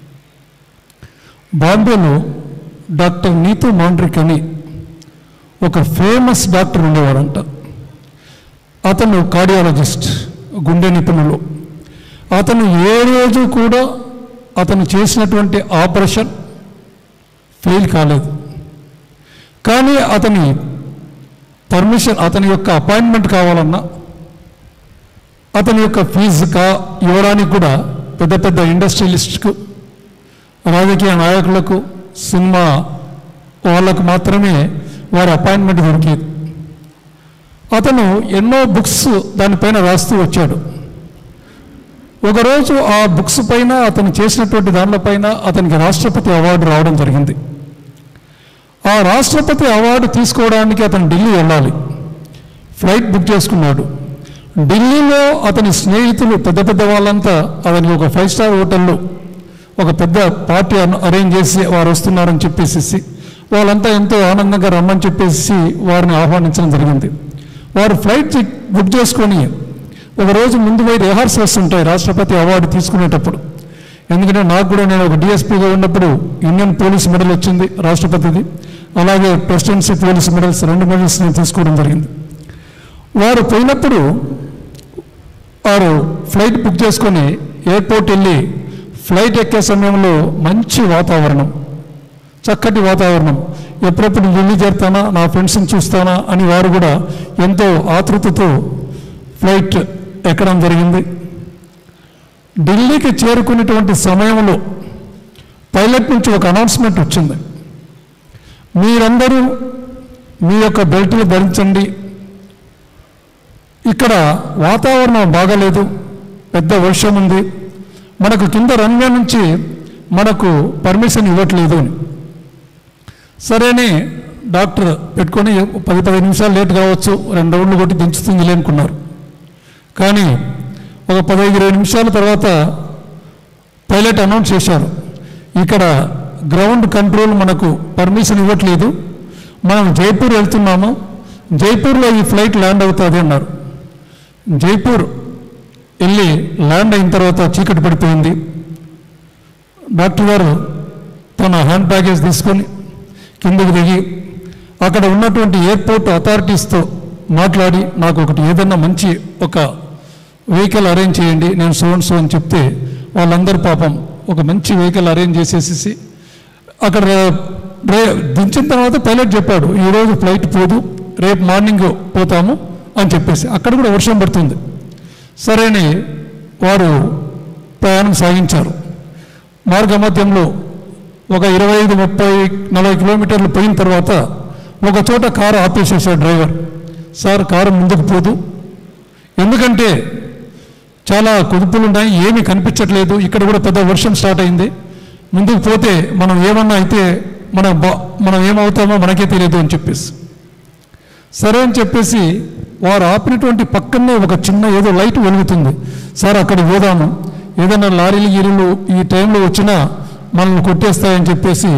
బాంబేలో డాక్టర్ నీతు మాండ్రిక్ అని ఒక ఫేమస్ డాక్టర్ ఉండేవాడంట అతను కార్డియాలజిస్ట్ గుండె నిపుణులు అతను ఏ రోజు కూడా అతను చేసినటువంటి ఆపరేషన్ ఫెయిల్ కాలేదు కానీ అతని పర్మిషన్ అతని యొక్క అపాయింట్మెంట్ కావాలన్నా అతని యొక్క ఫీజు కా ఇవ్వడానికి కూడా పెద్ద పెద్ద ఇండస్ట్రియలిస్ట్కు రాజకీయ నాయకులకు సినిమా వాళ్ళకు మాత్రమే వారి అపాయింట్మెంట్ దొరికేది అతను ఎన్నో బుక్స్ దానిపైన రాస్తూ వచ్చాడు ఒకరోజు ఆ బుక్స్ పైన అతను చేసినటువంటి దానిపైన అతనికి రాష్ట్రపతి అవార్డు రావడం జరిగింది ఆ రాష్ట్రపతి అవార్డు తీసుకోవడానికి అతను ఢిల్లీ వెళ్ళాలి ఫ్లైట్ బుక్ చేసుకున్నాడు ఢిల్లీలో అతని స్నేహితులు పెద్ద పెద్ద వాళ్ళంతా అతనికి ఒక ఫైవ్ స్టార్ హోటల్లో ఒక పెద్ద పార్టీ అన- అరేంజ్ చేసి వారు వస్తున్నారని చెప్పేసి వాళ్ళంతా ఎంతో ఆనందంగా రమ్మని చెప్పేసి వారిని ఆహ్వానించడం జరిగింది వారు ఫ్లైట్ టిక్ బుక్ చేసుకొని ఒక రోజు ముందు పోయి రిహార్సల్స్ ఉంటాయి రాష్ట్రపతి అవార్డు తీసుకునేటప్పుడు ఎందుకంటే నాకు కూడా నేను ఒక డిఎస్పీగా ఉన్నప్పుడు ఇండియన్ పోలీస్ మెడల్ వచ్చింది రాష్ట్రపతిది అలాగే ప్రెసిడెన్సీ పోలీస్ మెడల్స్ రెండు మెడల్స్ నేను తీసుకోవడం జరిగింది వారు పోయినప్పుడు వారు ఫ్లైట్ బుక్ చేసుకొని ఎయిర్పోర్ట్ వెళ్ళి ఫ్లైట్ ఎక్కే సమయంలో మంచి వాతావరణం చక్కటి వాతావరణం ఎప్పుడెప్పుడు ఢిల్లీ చేరుతానా నా ఫ్రెండ్స్ని చూస్తానా అని వారు కూడా ఎంతో ఆతృతతో ఫ్లైట్ ఎక్కడం జరిగింది ఢిల్లీకి చేరుకునేటువంటి సమయంలో పైలట్ నుంచి ఒక అనౌన్స్మెంట్ వచ్చింది మీరందరూ మీ యొక్క బెల్టులు ధరించండి ఇక్కడ వాతావరణం బాగలేదు పెద్ద వర్షం ఉంది మనకు కింద రన్వే నుంచి మనకు పర్మిషన్ ఇవ్వట్లేదు అని సరేని డాక్టర్ పెట్టుకొని పది పది నిమిషాలు లేట్ కావచ్చు రెండు రౌండ్లు కొట్టి దించుతుంది అనుకున్నారు కానీ ఒక పదహైదు ఇరవై నిమిషాల తర్వాత పైలట్ అనౌన్స్ చేశారు ఇక్కడ గ్రౌండ్ కంట్రోల్ మనకు పర్మిషన్ ఇవ్వట్లేదు మనం జైపూర్ వెళ్తున్నాము జైపూర్లో ఈ ఫ్లైట్ ల్యాండ్ అవుతుంది అన్నారు జైపూర్ వెళ్ళి ల్యాండ్ అయిన తర్వాత చీకటి పడిపోయింది డాక్టర్ గారు తన హ్యాండ్ బ్యాగేజ్ తీసుకొని కిందకి దిగి అక్కడ ఉన్నటువంటి ఎయిర్పోర్ట్ అథారిటీస్తో మాట్లాడి నాకు ఒకటి ఏదన్నా మంచి ఒక వెహికల్ అరేంజ్ చేయండి నేను సో అండ్ సో అని చెప్తే వాళ్ళందరూ పాపం ఒక మంచి వెహికల్ అరేంజ్ చేసేసి అక్కడ డ్రై దించిన తర్వాత పైలట్ చెప్పాడు ఈరోజు ఫ్లైట్ పోదు రేపు మార్నింగ్ పోతాము అని చెప్పేసి అక్కడ కూడా వర్షం పడుతుంది సరేని వారు ప్రయాణం సాగించారు మార్గ మధ్యంలో ఒక ఇరవై ఐదు ముప్పై నలభై కిలోమీటర్లు పోయిన తర్వాత ఒక చోట కారు ఆపేసేసాడు డ్రైవర్ సార్ కారు ముందుకు పోదు ఎందుకంటే చాలా కుదుపులు ఉన్నాయి ఏమీ కనిపించట్లేదు ఇక్కడ కూడా పెద్ద వర్షం స్టార్ట్ అయింది ముందుకు పోతే మనం ఏమన్నా అయితే మన బా మనం ఏమవుతామో మనకే తెలియదు అని చెప్పేసి సరే అని చెప్పేసి వారు ఆపినటువంటి పక్కనే ఒక చిన్న ఏదో లైట్ వెలుగుతుంది సార్ అక్కడికి పోదాము ఏదైనా లారీలు గీరీలు ఈ టైంలో వచ్చినా మనల్ని కొట్టేస్తాయని చెప్పేసి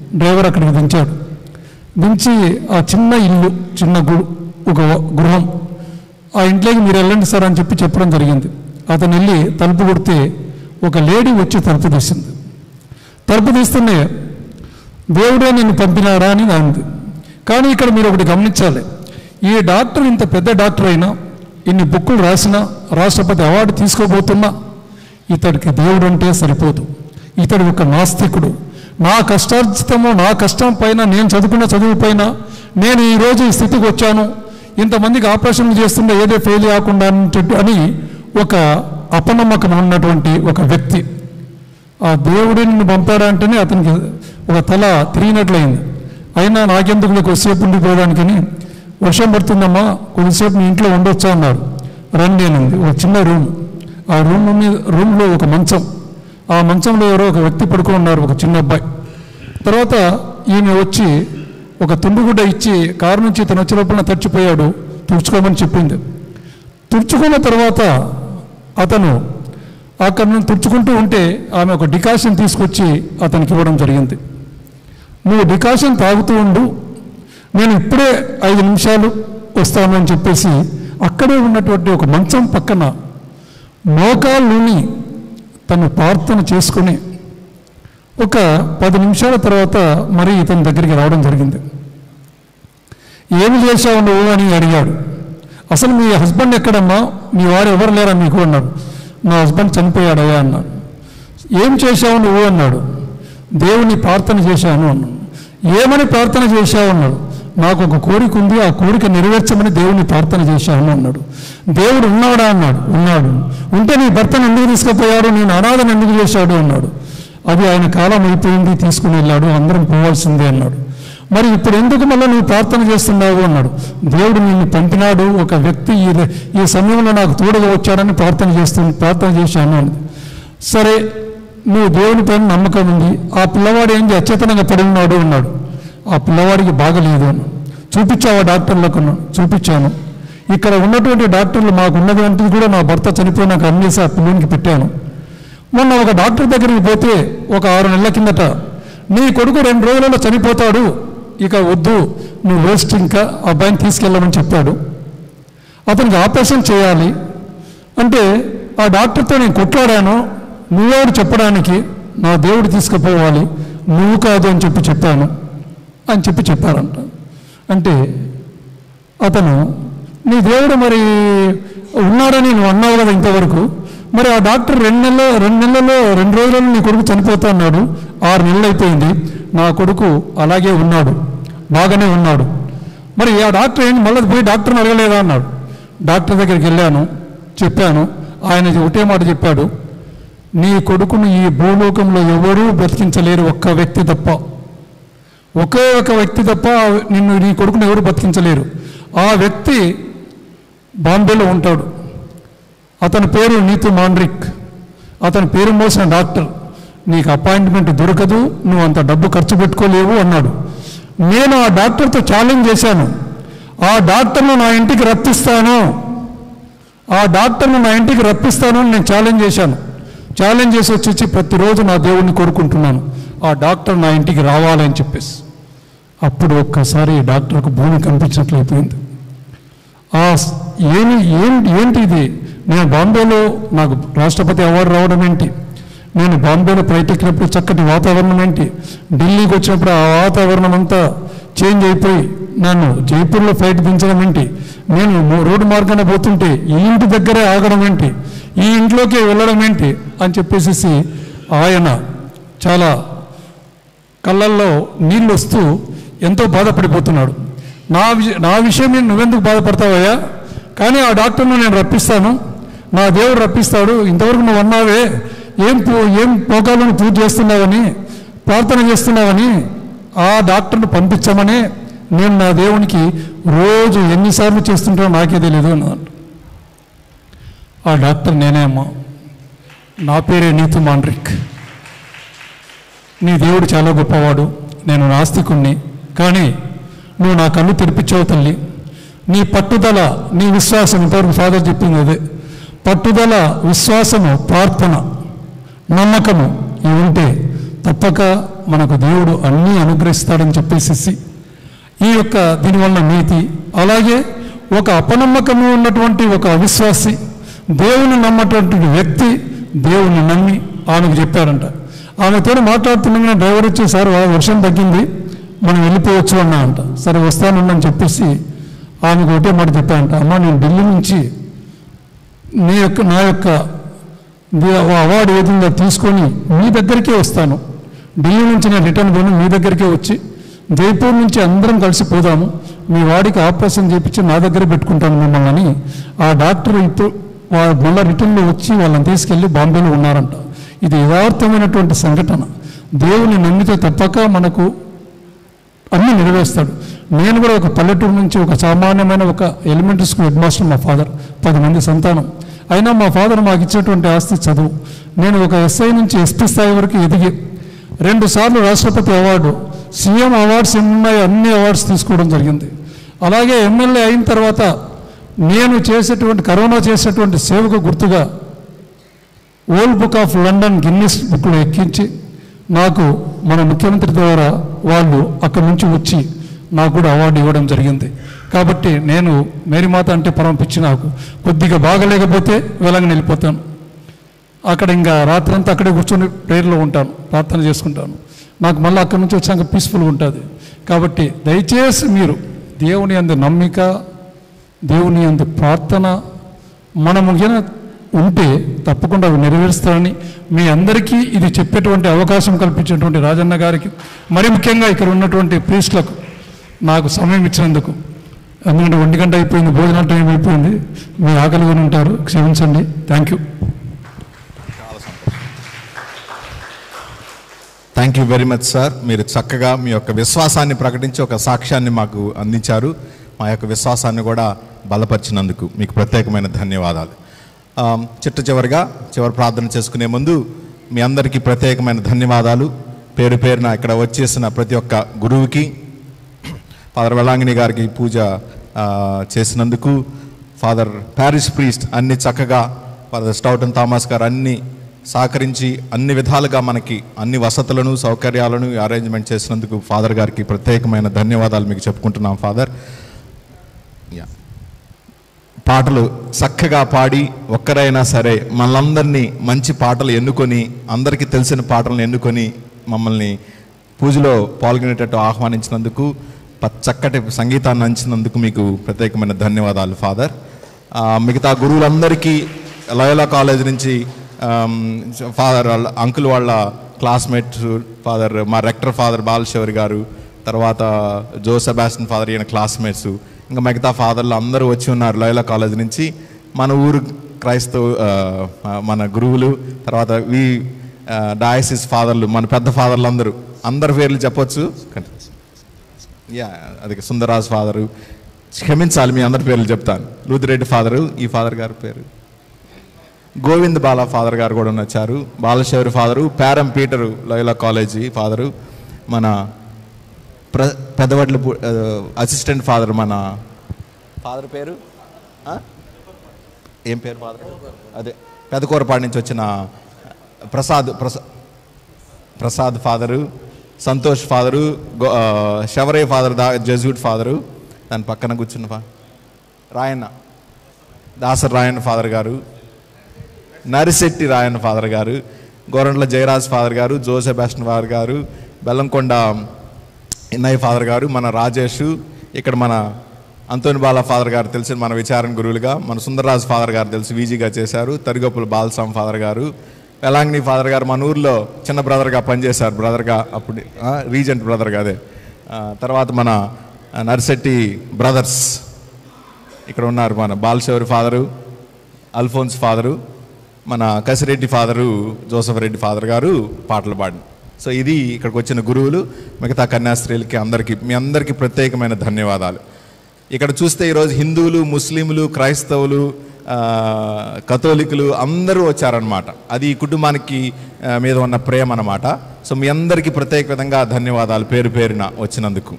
డ్రైవర్ అక్కడికి దించాడు దించి ఆ చిన్న ఇల్లు చిన్న గు ఒక గృహం ఆ ఇంట్లోకి మీరు వెళ్ళండి సార్ అని చెప్పి చెప్పడం జరిగింది అతను వెళ్ళి తలుపు కొడితే ఒక లేడీ వచ్చి తలుపు తీసింది తలుపు తీస్తూనే దేవుడే నిన్ను పంపినాడా అని అంది కానీ ఇక్కడ మీరు ఒకటి గమనించాలి ఈ డాక్టర్ ఇంత పెద్ద డాక్టర్ అయినా ఇన్ని బుక్కులు రాసినా రాష్ట్రపతి అవార్డు తీసుకోబోతున్నా ఇతడికి దేవుడు అంటే సరిపోదు ఇతడు ఒక నాస్తికుడు నా కష్టార్జితము నా కష్టం పైన నేను చదువుకున్న చదువు పైన నేను ఈరోజు ఈ స్థితికి వచ్చాను ఇంతమందికి ఆపరేషన్లు చేస్తుండే ఏదో ఫెయిల్ కాకుండా అని- అని ఒక అపనమ్మకం ఉన్నటువంటి ఒక వ్యక్తి ఆ దేవుడే నిన్ను పంపాడా అంటేనే అతనికి ఒక తల తిరిగినట్లయింది అయినా నాకెందుకు నీకు కొద్దిసేపు ఉండిపోవడానికని వర్షం పడుతుందమ్మా కొద్దిసేపు మీ ఇంట్లో ఉండొచ్చా అన్నారు రండి అనింది ఒక చిన్న రూమ్ ఆ రూమ్ మీద రూమ్లో ఒక మంచం ఆ మంచంలో ఎవరో ఒక వ్యక్తి పడుకొని ఉన్నారు ఒక చిన్న అబ్బాయి తర్వాత ఈమె వచ్చి ఒక తుండుగుడ్డ ఇచ్చి కారు నుంచి తను వచ్చే లోపల తడిచిపోయాడు తుడుచుకోమని చెప్పింది తుడుచుకున్న తర్వాత అతను అక్కడ నుంచి తుడుచుకుంటూ ఉంటే ఆమె ఒక డికాషన్ తీసుకొచ్చి అతనికి ఇవ్వడం జరిగింది నువ్వు డికాషన్ తాగుతూ ఉండు నేను ఇప్పుడే ఐదు నిమిషాలు వస్తాను అని చెప్పేసి అక్కడే ఉన్నటువంటి ఒక మంచం పక్కన మోకాళ్ళుని తను ప్రార్థన చేసుకుని ఒక పది నిమిషాల తర్వాత మరి ఇతని దగ్గరికి రావడం జరిగింది ఏమి చేశావు నువ్వు అని అడిగాడు అసలు మీ హస్బెండ్ ఎక్కడమ్మా మీ వారు ఎవరు లేరా మీకు అన్నాడు నా హస్బెండ్ చనిపోయాడయ్యా అన్నాడు ఏం చేశావు నువ్వు అన్నాడు దేవుని ప్రార్థన చేశాను అన్నాడు ఏమని ప్రార్థన చేశావు అన్నాడు నాకు ఒక కోరిక ఉంది ఆ కోరిక నెరవేర్చమని దేవుని ప్రార్థన చేశాను అన్నాడు దేవుడు ఉన్నాడా అన్నాడు ఉన్నాడు ఉంటే నీ భర్తను ఎందుకు తీసుకుపోయాడు నేను అనాథన ఎందుకు చేశాడు అన్నాడు అది ఆయన కాలం అయిపోయింది తీసుకుని వెళ్ళాడు అందరం పోవాల్సిందే అన్నాడు మరి ఇప్పుడు ఎందుకు మళ్ళీ నువ్వు ప్రార్థన చేస్తున్నావు అన్నాడు దేవుడు నిన్ను పంపినాడు ఒక వ్యక్తి ఈ ఈ సమయంలో నాకు తోడుగా వచ్చాడని ప్రార్థన చేస్తు ప్రార్థన చేశాను అని సరే నువ్వు దేవుని పైన నమ్మకం ఉంది ఆ పిల్లవాడు ఏంటి అచేతనంగా పడి ఉన్నాడు అన్నాడు ఆ పిల్లవాడికి బాగలేదు అని చూపించావా డాక్టర్లకు అన్నాడు. చూపించాను ఇక్కడ ఉన్నటువంటి డాక్టర్లు మాకు ఉన్నటువంటిది కూడా నా భర్త చనిపోయినాక అమ్మేసి ఆ పిల్లోనికి పెట్టాను మొన్న ఒక డాక్టర్ దగ్గరికి పోతే ఒక ఆరు నెలల కిందట నీ కొడుకు రెండు రోజులలో చనిపోతాడు ఇక వద్దు నువ్వు వేస్ట్ ఇంకా ఆ అబ్బాయిని తీసుకెళ్ళమని చెప్పాడు అతనికి ఆపరేషన్ చేయాలి అంటే ఆ డాక్టర్తో నేను కొట్లాడాను నువ్వెవరు చెప్పడానికి నా దేవుడు తీసుకుపోవాలి నువ్వు కాదు అని చెప్పి చెప్పాను అని చెప్పి చెప్పారంట అంటే అతను నీ దేవుడు మరి ఉన్నాడని నువ్వు అన్నావు కదా ఇంతవరకు మరి ఆ డాక్టర్ రెండు నెలలు రెండు నెలల్లో రెండు రోజులలో నీ కొడుకు చనిపోతా అన్నాడు ఆరు నెలలు అయిపోయింది నా కొడుకు అలాగే ఉన్నాడు బాగానే ఉన్నాడు మరి ఆ డాక్టర్ ఏంటి మళ్ళీ పోయి డాక్టర్ని అడగలేదా అన్నాడు డాక్టర్ దగ్గరికి వెళ్ళాను చెప్పాను ఆయన ఒకటే మాట చెప్పాడు నీ కొడుకును ఈ భూలోకంలో ఎవరూ బ్రతికించలేరు ఒక్క వ్యక్తి తప్ప ఒకే ఒక వ్యక్తి తప్ప నిన్ను నీ కొడుకును ఎవరు బతికించలేరు ఆ వ్యక్తి బాంబేలో ఉంటాడు అతని పేరు నీతు మాండ్రిక్ అతని పేరు మోసిన డాక్టర్ నీకు అపాయింట్మెంట్ దొరకదు నువ్వు అంత డబ్బు ఖర్చు పెట్టుకోలేవు అన్నాడు నేను ఆ డాక్టర్తో ఛాలెంజ్ చేశాను ఆ డాక్టర్ను నా ఇంటికి రప్పిస్తాను ఆ డాక్టర్ను నా ఇంటికి రప్పిస్తాను అని నేను ఛాలెంజ్ చేశాను ఛాలెంజ్ చేసి వచ్చి వచ్చి ప్రతిరోజు నా దేవుణ్ణి కోరుకుంటున్నాను ఆ డాక్టర్ నా ఇంటికి రావాలని చెప్పేసి అప్పుడు ఒక్కసారి ఈ డాక్టర్కు భూమి కనిపించినట్లయిపోయింది ఆ స్- ఏమి ఏంటి ఏంటి ఇది నేను బాంబేలో నాకు రాష్ట్రపతి అవార్డు రావడం ఏంటి నేను బాంబేలో పర్యటించినప్పుడు చక్కటి వాతావరణం ఏంటి ఢిల్లీకి వచ్చినప్పుడు ఆ వాతావరణం అంతా చేంజ్ అయిపోయి నన్ను జైపూర్లో ఫ్లైట్ దించడం ఏంటి నేను మో- రోడ్డు మార్గాన పోతుంటే ఈ ఇంటి దగ్గరే ఆగడం ఏంటి ఈ ఇంట్లోకి వెళ్ళడం ఏంటి అని చెప్పేసి ఆయన చాలా కళ్ళల్లో నీళ్ళు వస్తూ ఎంతో బాధపడిపోతున్నాడు నా విష నా విషయం మీద నువ్వెందుకు బాధపడతావయ్యా కానీ ఆ డాక్టర్ను నేను రప్పిస్తాను నా దేవుడు రప్పిస్తాడు ఇంతవరకు నువ్వు అన్నావే ఏం పూ- ఏం పోకాలను పూజ చేస్తున్నావని ప్రార్థన చేస్తున్నావని ఆ డాక్టర్ను పంపించమని నేను నా దేవునికి రోజు ఎన్నిసార్లు చేస్తుంటానో నాకే తెలియదు అన్నాడు ఆ డాక్టర్ నేనే అమ్మా నా పేరే నీతు మాండ్రిక్ నీ దేవుడు చాలా గొప్పవాడు నేను నాస్తికుణ్ణి కానీ నువ్వు నా కళ్ళు తెరిపించావు తల్లి నీ పట్టుదల నీ విశ్వాసం ఇంతవరకు ఫాదర్ చెప్పింది అదే పట్టుదల విశ్వాసము ప్రార్థన నమ్మకము ఇవి ఉంటే తప్పక మనకు దేవుడు అన్నీ అనుగ్రహిస్తాడని చెప్పేసి ఈ యొక్క దీనివల్ల నీతి అలాగే ఒక అపనమ్మకము ఉన్నటువంటి ఒక అవిశ్వాసి దేవుని నమ్మటువంటి వ్యక్తి దేవుని నమ్మి ఆమెకు చెప్పారంట ఆమెతో మాట్లాడుతుండగానే డ్రైవర్ వచ్చి సార్ ఆ వర్షం తగ్గింది మనం వెళ్ళిపోవచ్చు అన్నా అంట సరే వస్తానని చెప్పేసి ఆమెకు ఒకటే మాట చెప్పానంట అమ్మ నేను ఢిల్లీ నుంచి నీ యొక్క నా యొక్క ది- అవార్డు ఏదిందో తీసుకొని మీ దగ్గరికే వస్తాను ఢిల్లీ నుంచి నేను రిటర్న్ పోను మీ దగ్గరికే వచ్చి జైపూర్ నుంచి అందరం కలిసి పోదాము మీ వాడికి ఆపరేషన్ చేయించి నా దగ్గర పెట్టుకుంటాను మిమ్మల్ని అని ఆ డాక్టర్ ఇప్పుడు వా- మళ్ళా రిటర్న్లో వచ్చి వాళ్ళని తీసుకెళ్ళి బాంబేలో ఉన్నారంట ఇది యథార్థమైనటువంటి సంఘటన దేవుని నమ్మితే తప్పక మనకు అన్నీ నెరవేరుస్తాడు నేను కూడా ఒక పల్లెటూరు నుంచి ఒక సామాన్యమైన ఒక ఎలిమెంటరీ స్కూల్ హెడ్ మాస్టర్ మా ఫాదర్ పది మంది సంతానం అయినా మా ఫాదర్ మాకు ఇచ్చేటువంటి ఆస్తి చదువు నేను ఒక ఎస్ఐ నుంచి ఎస్పీ స్థాయి వరకు ఎదిగి రెండు సార్లు రాష్ట్రపతి అవార్డు సీఎం అవార్డ్స్ ఎన్ని ఉన్నాయో అన్ని అవార్డ్స్ తీసుకోవడం జరిగింది అలాగే ఎమ్మెల్యే అయిన తర్వాత నేను చేసేటువంటి కరోనా చేసేటువంటి సేవకు గుర్తుగా old book of London Guinness బుక్లో ఎక్కించి నాకు మన ముఖ్యమంత్రి ద్వారా వాళ్ళు అక్కడి నుంచి వచ్చి నాకు కూడా అవార్డు ఇవ్వడం జరిగింది కాబట్టి నేను మేరీమాత అంటే పరమ పిచ్చి నాకు కొద్దిగా బాగలేకపోతే వెలంగా వెళ్ళిపోతాను అక్కడ ఇంకా రాత్రంతా అక్కడే కూర్చొని ప్రేయర్లో ఉంటాను ప్రార్థన చేసుకుంటాను నాకు మళ్ళీ అక్కడి నుంచి వచ్చాక పీస్ఫుల్గా ఉంటుంది కాబట్టి దయచేసి మీరు దేవుని అందు నమ్మిక దేవుని అందు ప్రార్థన మనము గిన ఉంటే తప్పకుండా అవి నెరవేరుస్తారని మీ అందరికీ ఇది చెప్పేటువంటి అవకాశం కల్పించినటువంటి రాజన్న గారికి మరి ముఖ్యంగా ఇక్కడ ఉన్నటువంటి ప్రీస్టులకు నాకు సమయం ఇచ్చినందుకు ఎందుకంటే ఒంటి గంట అయిపోయింది భోజనాల టైం అయిపోయింది మీ ఆకలిగా ఉంటారు క్షమించండి thank you thank you very much sir మీరు చక్కగా మీ యొక్క విశ్వాసాన్ని ప్రకటించి ఒక సాక్ష్యాన్ని మాకు అందించారు మా యొక్క విశ్వాసాన్ని కూడా బలపరిచినందుకు మీకు ప్రత్యేకమైన ధన్యవాదాలు ఆ, చిట్ట చివరిగా చివరి ప్రార్థన చేసుకునే ముందు మీ అందరికీ ప్రత్యేకమైన ధన్యవాదాలు పేరు పేరున ఇక్కడ వచ్చేసిన ప్రతి ఒక్క గురువుకి ఫాదర్ వెలాంగిని గారికి పూజ ఆ, చేసినందుకు ఫాదర్ ప్యారిస్ ప్రీస్ట్ అన్ని చక్కగా ఫాదర్ స్టౌటన్ థామస్ గారు అన్ని సహకరించి అన్ని విధాలుగా మనకి అన్ని వసతులను సౌకర్యాలను అరేంజ్మెంట్ చేసినందుకు ఫాదర్ గారికి ప్రత్యేకమైన ధన్యవాదాలు మీకు చెప్పుకుంటున్నాం ఫాదర్ యా పాటలు చక్కగా పాడి ఒక్కరైనా సరే మనందరినీ మంచి పాటలు ఎన్నుకొని అందరికీ తెలిసిన పాటలను ఎన్నుకొని మమ్మల్ని పూజలో పాల్గొనేటట్టు ఆహ్వానించినందుకు ప- చక్కటి సంగీతాన్ని అంచినందుకు మీకు ప్రత్యేకమైన ధన్యవాదాలు ఫాదర్ ఆ, మిగతా గురువులందరికీ లయోలా కాలేజ్ నుంచి ఆమ్, ఫాదర్ వాళ్ళ అంకుల్ వాళ్ళ క్లాస్మేట్ ఫాదర్ మా రెక్టర్ ఫాదర్ బాలశివరి గారు తర్వాత జో సెబాస్టిన్ ఫాదర్ ఈయన క్లాస్మేట్స్ ఇంకా మిగతా ఫాదర్లు అందరూ వచ్చి ఉన్నారు లయోలా కాలేజ్ నుంచి మన ఊరు క్రైస్తవ ఆ, మన గురువులు తర్వాత వి డయాసిస్ ఫాదర్లు మన పెద్ద ఫాదర్లు అందరూ అందరి పేర్లు చెప్పొచ్చు యా అది సుందరాజ్ ఫాదరు క్షమించాలి మీ అందరి పేర్లు చెప్తాను లూదిరెడ్డి ఫాదరు ఈ ఫాదర్ గారి పేరు గోవింద్ బాలా ఫాదర్ గారు కూడా వచ్చారు Balashowri father Peram Peter Loyola college father మన ప్ర పెద్దవడ్ల అసిస్టెంట్ ఫాదర్ మన ఫాదర్ పేరు ఆ? ఏం పేరు ఫాదర్ అదే పెదకూరపాడు నుంచి వచ్చిన ప్రసాద్ ప్రసా ప్రసాద్ ఫాదరు సంతోష్ ఫాదరు గో- ఆ, శవరయ్య ఫాదర్ దా జెజ్యూట్ ఫాదరు దాని పక్కన కూర్చున్న ఫా రాయన్న దాసర్ రాయన్న ఫాదర్ గారు నరిశెట్టి రాయన్న ఫాదర్ గారు గోరంట్ల జయరాజ్ ఫాదర్ గారు జోసెబాస్టన్ ఫాదర్ గారు బెల్లంకొండ ఇన్నయ్య ఫాదర్ గారు మన రాజేష్ ఇక్కడ మన అంతోని బాల ఫాదర్ గారు తెలిసిన మన విచారణ గురువులుగా మన సుందరరాజు ఫాదర్ గారు తెలిసి వీజీగా చేశారు తరిగొప్పుల బాలస్వామి ఫాదర్ గారు వెలాంగిని ఫాదర్ గారు మన ఊర్లో చిన్న బ్రదర్గా పనిచేశారు బ్రదర్గా అప్పుడు రీజెంట్ బ్రదర్గా అదే ఆ, తర్వాత మన ఆ, నర్శెట్టి బ్రదర్స్ ఇక్కడ ఉన్నారు మన బాలశౌరి ఫాదరు అల్ఫోన్స్ ఫాదరు మన Kasireddy father Joseph Reddy father గారు పాటలు పాడి సో ఇది ఇక్కడికి వచ్చిన గురువులు మిగతా కన్యాస్త్రీలకి అందరికీ మీ అందరికీ ప్రత్యేకమైన ధన్యవాదాలు ఇక్కడ చూస్తే ఈరోజు హిందువులు ముస్లింలు క్రైస్తవులు ఆ, కథోలికులు అందరూ వచ్చారనమాట అది ఈ కుటుంబానికి ఆ, మీద ఉన్న ప్రేమ అన్నమాట సో మీ అందరికీ ప్రత్యేక విధంగా ధన్యవాదాలు పేరు పేరున వచ్చినందుకు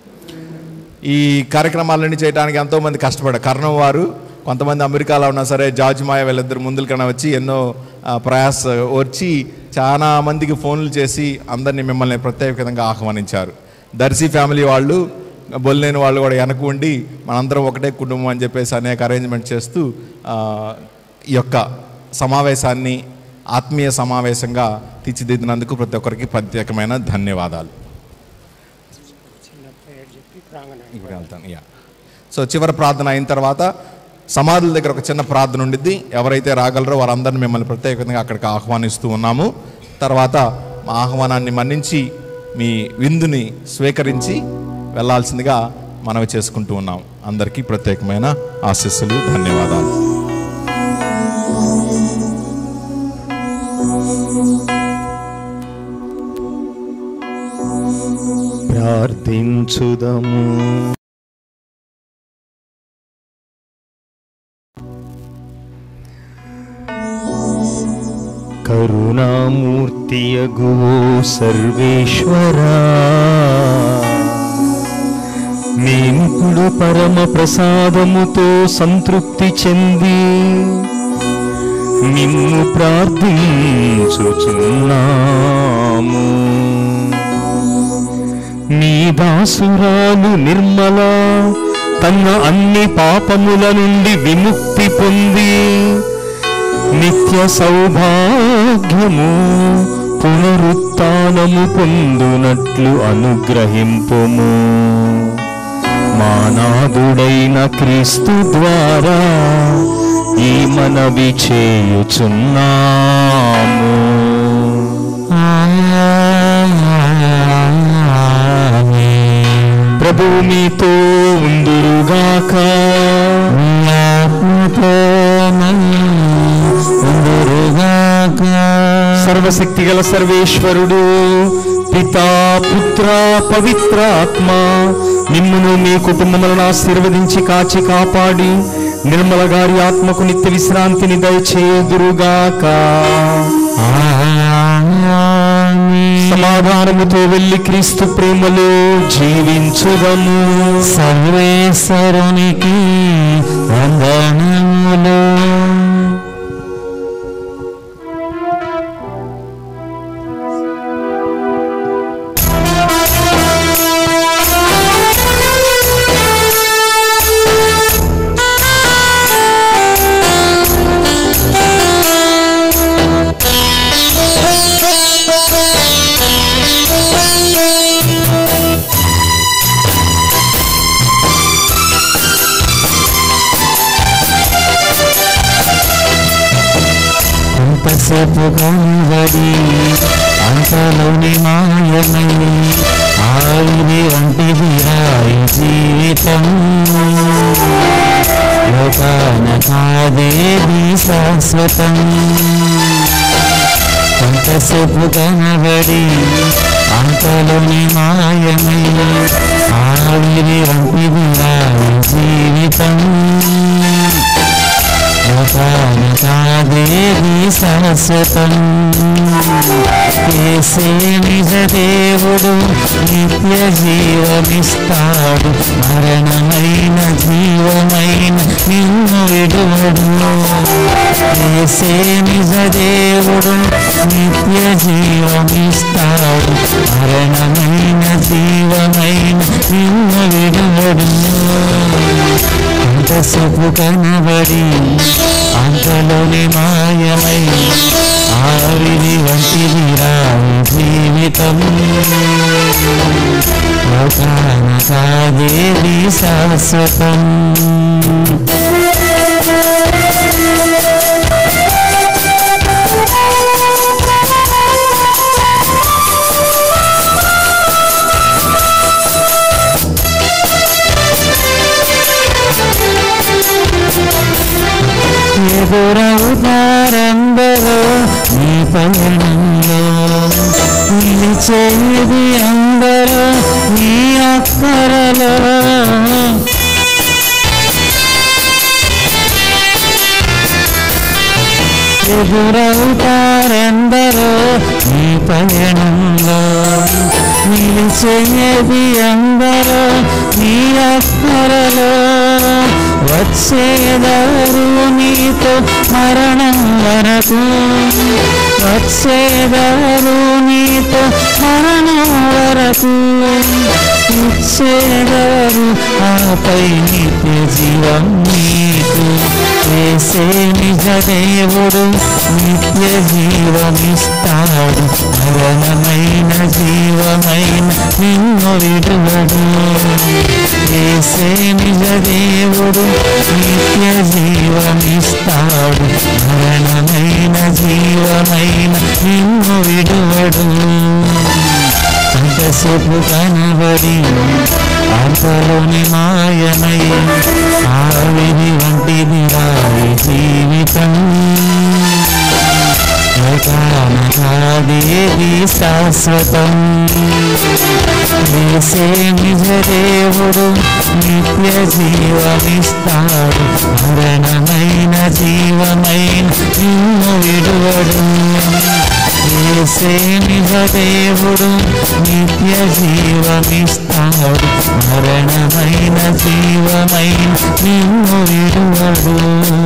ఈ కార్యక్రమాలన్నీ చేయడానికి ఎంతోమంది కష్టపడ్డారు కర్ణం వారు కొంతమంది అమెరికాలో ఉన్నా సరే జార్జ్ మాయ వీళ్ళిద్దరు ముందుల కన్నా వచ్చి ఎన్నో ఆ, ప్రయాస వచ్చి చాలా మందికి ఫోన్లు చేసి అందరినీ మిమ్మల్ని ప్రత్యేకంగా ఆహ్వానించారు దర్శి ఫ్యామిలీ వాళ్ళు బొల్లేని వాళ్ళు కూడా వెనక ఉండి మనందరం ఒకటే కుటుంబం అని చెప్పేసి అనేక అరేంజ్మెంట్ చేస్తూ ఆ, ఈ యొక్క సమావేశాన్ని ఆత్మీయ సమావేశంగా తీర్చిదిద్దినందుకు ప్రతి ఒక్కరికి ప్రత్యేకమైన ధన్యవాదాలు ఇప్పుడు వెళ్తాను యా సో చివరి ప్రార్థన అయిన తర్వాత సమాధుల దగ్గర ఒక చిన్న ప్రార్థన ఉండిద్ది ఎవరైతే రాగలరో వారందరిని మిమ్మల్ని ప్రత్యేకంగా అక్కడికి ఆహ్వానిస్తూ ఉన్నాము తర్వాత మా ఆహ్వానాన్ని మన్నించి మీ విందుని స్వీకరించి వెళ్ళాల్సిందిగా మనవి చేసుకుంటూ ఉన్నాం అందరికీ ప్రత్యేకమైన ఆశీస్సులు ధన్యవాదాలు ప్రార్థించుదము కరుణామూర్తియగువో సర్వేశ్వరా మేమిప్పుడు పరమ ప్రసాదముతో సంతృప్తి చెంది నిన్ను ప్రార్థించుచున్నాము నీ దాసురాలు నిర్మల తన అన్ని పాపముల నుండి విముక్తి పొంది నిత్య సౌభాగ్యము పునరుత్నము పొందునట్లు అనుగ్రహింపుము మానాదుడైన క్రీస్తు ద్వారా ఈ మనవి చేయుచున్నాము ప్రభు మీతో ఉందురుగాక సర్వశక్తి గల సర్వేశ్వరుడు పితా పుత్ర పవిత్ర ఆత్మ నిమ్మును మీ కుటుంబములను ఆశీర్వదించి కాచి కాపాడి నిర్మల గారి ఆత్మకు నిత్య విశ్రాంతిని దయచేదురుగాక సమాధానముతో వెళ్ళి క్రీస్తు ప్రేమలో జీవించుదము సర్వేశ్వరునికి వందనములు కొంతసేపు కనివడి అంతలోని మాయమై ఆవిరి వంటిది రాయి జీవితం లోకాన కాదేది శాశ్వతం కొంతసేపు కనబడి అంతలోని మాయమై ఆవిరి వంటిది రాయి జీవితం లోకానికాదేవి శాశ్వతం ఏసే నిజ దేవుడు నిత్య జీవమిస్తాడు మరణమైన జీవమైన నిన్ను విడువడు ఏసే నిజ దేవుడు నిత్య జీవమిస్తాడు మరణమైన జీవమైన నిన్ను విడువడు అంతసేపు కనబడి అంతలోని మాయమై ఆవిరి వంటిది రాయి జీవితం లోకాన కాదేది శాశ్వతం ఎదురవుతారందరూ నీ పయనంలో నిలిచేది అందరూ నీ అక్కరలో ఎదురవుతారందరూ నీ పయనంలో నిలిచేది అందరూ నీ అక్కరలో వచ్చేదారు నీతో మరణం వరకు వచ్చేదారు నీతో మరణం వరకు ఇచ్చేదారు ఆపై నిత్య జీవం నీకు వేసే నిజ దేవుడు నిత్య జీవమిస్తాడు మరణమైన జీవమైన నిన్ను విడువడు వేసే నిజ దేవుడు నిత్య జీవమిస్తాడు మరణమైన జీవమైన నిన్ను విడువడు అంతసేపు కనబడి అంతలోని మాయమై ఆవిరి వంటిది రాయి జీవితం కాదేది శాశ్వతం వేసే నిజ దేవుడు నిత్య జీవమిస్తాడు మరణమైన జీవమైన నిన్ను విడువడు వేసే నిజ దేవుడు నిత్య జీవమిస్తాడు మరణమైన జీవమైన నిన్ను విడువడు